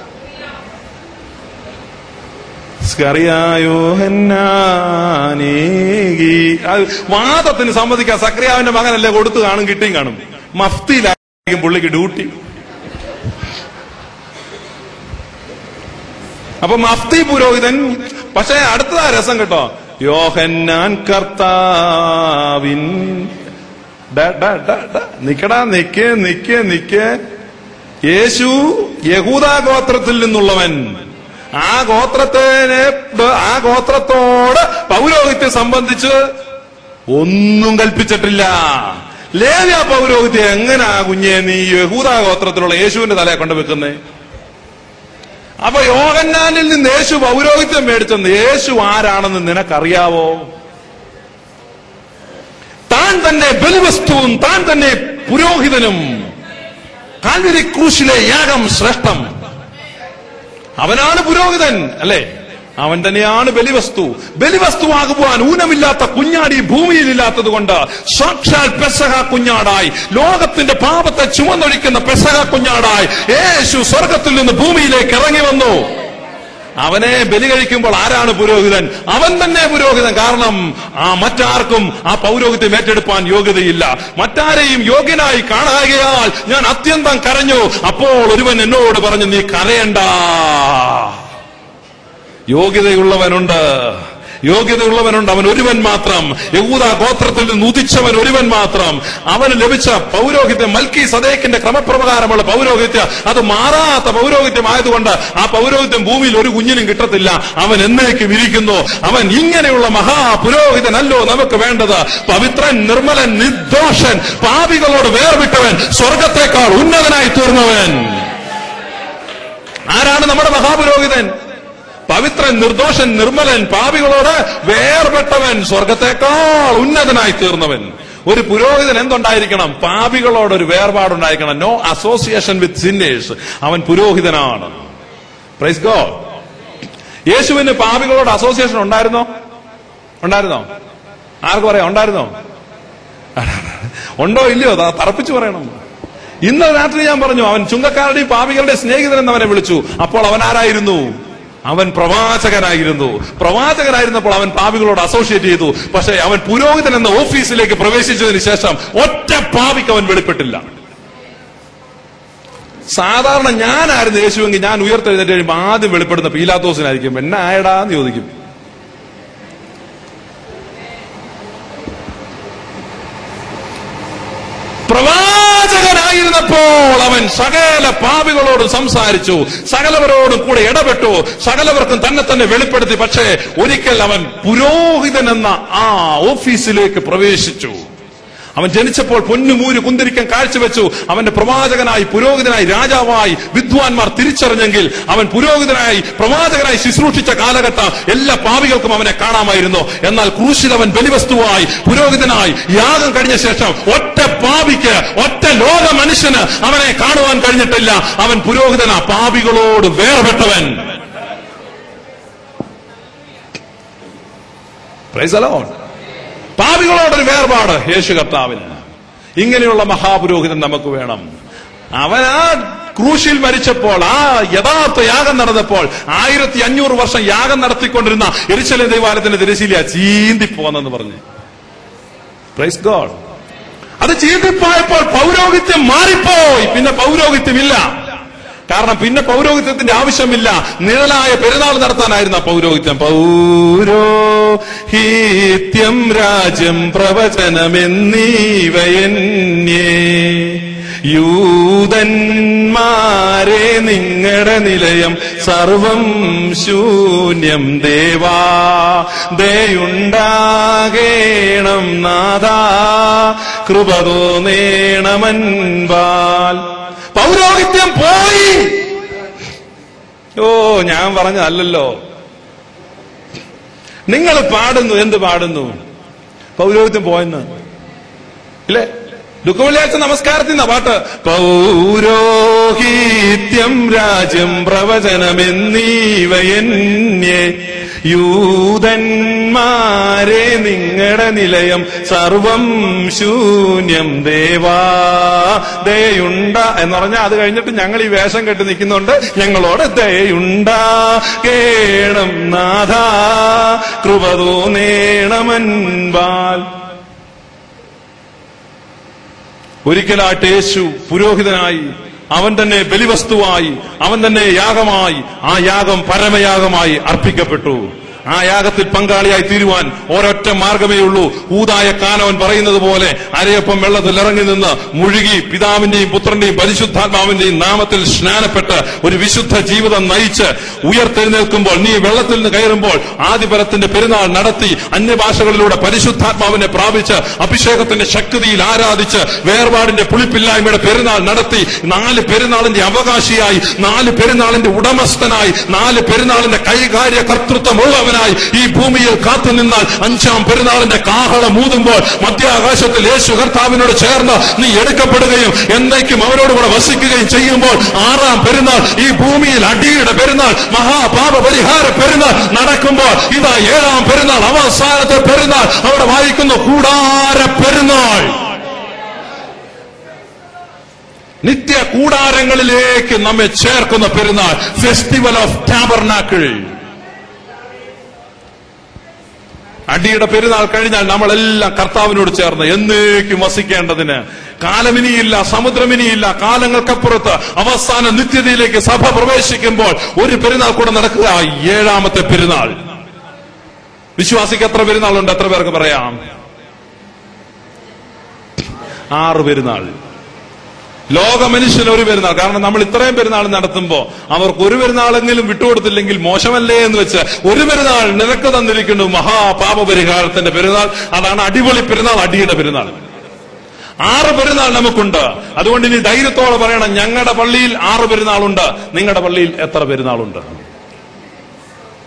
സ്കറിയായോഹന്നാനേകി അത് വാദത്തിന് സമ്മതിക്കാൻ സക്രിയാവിന്റെ മകനല്ലേ കൊടുത്തു കാണും കിട്ടിയും കാണും മഫ്തിയിലായിരിക്കും പുള്ളിക്ക് ഡ്യൂട്ടി അപ്പൊ മഫ്തി പുരോഹിതൻ പക്ഷെ അടുത്തതാ രസം കേട്ടോ യോഹന്നാൻ കർത്താവിൻ ഡ, ഡ, ഡ, ഡ. നിക്കടാ നിക്ക് നിക്ക് നിക്ക് യേശു യഹൂദാ ഗോത്രത്തിൽ നിന്നുള്ളവൻ ആ ഗോത്രത്തിനെ ആ ഗോത്രത്തോട് പൗരോഹിത്യം സംബന്ധിച്ച് ഒന്നും കൽപ്പിച്ചിട്ടില്ല ലേവ്യ പൗരോഹിത്യം എങ്ങനാ കുഞ്ഞെ നീ യഹൂദാ ഗോത്രത്തിലുള്ള യേശുവിന്റെ തലയെ കൊണ്ട് വെക്കുന്നേ അപ്പൊ യോഹന്നാനിൽ നിന്ന് യേശു പൗരോഹിത്യം മേടിച്ചെന്ന് യേശു ആരാണെന്ന് നിനക്കറിയാവോ താൻ തന്നെ ബലിവസ്തുവും താൻ തന്നെ പുരോഹിതനും കാൽവരി ക്രൂശിലെ യാഗം ശ്രേഷ്ഠം അവനാണ് പുരോഹിതൻ അല്ലേ അവൻ തന്നെയാണ് ബലിവസ്തു ബലിവസ്തുവാകുവാൻ ഊനമില്ലാത്ത കുഞ്ഞാടി ഭൂമിയിൽ ഇല്ലാത്തത് കൊണ്ട് സാക്ഷാൽ പെസഹ കുഞ്ഞാടായി ലോകത്തിന്റെ പാപത്തെ ചുമന്നൊഴിക്കുന്ന പെസഹ കുഞ്ഞാടായി യേശു സ്വർഗത്തിൽ നിന്ന് ഭൂമിയിലേക്ക് ഇറങ്ങി വന്നു അവനെ ബലി കഴിക്കുമ്പോൾ ആരാണ് പുരോഹിതൻ അവൻ തന്നെ പുരോഹിതൻ കാരണം ആ മറ്റാർക്കും ആ പൗരോഹിത്യം ഏറ്റെടുപ്പാൻ യോഗ്യതയില്ല മറ്റാരെയും യോഗ്യനായി കാണാകയാൽ ഞാൻ അത്യന്തം കരഞ്ഞു അപ്പോൾ ഒരുവൻ എന്നോട് പറഞ്ഞു നീ കരയണ്ട യോഗ്യതയുള്ളവനുണ്ട് യോഗ്യതയുള്ളവനുണ്ട് അവൻ ഒരുവൻ മാത്രം യഹൂദ ഗോത്രത്തിൽ നിന്ന് ഉദിച്ചവൻ ഒരുവൻ മാത്രം അവന് ലഭിച്ച പൗരോഹിത്യം മൽക്കി സദേക്കിന്റെ ക്രമപ്രകാരമുള്ള പൗരോഹിത്യം അത് മാറാത്ത പൗരോഹിത്യം ആയതുകൊണ്ട് ആ പൗരോഹിത്യം ഭൂമിയിൽ ഒരു കുഞ്ഞിനും കിട്ടത്തില്ല അവൻ എന്നേക്കും ഇരിക്കുന്നു അവൻ ഇങ്ങനെയുള്ള മഹാപുരോഹിതനല്ലോ നമുക്ക് വേണ്ടത് പവിത്രൻ നിർമ്മലൻ നിർദോഷൻ പാപികളോട് വേർവിട്ടവൻ സ്വർഗത്തെക്കാൾ ഉന്നതനായി തീർന്നവൻ ആരാണ് നമ്മുടെ മഹാപുരോഹിതൻ പവിത്രൻ നിർദോഷൻ നിർമ്മലൻ പാപികളോട് വേർപെട്ടവൻ സ്വർഗത്തെക്കാൾ ഉന്നതനായി തീർന്നവൻ ഒരു പുരോഹിതൻ എന്തുണ്ടായിരിക്കണം പാപികളോട് ഒരു വേർപാടുണ്ടായിരിക്കണം നോ അസോസിയേഷൻ വിത്ത് സിന്നേഴ്സ് അവൻ പുരോഹിതനാണ് പ്രൈസ് ഗോ യേശുവിന് പാപികളോട് അസോസിയേഷൻ ഉണ്ടായിരുന്നോ ഉണ്ടായിരുന്നോ ആർക്ക് പറയാം ഉണ്ടായിരുന്നോ ഉണ്ടോ ഇല്ലയോ ത- തറപ്പിച്ചു പറയണം ഇന്ന് രാത്രി ഞാൻ പറഞ്ഞു അവൻ ചുങ്കക്കാരുടെയും പാപികളുടെ സ്നേഹിതൻ എന്ന് അവനെ വിളിച്ചു അപ്പോൾ അവൻ ആരായിരുന്നു അവൻ പ്രവാചകനായിരുന്നു പ്രവാചകനായിരുന്നപ്പോൾ അവൻ പാപികളോട് അസോസിയേറ്റ് ചെയ്തു പക്ഷേ അവൻ പുരോഹിതൻ എന്ന ഓഫീസിലേക്ക് പ്രവേശിച്ചതിന് ശേഷം ഒറ്റ പാപിക്ക് അവൻ വെളിപ്പെട്ടില്ല സാധാരണ ഞാനായിരുന്നു യേശുവെങ്കിൽ ഞാൻ ഉയർത്തെഴുന്നേറ്റ് കഴിയുമ്പോൾ ആദ്യം വെളിപ്പെടുന്ന പീലാത്തോസിനായിരിക്കും എന്നെ ആയടാന്ന് ചോദിക്കും പ്രവാചകനായിരുന്നപ്പോൾ അവൻ സകല പാപികളോടും സംസാരിച്ചു സകലവരോടും കൂടെ ഇടപെട്ടു സകലവർക്കും തന്നെ തന്നെ വെളിപ്പെടുത്തി പക്ഷേ ഒരിക്കൽ അവൻ പുരോഹിതൻ എന്ന ആ ഓഫീസിലേക്ക് പ്രവേശിച്ചു അവൻ ജനിച്ചപ്പോൾ പൊന്നുമൂര് കുന്തിരിക്കാൻ കാഴ്ചവെച്ചു അവന്റെ പ്രവാചകനായി പുരോഹിതനായി രാജാവായി വിദ്വാൻമാർ തിരിച്ചറിഞ്ഞെങ്കിൽ അവൻ പുരോഹിതനായി പ്രവാചകനായി ശുശ്രൂഷിച്ച കാലഘട്ടം എല്ലാ പാവികൾക്കും അവനെ കാണാമായിരുന്നു എന്നാൽ ക്രൂശിൽ അവൻ ബലിവസ്തുവായി പുരോഹിതനായി യാഗം കഴിഞ്ഞ ശേഷം ഒറ്റ പാവിക്ക് ഒറ്റ ലോക മനുഷ്യന് അവനെ കാണുവാൻ കഴിഞ്ഞിട്ടില്ല അവൻ പുരോഹിതനാ പാവികളോട് വേർപെട്ടവൻ Praise the Lord. പാപികളോടൊരു വേർപാട് യേശു കർത്താവിന് ഇങ്ങനെയുള്ള മഹാപുരോഹിതൻ നമുക്ക് വേണം അവൻ ആ ക്രൂശിൽ മരിച്ചപ്പോൾ ആ യഥാർത്ഥ യാഗം നടന്നപ്പോൾ ആയിരത്തി അഞ്ഞൂറ് വർഷം യാഗം നടത്തിക്കൊണ്ടിരുന്ന എരിശല ദൈവാലയത്തിന്റെ തിരശീല ചീന്തിപ്പോന്നെന്ന് പറഞ്ഞു പ്രൈസ് ഗോഡ് അത് ചീന്തിപ്പോയപ്പോൾ പൗരോഹിത്യം മാറിപ്പോയി പിന്നെ പൗരോഹിത്യമില്ല കാരണം പിന്നെ പൗരോഹിത്യത്തിന്റെ ആവശ്യമില്ല നിഴലായ പെരുന്നാൾ നടത്താനായിരുന്നു ആ പൗരോഹിത്യം പൗരോഹിത്യം രാജ്യം പ്രവചനമെന്നീവയന്യേ യൂതന്മാരെ നിങ്ങളുടെ നിലയം സർവം ശൂന്യം ദേവാ ദയുണ്ടാകേണം നാദാ കൃപ തോന്നേണമൻപാൽ പൗരോഹിത്യം പോയി ഓ ഞാൻ പറഞ്ഞതല്ലല്ലോ നിങ്ങൾ പാടുന്നു എന്ത് പാടുന്നു പൗരോഹിത്യം പോയെന്ന് ഇല്ലേ ദുഃഖവെള്ളിയാഴ്ച നമസ്കാരത്തിൽ നിന്ന പാട്ട് പൗരോഹിത്യം രാജ്യം പ്രവചനമെന്നീവയന്യേ യൂതന്മാരെ നിങ്ങളുടെ നിലയം സർവം ശൂന്യം ദേവാ ദയുണ്ട എന്ന് പറഞ്ഞാൽ അത് കഴിഞ്ഞിട്ട് ഞങ്ങൾ ഈ വേഷം കെട്ടി നിൽക്കുന്നുണ്ട് ഞങ്ങളോട് ദയുണ്ട കേണം നാഥ കൃപതോ നേണമൻപാൽ ഒരിക്കലായിട്ട് യേശു പുരോഹിതനായി അവൻ തന്നെ ബലിവസ്തുവായി അവൻ തന്നെ യാഗമായി ആ യാഗം പരമയാഗമായി അർപ്പിക്കപ്പെട്ടു ആ യാഗത്തിൽ പങ്കാളിയായി തീരുവാൻ ഒരൊറ്റ മാർഗമേ ഉള്ളൂ ഊതായ കാനവൻ പറയുന്നത് പോലെ അരയപ്പം വെള്ളത്തിൽ ഇറങ്ങി നിന്ന് മുഴുകി പിതാവിന്റെയും പുത്രന്റെയും പരിശുദ്ധാത്മാവിന്റെയും നാമത്തിൽ സ്നാനപ്പെട്ട് ഒരു വിശുദ്ധ ജീവിതം നയിച്ച് ഉയർത്തെഴുന്നേൽക്കുമ്പോൾ നീ വെള്ളത്തിൽ നിന്ന് കയറുമ്പോൾ ആദിപരത്തിന്റെ പെരുന്നാൾ നടത്തി അന്യഭാഷകളിലൂടെ പരിശുദ്ധാത്മാവിനെ പ്രാപിച്ച് അഭിഷേകത്തിന്റെ ശക്തിയിൽ ആരാധിച്ച് വേർപാടിന്റെ പുളിപ്പില്ലായ്മയുടെ പെരുന്നാൾ നടത്തി നാല് പെരുന്നാളിന്റെ അവകാശിയായി നാല് പെരുന്നാളിന്റെ ഉടമസ്ഥനായി നാല് പെരുന്നാളിന്റെ കൈകാര്യ കർത്തൃത്വമുള്ളവനായി ഈ ഭൂമിയിൽ കാത്തുനിന്നാൽ അഞ്ചാം പെരുന്നാളിന്റെ കാഹളം ഊതുമ്പോൾ മധ്യാകാശത്തിൽ യേശു കർത്താവിനോട് ചേർന്ന് നീ എടുക്കപ്പെടുകയും എന്നേക്കും അവരോട് കൂടെ വസിക്കുകയും ചെയ്യുമ്പോൾ ആറാം പെരുന്നാൾ ഈ ഭൂമിയിൽ അടിയുടെ പെരുന്നാൾ മഹാപാപ പരിഹാര പെരുന്നാൾ നടക്കുമ്പോൾ ഇതാ ഏഴാം പെരുന്നാൾ അവസാനത്തെ പെരുന്നാൾ അവിടെ വായിക്കുന്നു കൂടാര പെരുന്നാൾ നിത്യ കൂടാരങ്ങളിലേക്ക് നമ്മെ ചേർക്കുന്ന പെരുന്നാൾ ഫെസ്റ്റിവൽ ഓഫ് ടാബർനാക്കിൾ അടിയുടെ പെരുന്നാൾ കഴിഞ്ഞാൽ നമ്മളെല്ലാം കർത്താവിനോട് ചേർന്ന് എന്നേക്കും വസിക്കേണ്ടതിന് കാലമിനിയില്ല സമുദ്രമിനിയില്ല കാലങ്ങൾക്കപ്പുറത്ത് അവസാന നിത്യതയിലേക്ക് സഭ പ്രവേശിക്കുമ്പോൾ ഒരു പെരുന്നാൾ കൂടെ നടക്കുക ഏഴാമത്തെ പെരുന്നാൾ വിശ്വാസിക്ക് എത്ര പെരുന്നാളുണ്ട് എത്ര പേർക്ക് പറയാം ആറ് പെരുന്നാൾ ലോക മനുഷ്യന് ഒരു പെരുന്നാൾ കാരണം നമ്മൾ ഇത്രയും പെരുന്നാൾ നടത്തുമ്പോൾ അവർക്ക് ഒരു പെരുന്നാളെങ്കിലും വിട്ടുകൊടുത്തില്ലെങ്കിൽ മോശമല്ലേ എന്ന് വെച്ച് ഒരു പെരുന്നാൾ നിരക്ക് തന്നിരിക്കുന്നു മഹാപാപ പരിഹാരത്തിന്റെ പെരുന്നാൾ അതാണ് അടിപൊളി പെരുന്നാൾ അടിയുടെ പെരുന്നാൾ ആറ് പെരുന്നാൾ നമുക്കുണ്ട് അതുകൊണ്ട് ഇനി ധൈര്യത്തോടെ പറയണം ഞങ്ങളുടെ പള്ളിയിൽ ആറ് പെരുന്നാളുണ്ട് നിങ്ങളുടെ പള്ളിയിൽ എത്ര പെരുന്നാളുണ്ട്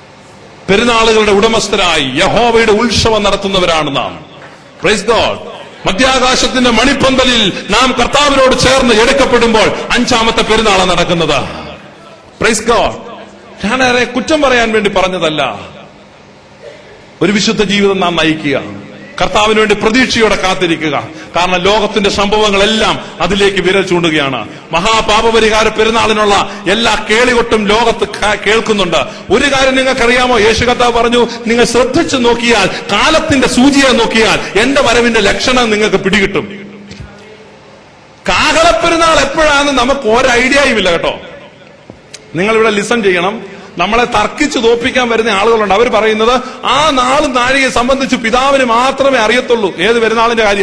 പെരുന്നാളുകളുടെ ഉടമസ്ഥരായി യഹോവയുടെ ഉത്സവം നടത്തുന്നവരാണ് നാം പ്രൈസ് ഗോഡ് മധ്യാകാശത്തിന്റെ മണിപ്പന്തലിൽ നാം കർത്താവിനോട് ചേർന്ന് എടുക്കപ്പെടുമ്പോൾ അഞ്ചാമത്തെ പെരുന്നാളാണ് നടക്കുന്നത് പ്രൈസ് ഗോഡ് ഞാനേറെ കുറ്റം പറയാൻ വേണ്ടി പറഞ്ഞതല്ല ഒരു വിശുദ്ധ ജീവിതം നാം നയിക്കുക കർത്താവിന് വേണ്ടി പ്രതീക്ഷയോടെ കാത്തിരിക്കുക കാരണം ലോകത്തിന്റെ സംഭവങ്ങളെല്ലാം അതിലേക്ക് വിരൽ ചൂണ്ടുകയാണ് മഹാപാപപരിഹാര പെരുന്നാളിനുള്ള എല്ലാ കേളികൊട്ടും ലോകത്ത് ക- കേൾക്കുന്നുണ്ട് ഒരു കാര്യം നിങ്ങൾക്കറിയാമോ യേശു കർത്താവ് പറഞ്ഞു നിങ്ങൾ ശ്രദ്ധിച്ചു നോക്കിയാൽ കാലത്തിന്റെ സൂചിയെ നോക്കിയാൽ എന്റെ വരവിന്റെ ലക്ഷണം നിങ്ങൾക്ക് പിടികിട്ടും കാഹളപ്പെരുന്നാൾ എപ്പോഴാണെന്ന് നമുക്ക് ഒരു ഐഡിയയും ഇല്ല കേട്ടോ നിങ്ങൾ ഇവിടെ ലിസൺ ചെയ്യണം നമ്മളെ തർക്കിച്ച് തോപ്പിക്കാൻ വരുന്ന ആളുകളുണ്ട് അവർ പറയുന്നത് ആ നാളും നാഴികയെ സംബന്ധിച്ച് പിതാവിന് മാത്രമേ അറിയത്തുള്ളൂ ഏത് പെരുന്നാളിന്റെ കാര്യ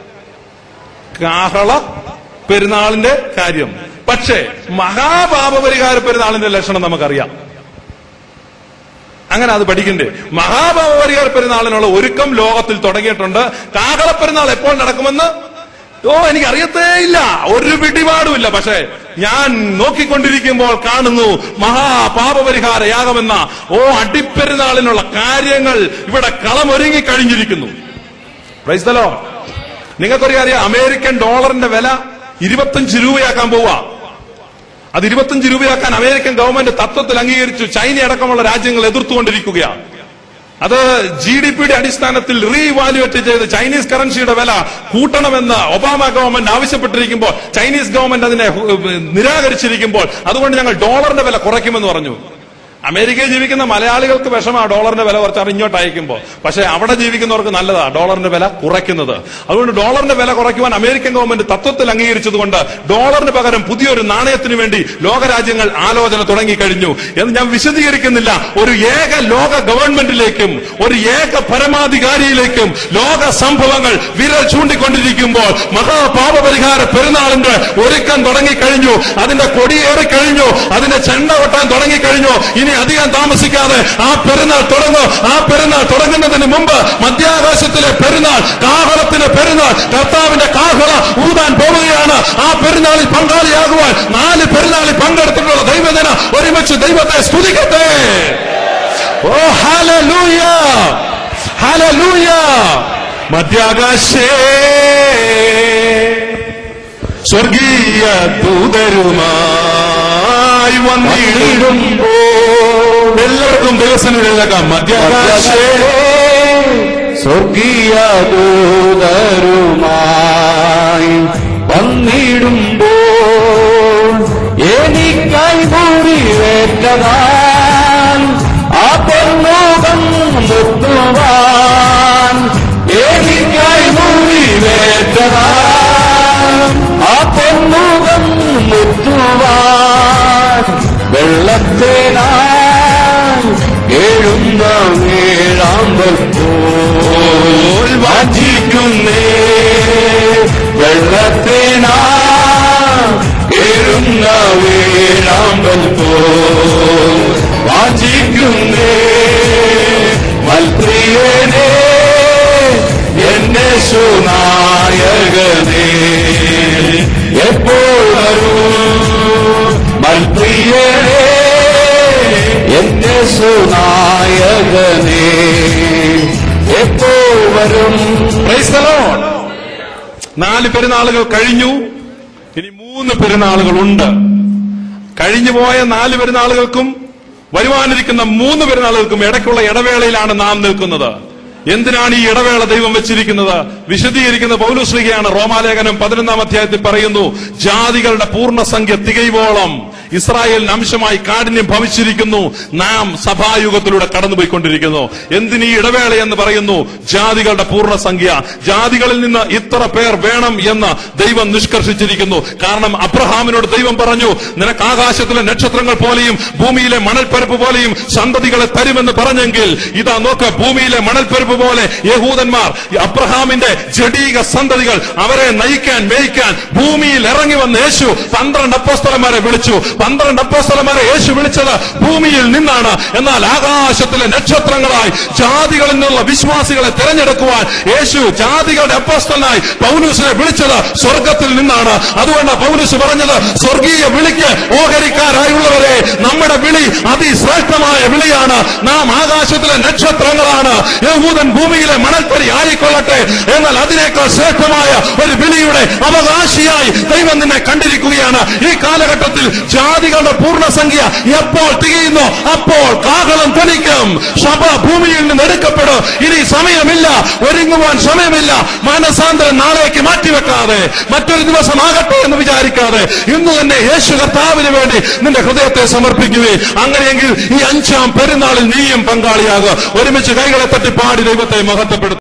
കാഹള പെരുന്നാളിന്റെ കാര്യം പക്ഷേ മഹാപാപപരിഹാര പെരുന്നാളിന്റെ ലക്ഷണം നമുക്കറിയാം അങ്ങനെ അത് പഠിക്കണ്ടേ മഹാപാപപരിഹാര പെരുന്നാളിനുള്ള ഒരുക്കം ലോകത്തിൽ തുടങ്ങിയിട്ടുണ്ട് കാഹള പെരുന്നാൾ എപ്പോൾ നടക്കുമെന്ന് ഓ എനിക്ക് അറിയത്തേ ഇല്ല ഒരു പിടിപാടുമില്ല പക്ഷേ ഞാൻ നോക്കിക്കൊണ്ടിരിക്കുമ്പോൾ കാണുന്നു മഹാപാപപരിഹാര യാഗമെന്ന ഓ അടിപ്പെരുന്നാളിനുള്ള കാര്യങ്ങൾ ഇവിടെ കളമൊരുങ്ങി കഴിഞ്ഞിരിക്കുന്നു പ്രൈസ്തലോ നിങ്ങൾക്കൊരു അറിയാം അമേരിക്കൻ ഡോളറിന്റെ വില ഇരുപത്തഞ്ച് രൂപയാക്കാൻ പോവാ അത് ഇരുപത്തഞ്ച് രൂപയാക്കാൻ അമേരിക്കൻ ഗവൺമെന്റ് തത്വത്തിൽ അംഗീകരിച്ചു ചൈന അടക്കമുള്ള രാജ്യങ്ങൾ എതിർത്തുകൊണ്ടിരിക്കുകയാണ് അത് ജി ഡി പിയുടെ അടിസ്ഥാനത്തിൽ റീവാലുവേറ്റ് ചെയ്ത് ചൈനീസ് കറൻസിയുടെ വില കൂട്ടണമെന്ന് ഒബാമ ഗവൺമെന്റ് ആവശ്യപ്പെട്ടിരിക്കുമ്പോൾ ചൈനീസ് ഗവൺമെന്റ് അതിനെ ഹു- നിരാകരിച്ചിരിക്കുമ്പോൾ അതുകൊണ്ട് ഞങ്ങൾ ഡോളറിന്റെ വില കുറയ്ക്കുമെന്ന് പറഞ്ഞു അമേരിക്കയിൽ ജീവിക്കുന്ന മലയാളികൾക്ക് വിഷമാ ഡോളറിന്റെ വില കുറച്ചാൽ ഇങ്ങോട്ട് അയക്കുമ്പോൾ പക്ഷെ അവിടെ ജീവിക്കുന്നവർക്ക് നല്ലതാ ഡോളറിന്റെ വില കുറയ്ക്കുന്നത് അതുകൊണ്ട് ഡോളറിന്റെ വില കുറയ്ക്കുവാൻ അമേരിക്കൻ ഗവൺമെന്റ് തത്വത്തിൽ അംഗീകരിച്ചതുകൊണ്ട് ഡോളറിന് പകരം പുതിയൊരു നാണയത്തിന് വേണ്ടി ലോകരാജ്യങ്ങൾ ആലോചന തുടങ്ങിക്കഴിഞ്ഞു എന്ന് ഞാൻ വിശദീകരിക്കുന്നില്ല ഒരു ഏക ലോക ഗവൺമെന്റിലേക്കും ഒരു ഏക പരമാധികാരിയിലേക്കും ലോക സംഭവങ്ങൾ വിരൽ ചൂണ്ടിക്കൊണ്ടിരിക്കുമ്പോൾ മഹാപാപപരിഹാര പെരുന്നാളിന്റെ ഒരുക്കം തുടങ്ങിക്കഴിഞ്ഞു അതിന്റെ കൊടിയേറി കഴിഞ്ഞു അതിന്റെ ചെണ്ട കൊട്ടാൻ തുടങ്ങിക്കഴിഞ്ഞു ഇനി അധികം താമസിക്കാതെ ആ പെരുന്നാൾ തുടങ്ങും ആ പെരുന്നാൾ തുടങ്ങുന്നതിന് മുമ്പ് മധ്യാകാശത്തിലെ പെരുന്നാൾ കാഹളത്തിന്റെ പെരുന്നാൾ കർത്താവിന്റെ കാഹള ഊതാൻ പോവുകയാണ് ആ പെരുന്നാളിൽ പങ്കാളിയാകുവാൻ നാല് പെരുന്നാളിൽ പങ്കെടുത്തിട്ടുള്ള ദൈവജന ഒരുമിച്ച് ദൈവത്തെ സ്തുതിക്കട്ടെ ഓ ഹല്ലേലൂയ ഹല്ലേലൂയ മധ്യാകാശേ സ്വർഗീയ ദൂതരുമായി വന്നിടുമ്പോൾ എല്ലാവർക്കും ദിവസം എഴുതാക്കാം മധ്യാകാശേ സ്വർഗീയ ദൂതരുമായി വന്നിടുമ്പോൾ എനിക്കായി മുറിവേറ്റതാൻ ആ പൊന്മുഖം മുത്തുവാൻ എനിക്കായി മുറിവേറ്റതാൻ ആ പൊന്മുഖം മുത്തുവാൻ വെള്ളത്തേനായി എഴുന്ന ഏഴാമ്പൽ പോൽ വാഞ്ചിക്കുന്നേ വെള്ളത്തേനാ എഴുന്ന ഏഴാമ്പൽ പോൽ വാഞ്ചിക്കുന്നേ മൽപ്രിയനേ എന്നെ സുനായകനേ എപ്പോൾ വരും മൽപ്രിയനേ എന്റെ സുനായകനേ എപ്പോൾ വരും Praise the Lord. നാല് പെരുന്നാളുകൾ കഴിഞ്ഞു ഇനി മൂന്ന് പെരുന്നാളുകളുണ്ട് കഴിഞ്ഞു പോയ നാല് പെരുന്നാളുകൾക്കും വരുവാനിരിക്കുന്ന മൂന്ന് പെരുന്നാളുകൾക്കും ഇടയ്ക്കുള്ള ഇടവേളയിലാണ് നാം നിൽക്കുന്നത് എന്തിനാണ് ഈ ഇടവേള ദൈവം വെച്ചിരിക്കുന്നത് വിശദീകരിക്കുന്ന പൗലുശ്രീകയാണ് റോമാലേഖനം പതിനൊന്നാം അധ്യായത്തിൽ പറയുന്നു ജാതികളുടെ പൂർണ്ണസംഖ്യ തികയുവോളം ഇസ്രായേലിന് അംശമായി കാഠിന്യം ഭവിച്ചിരിക്കുന്നു നാം സഭായുഗത്തിലൂടെ കടന്നുപോയിക്കൊണ്ടിരിക്കുന്നു എന്തിന് ഈ ഇടവേള എന്ന് പറയുന്നു ജാതികളുടെ പൂർണ്ണസംഖ്യ ജാതികളിൽ നിന്ന് ഇത്ര പേർ വേണം എന്ന് ദൈവം നിഷ്കർഷിച്ചിരിക്കുന്നു കാരണം അബ്രഹാമിനോട് ദൈവം പറഞ്ഞു നിനക്ക് ആകാശത്തിലെ നക്ഷത്രങ്ങൾ പോലെയും ഭൂമിയിലെ മണൽപ്പരപ്പ് പോലെയും സന്തതികളെ തരുമെന്ന് പറഞ്ഞെങ്കിൽ ഇതാ നോക്ക് ഭൂമിയിലെ മണൽപ്പരപ്പ് പോലെ യഹൂദന്മാർ ഈ അബ്രഹാമിന്റെ ജഡീക സന്തതികൾ അവരെ നയിക്കാൻ മേയ്ക്കാൻ ഭൂമിയിൽ ഇറങ്ങി വന്ന യേശു പന്ത്രണ്ട് അപ്പോസ്തലന്മാരെ വിളിച്ചു പന്ത്രണ്ട് അപ്പോസ്തലന്മാരെ യേശു വിളിച്ചത് ഭൂമിയിൽ നിന്നാണ് എന്നാൽ ആകാശത്തിലെ നക്ഷത്രങ്ങളായി ജാതികളിൽ നിന്നുള്ള വിശ്വാസികളെ തിരഞ്ഞെടുക്കുവാൻ യേശു ജാതികളുടെ അപ്പോസ്തലനായി പൗലൂസിനെ വിളിച്ചത് സ്വർഗത്തിൽ നിന്നാണ് അതുകൊണ്ട് പൗലൂസ് പറഞ്ഞത് സ്വർഗീയ വിളിക്ക് ഓഹരിക്കാരായുള്ളവരെ നമ്മുടെ വിളി അതിശ്രേഷ്ഠമായ വിളിയാണ് നാം ആകാശത്തിലെ നക്ഷത്രങ്ങളാണ് യഹൂദൻ ഭൂമിയിലെ മണൽത്തരി ആയിക്കൊള്ളട്ടെ എന്നാൽ അതിനേക്കാൾ ശ്രേഷ്ഠമായ ഒരു വിളിയുടെ അവകാശിയായി ദൈവം നിന്നെ കണ്ടിരിക്കുകയാണ് ഈ കാലഘട്ടത്തിൽ ജാതികളുടെ പൂർണ്ണസംഖ്യ എപ്പോൾ തികയുന്നു അപ്പോൾ കാഹളം ധനിക്കും സഭ ഭൂമിയിൽ നിന്ന് എടുക്കപ്പെടും ഇനി സമയമില്ല ഒരുങ്ങുവാൻ സമയമില്ല മാനസാന്തരം നാളേക്ക് മാറ്റിവെക്കാതെ മറ്റൊരു ദിവസമാകട്ടെ എന്ന് വിചാരിക്കാതെ ഇന്ന് തന്നെ യേശു കർത്താവിന് വേണ്ടി നിന്റെ ഹൃദയത്തെ സമർപ്പിക്കുകയും അങ്ങനെയെങ്കിൽ ഈ അഞ്ചാം പെരുന്നാളിൽ നീയും പങ്കാളിയാകുക ഒരുമിച്ച് കൈകളെ തട്ടി പാടി ദൈവത്തെ മഹത്വപ്പെടുത്തും